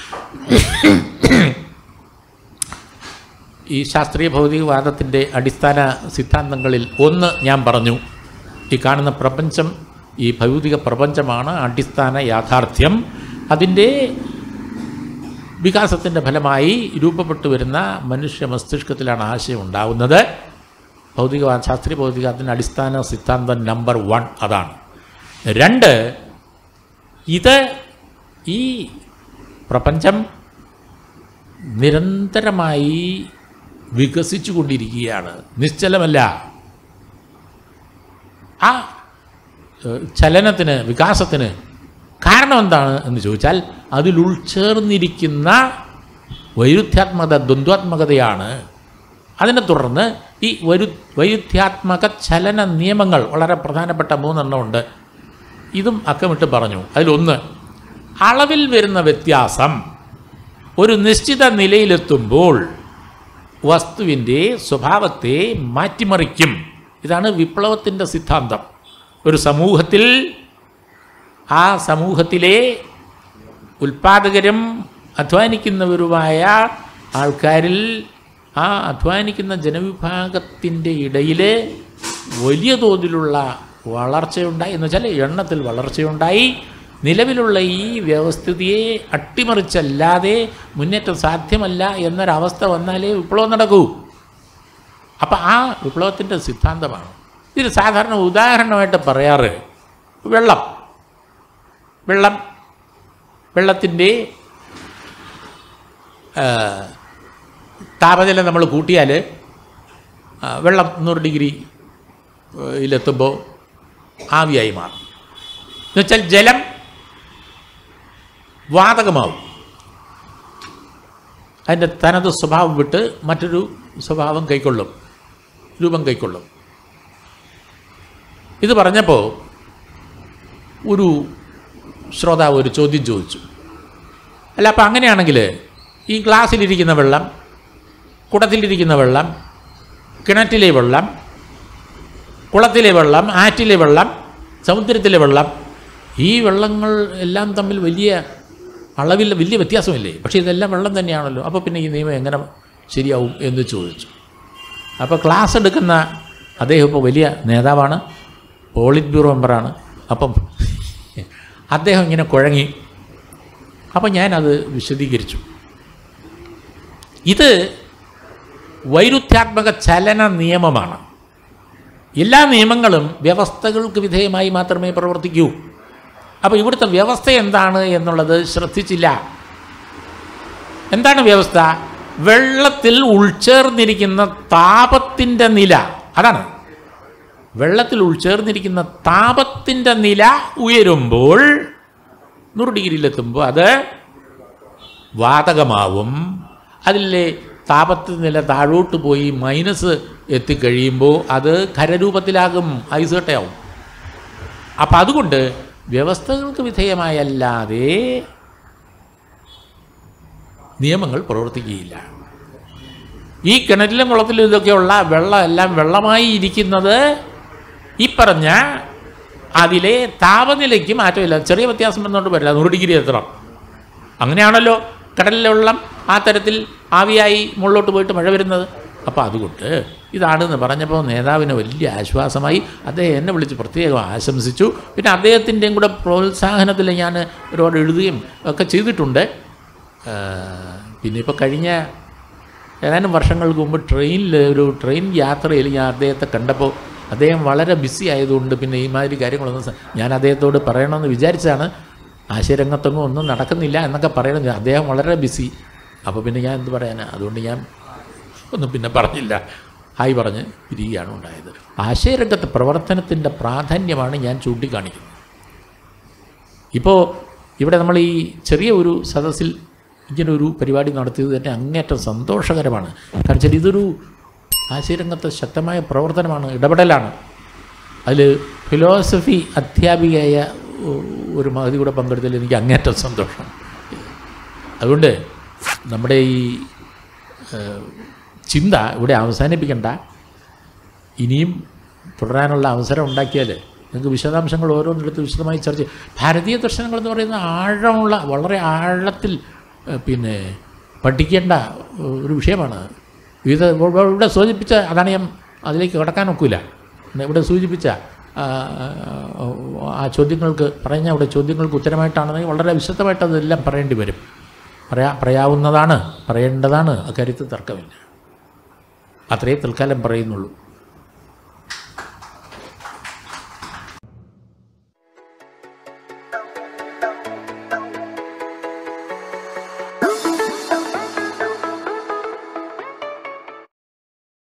ഈ ശാസ്ത്രീയ ഭൗതികവാദത്തിൻ്റെ അടിസ്ഥാന സിദ്ധാന്തങ്ങളിൽ ഒന്ന് ഞാൻ പറഞ്ഞു ഈ കാണുന്ന പ്രപഞ്ചം ഈ ഭൗതിക പ്രപഞ്ചമാണ് അടിസ്ഥാന യാഥാർത്ഥ്യം അതിൻ്റെ വികാസത്തിൻ്റെ ഫലമായി രൂപപ്പെട്ടു വരുന്ന മനുഷ്യ മസ്തിഷ്കത്തിലാണ് ആശയം ഉണ്ടാവുന്നത് ഭൗതികവാദ ശാസ്ത്രീയ ഭൗതികവാദത്തിൻ്റെ അടിസ്ഥാന സിദ്ധാന്തം നമ്പർ വൺ അതാണ് രണ്ട് ഇത് ഈ പ്രപഞ്ചം നിരന്തരമായി വികസിച്ചു കൊണ്ടിരിക്കുകയാണ് നിശ്ചലമല്ല ആ ഏഹ്, ചലനത്തിന് വികാസത്തിന് കാരണം എന്താണ് എന്ന് ചോദിച്ചാൽ അതിൽ ഉൾച്ചേർന്നിരിക്കുന്ന വൈരുദ്ധ്യാത്മകത ദ്വന്ദ്വാത്മകതയാണ് അതിനെ തുടർന്ന് ഈ വരു വൈരുദ്ധ്യാത്മക ചലന നിയമങ്ങൾ വളരെ പ്രധാനപ്പെട്ട മൂന്നെണ്ണം ഉണ്ട് ഇതും അക്കമിട്ട് പറഞ്ഞു അതിലൊന്ന് അളവിൽ വരുന്ന വ്യത്യാസം ഒരു നിശ്ചിത നിലയിലെത്തുമ്പോൾ വസ്തുവിൻ്റെ സ്വഭാവത്തെ മാറ്റിമറിക്കും ഇതാണ് വിപ്ലവത്തിൻ്റെ സിദ്ധാന്തം ഒരു സമൂഹത്തിൽ ആ സമൂഹത്തിലെ ഉൽപാദകരും അധ്വാനിക്കുന്നവരുമായ ആൾക്കാരിൽ ആ അധ്വാനിക്കുന്ന ജനവിഭാഗത്തിൻ്റെ ഇടയിൽ വലിയ തോതിലുള്ള വളർച്ചയുണ്ടായി എന്ന് വെച്ചാൽ എണ്ണത്തിൽ വളർച്ചയുണ്ടായി നിലവിലുള്ള ഈ വ്യവസ്ഥിതിയെ അട്ടിമറിച്ചല്ലാതെ മുന്നേറ്റം സാധ്യമല്ല എന്നൊരവസ്ഥ വന്നാലേ വിപ്ലവം നടക്കൂ അപ്പം ആ വിപ്ലവത്തിൻ്റെ സിദ്ധാന്തമാണ് ഇതിന് സാധാരണ ഉദാഹരണമായിട്ട് പറയാറ് വെള്ളം വെള്ളം വെള്ളത്തിൻ്റെ താപനില നമ്മൾ കൂട്ടിയാൽ ആ, വെള്ളം നൂറ് ഡിഗ്രി യിലെത്തുമ്പോൾ ആവിയായി മാറും എന്നുവെച്ചാൽ ജലം വാതകമാവും അതിൻ്റെ തനത് സ്വഭാവം വിട്ട് മറ്റൊരു സ്വഭാവം കൈക്കൊള്ളും രൂപം കൈക്കൊള്ളും ഇത് പറഞ്ഞപ്പോൾ ഒരു ശ്രോതാവ് ഒരു ചോദ്യം ചോദിച്ചു അല്ല അപ്പം അങ്ങനെയാണെങ്കിൽ ഈ ഗ്ലാസ്സിലിരിക്കുന്ന വെള്ളം കുടത്തിലിരിക്കുന്ന വെള്ളം കിണറ്റിലെ വെള്ളം കുളത്തിലെ വെള്ളം ആറ്റിലെ വെള്ളം സമുദ്രത്തിലെ വെള്ളം ഈ വെള്ളങ്ങൾ എല്ലാം തമ്മിൽ വലിയ അളവിൽ വലിയ വ്യത്യാസമില്ലേ പക്ഷേ ഇതെല്ലാം വെള്ളം തന്നെയാണല്ലോ അപ്പോൾ പിന്നെ ഈ നിയമം എങ്ങനെ ശരിയാവും എന്ന് ചോദിച്ചു അപ്പോൾ ക്ലാസ് എടുക്കുന്ന അദ്ദേഹം ഇപ്പോൾ വലിയ നേതാവാണ് പോളിറ്റ് ബ്യൂറോ മെമ്പറാണ് അപ്പം അദ്ദേഹം ഇങ്ങനെ കുഴങ്ങി അപ്പം ഞാനത് വിശദീകരിച്ചു ഇത് വൈരുദ്ധ്യാത്മക ചലന നിയമമാണ് എല്ലാ നിയമങ്ങളും വ്യവസ്ഥകൾക്ക് വിധേയമായി മാത്രമേ പ്രവർത്തിക്കൂ അപ്പോൾ ഇവിടുത്തെ വ്യവസ്ഥ എന്താണ് എന്നുള്ളത് ശ്രദ്ധിച്ചില്ല എന്താണ് വ്യവസ്ഥ വെള്ളത്തിൽ ഉൾച്ചേർന്നിരിക്കുന്ന താപത്തിൻ്റെ നില അതാണ് വെള്ളത്തിൽ ഉൾച്ചേർന്നിരിക്കുന്ന താപത്തിൻ്റെ നില ഉയരുമ്പോൾ നൂറ് ഡിഗ്രിയിലെത്തുമ്പോൾ അത് വാതകമാവും അതിലെ താപത്തിൻ്റെ നില താഴോട്ട് പോയി മൈനസ് എത്തിക്കഴിയുമ്പോൾ അത് ഖരരൂപത്തിലാകും ഐസ് കട്ടയാവും അപ്പം അതുകൊണ്ട് വ്യവസ്ഥകൾക്ക് വിധേയമായല്ലാതെ നിയമങ്ങൾ പ്രവർത്തിക്കുകയില്ല ഈ കിണറ്റിലും കുളത്തിലും ഇതൊക്കെയുള്ള വെള്ളം എല്ലാം വെള്ളമായി ഇരിക്കുന്നത് ഈ പറഞ്ഞ അതിലെ താപനിലയ്ക്ക് മാറ്റമില്ല ചെറിയ വ്യത്യാസം വന്നുകൊണ്ട് വരില്ല നൂറ് ഡിഗ്രി എത്തണം അങ്ങനെയാണല്ലോ കടലിലെ വെള്ളം ആ തരത്തിൽ ആവിയായി മുകളിലോട്ട് പോയിട്ട് മഴ വരുന്നത് അപ്പോൾ അതുകൊണ്ട് ഇതാണെന്ന് പറഞ്ഞപ്പോൾ നേതാവിന് വലിയ ആശ്വാസമായി അദ്ദേഹം എന്നെ വിളിച്ച് പ്രത്യേകം ആശംസിച്ചു പിന്നെ അദ്ദേഹത്തിൻ്റെയും കൂടെ പ്രോത്സാഹനത്തിൽ ഞാൻ ഒരുപാട് എഴുതുകയും ഒക്കെ ചെയ്തിട്ടുണ്ട് ആ, പിന്നെ ഇപ്പോൾ കഴിഞ്ഞ ഏതാനും വർഷങ്ങൾക്ക് മുമ്പ് ട്രെയിനിൽ ഒരു ട്രെയിൻ യാത്രയിൽ ഞാൻ അദ്ദേഹത്തെ കണ്ടപ്പോൾ അദ്ദേഹം വളരെ ബിസി ആയതുകൊണ്ട് പിന്നെ ഈ മാതിരി കാര്യങ്ങളൊന്നും സ- ഞാൻ അദ്ദേഹത്തോട് പറയണമെന്ന് വിചാരിച്ചതാണ് ആശയരംഗത്തൊന്നും ഒന്നും നടക്കുന്നില്ല എന്നൊക്കെ പറയണം അദ്ദേഹം വളരെ ബിസി അപ്പോൾ പിന്നെ ഞാൻ എന്ത് പറയാനാ അതുകൊണ്ട് ഞാൻ ഒന്നും പിന്നെ പറഞ്ഞില്ല ഹായ് പറഞ്ഞ് പിരിയുകയാണ് ഉണ്ടായത് ആശയരംഗത്തെ പ്രവർത്തനത്തിൻ്റെ പ്രാധാന്യമാണ് ഞാൻ ചൂണ്ടിക്കാണിക്കുന്നത് ഇപ്പോൾ ഇവിടെ നമ്മൾ ഈ ചെറിയ ഒരു സദസ്സിൽ ഇങ്ങനെ ഒരു പരിപാടി നടത്തിയത് തന്നെ അങ്ങേറ്റം സന്തോഷകരമാണ് കാരണം വെച്ചാൽ ഇതൊരു ആശയരംഗത്തെ ശക്തമായ പ്രവർത്തനമാണ് ഇടപെടലാണ് അതിൽ ഫിലോസഫി അധ്യാപികയായ ഒ- ഒരു മഹതി കൂടെ പങ്കെടുത്തതിൽ എനിക്ക് അങ്ങേറ്റം സന്തോഷം അതുകൊണ്ട് നമ്മുടെ ഈ ഏഹ്, ചിന്ത ഇവിടെ അവസാനിപ്പിക്കണ്ട ഇനിയും തുടരാനുള്ള അവസരം ഉണ്ടാക്കിയാൽ നിങ്ങൾക്ക് വിശദാംശങ്ങൾ ഓരോന്നിടത്ത് വിശദമായി ചർച്ച ചെയ്യും. ഭാരതീയ ദർശനങ്ങൾ എന്ന് പറയുന്ന ആഴമുള്ള വളരെ ആഴത്തിൽ ഏഹ്, പിന്നെ പഠിക്കേണ്ട ഏഹ്, ഒരു വിഷയമാണ് ഇത് ഇവിടെ സൂചിപ്പിച്ച അതാണ് ഞാൻ അതിലേക്ക് കടക്കാൻ ഒക്കില്ല ഇവിടെ സൂചിപ്പിച്ച ആ, ആ ചോദ്യങ്ങൾക്ക് പറഞ്ഞ അവിടെ ചോദ്യങ്ങൾക്ക് ഉത്തരമായിട്ടാണെങ്കിൽ വളരെ വിശദമായിട്ട് അതെല്ലാം പറയേണ്ടി വരും പറയാ പറയാവുന്നതാണ് പറയേണ്ടതാണ് അക്കാര്യത്തിൽ തർക്കമില്ല അത്രയേ തൽക്കാലം പറയുന്നുള്ളൂ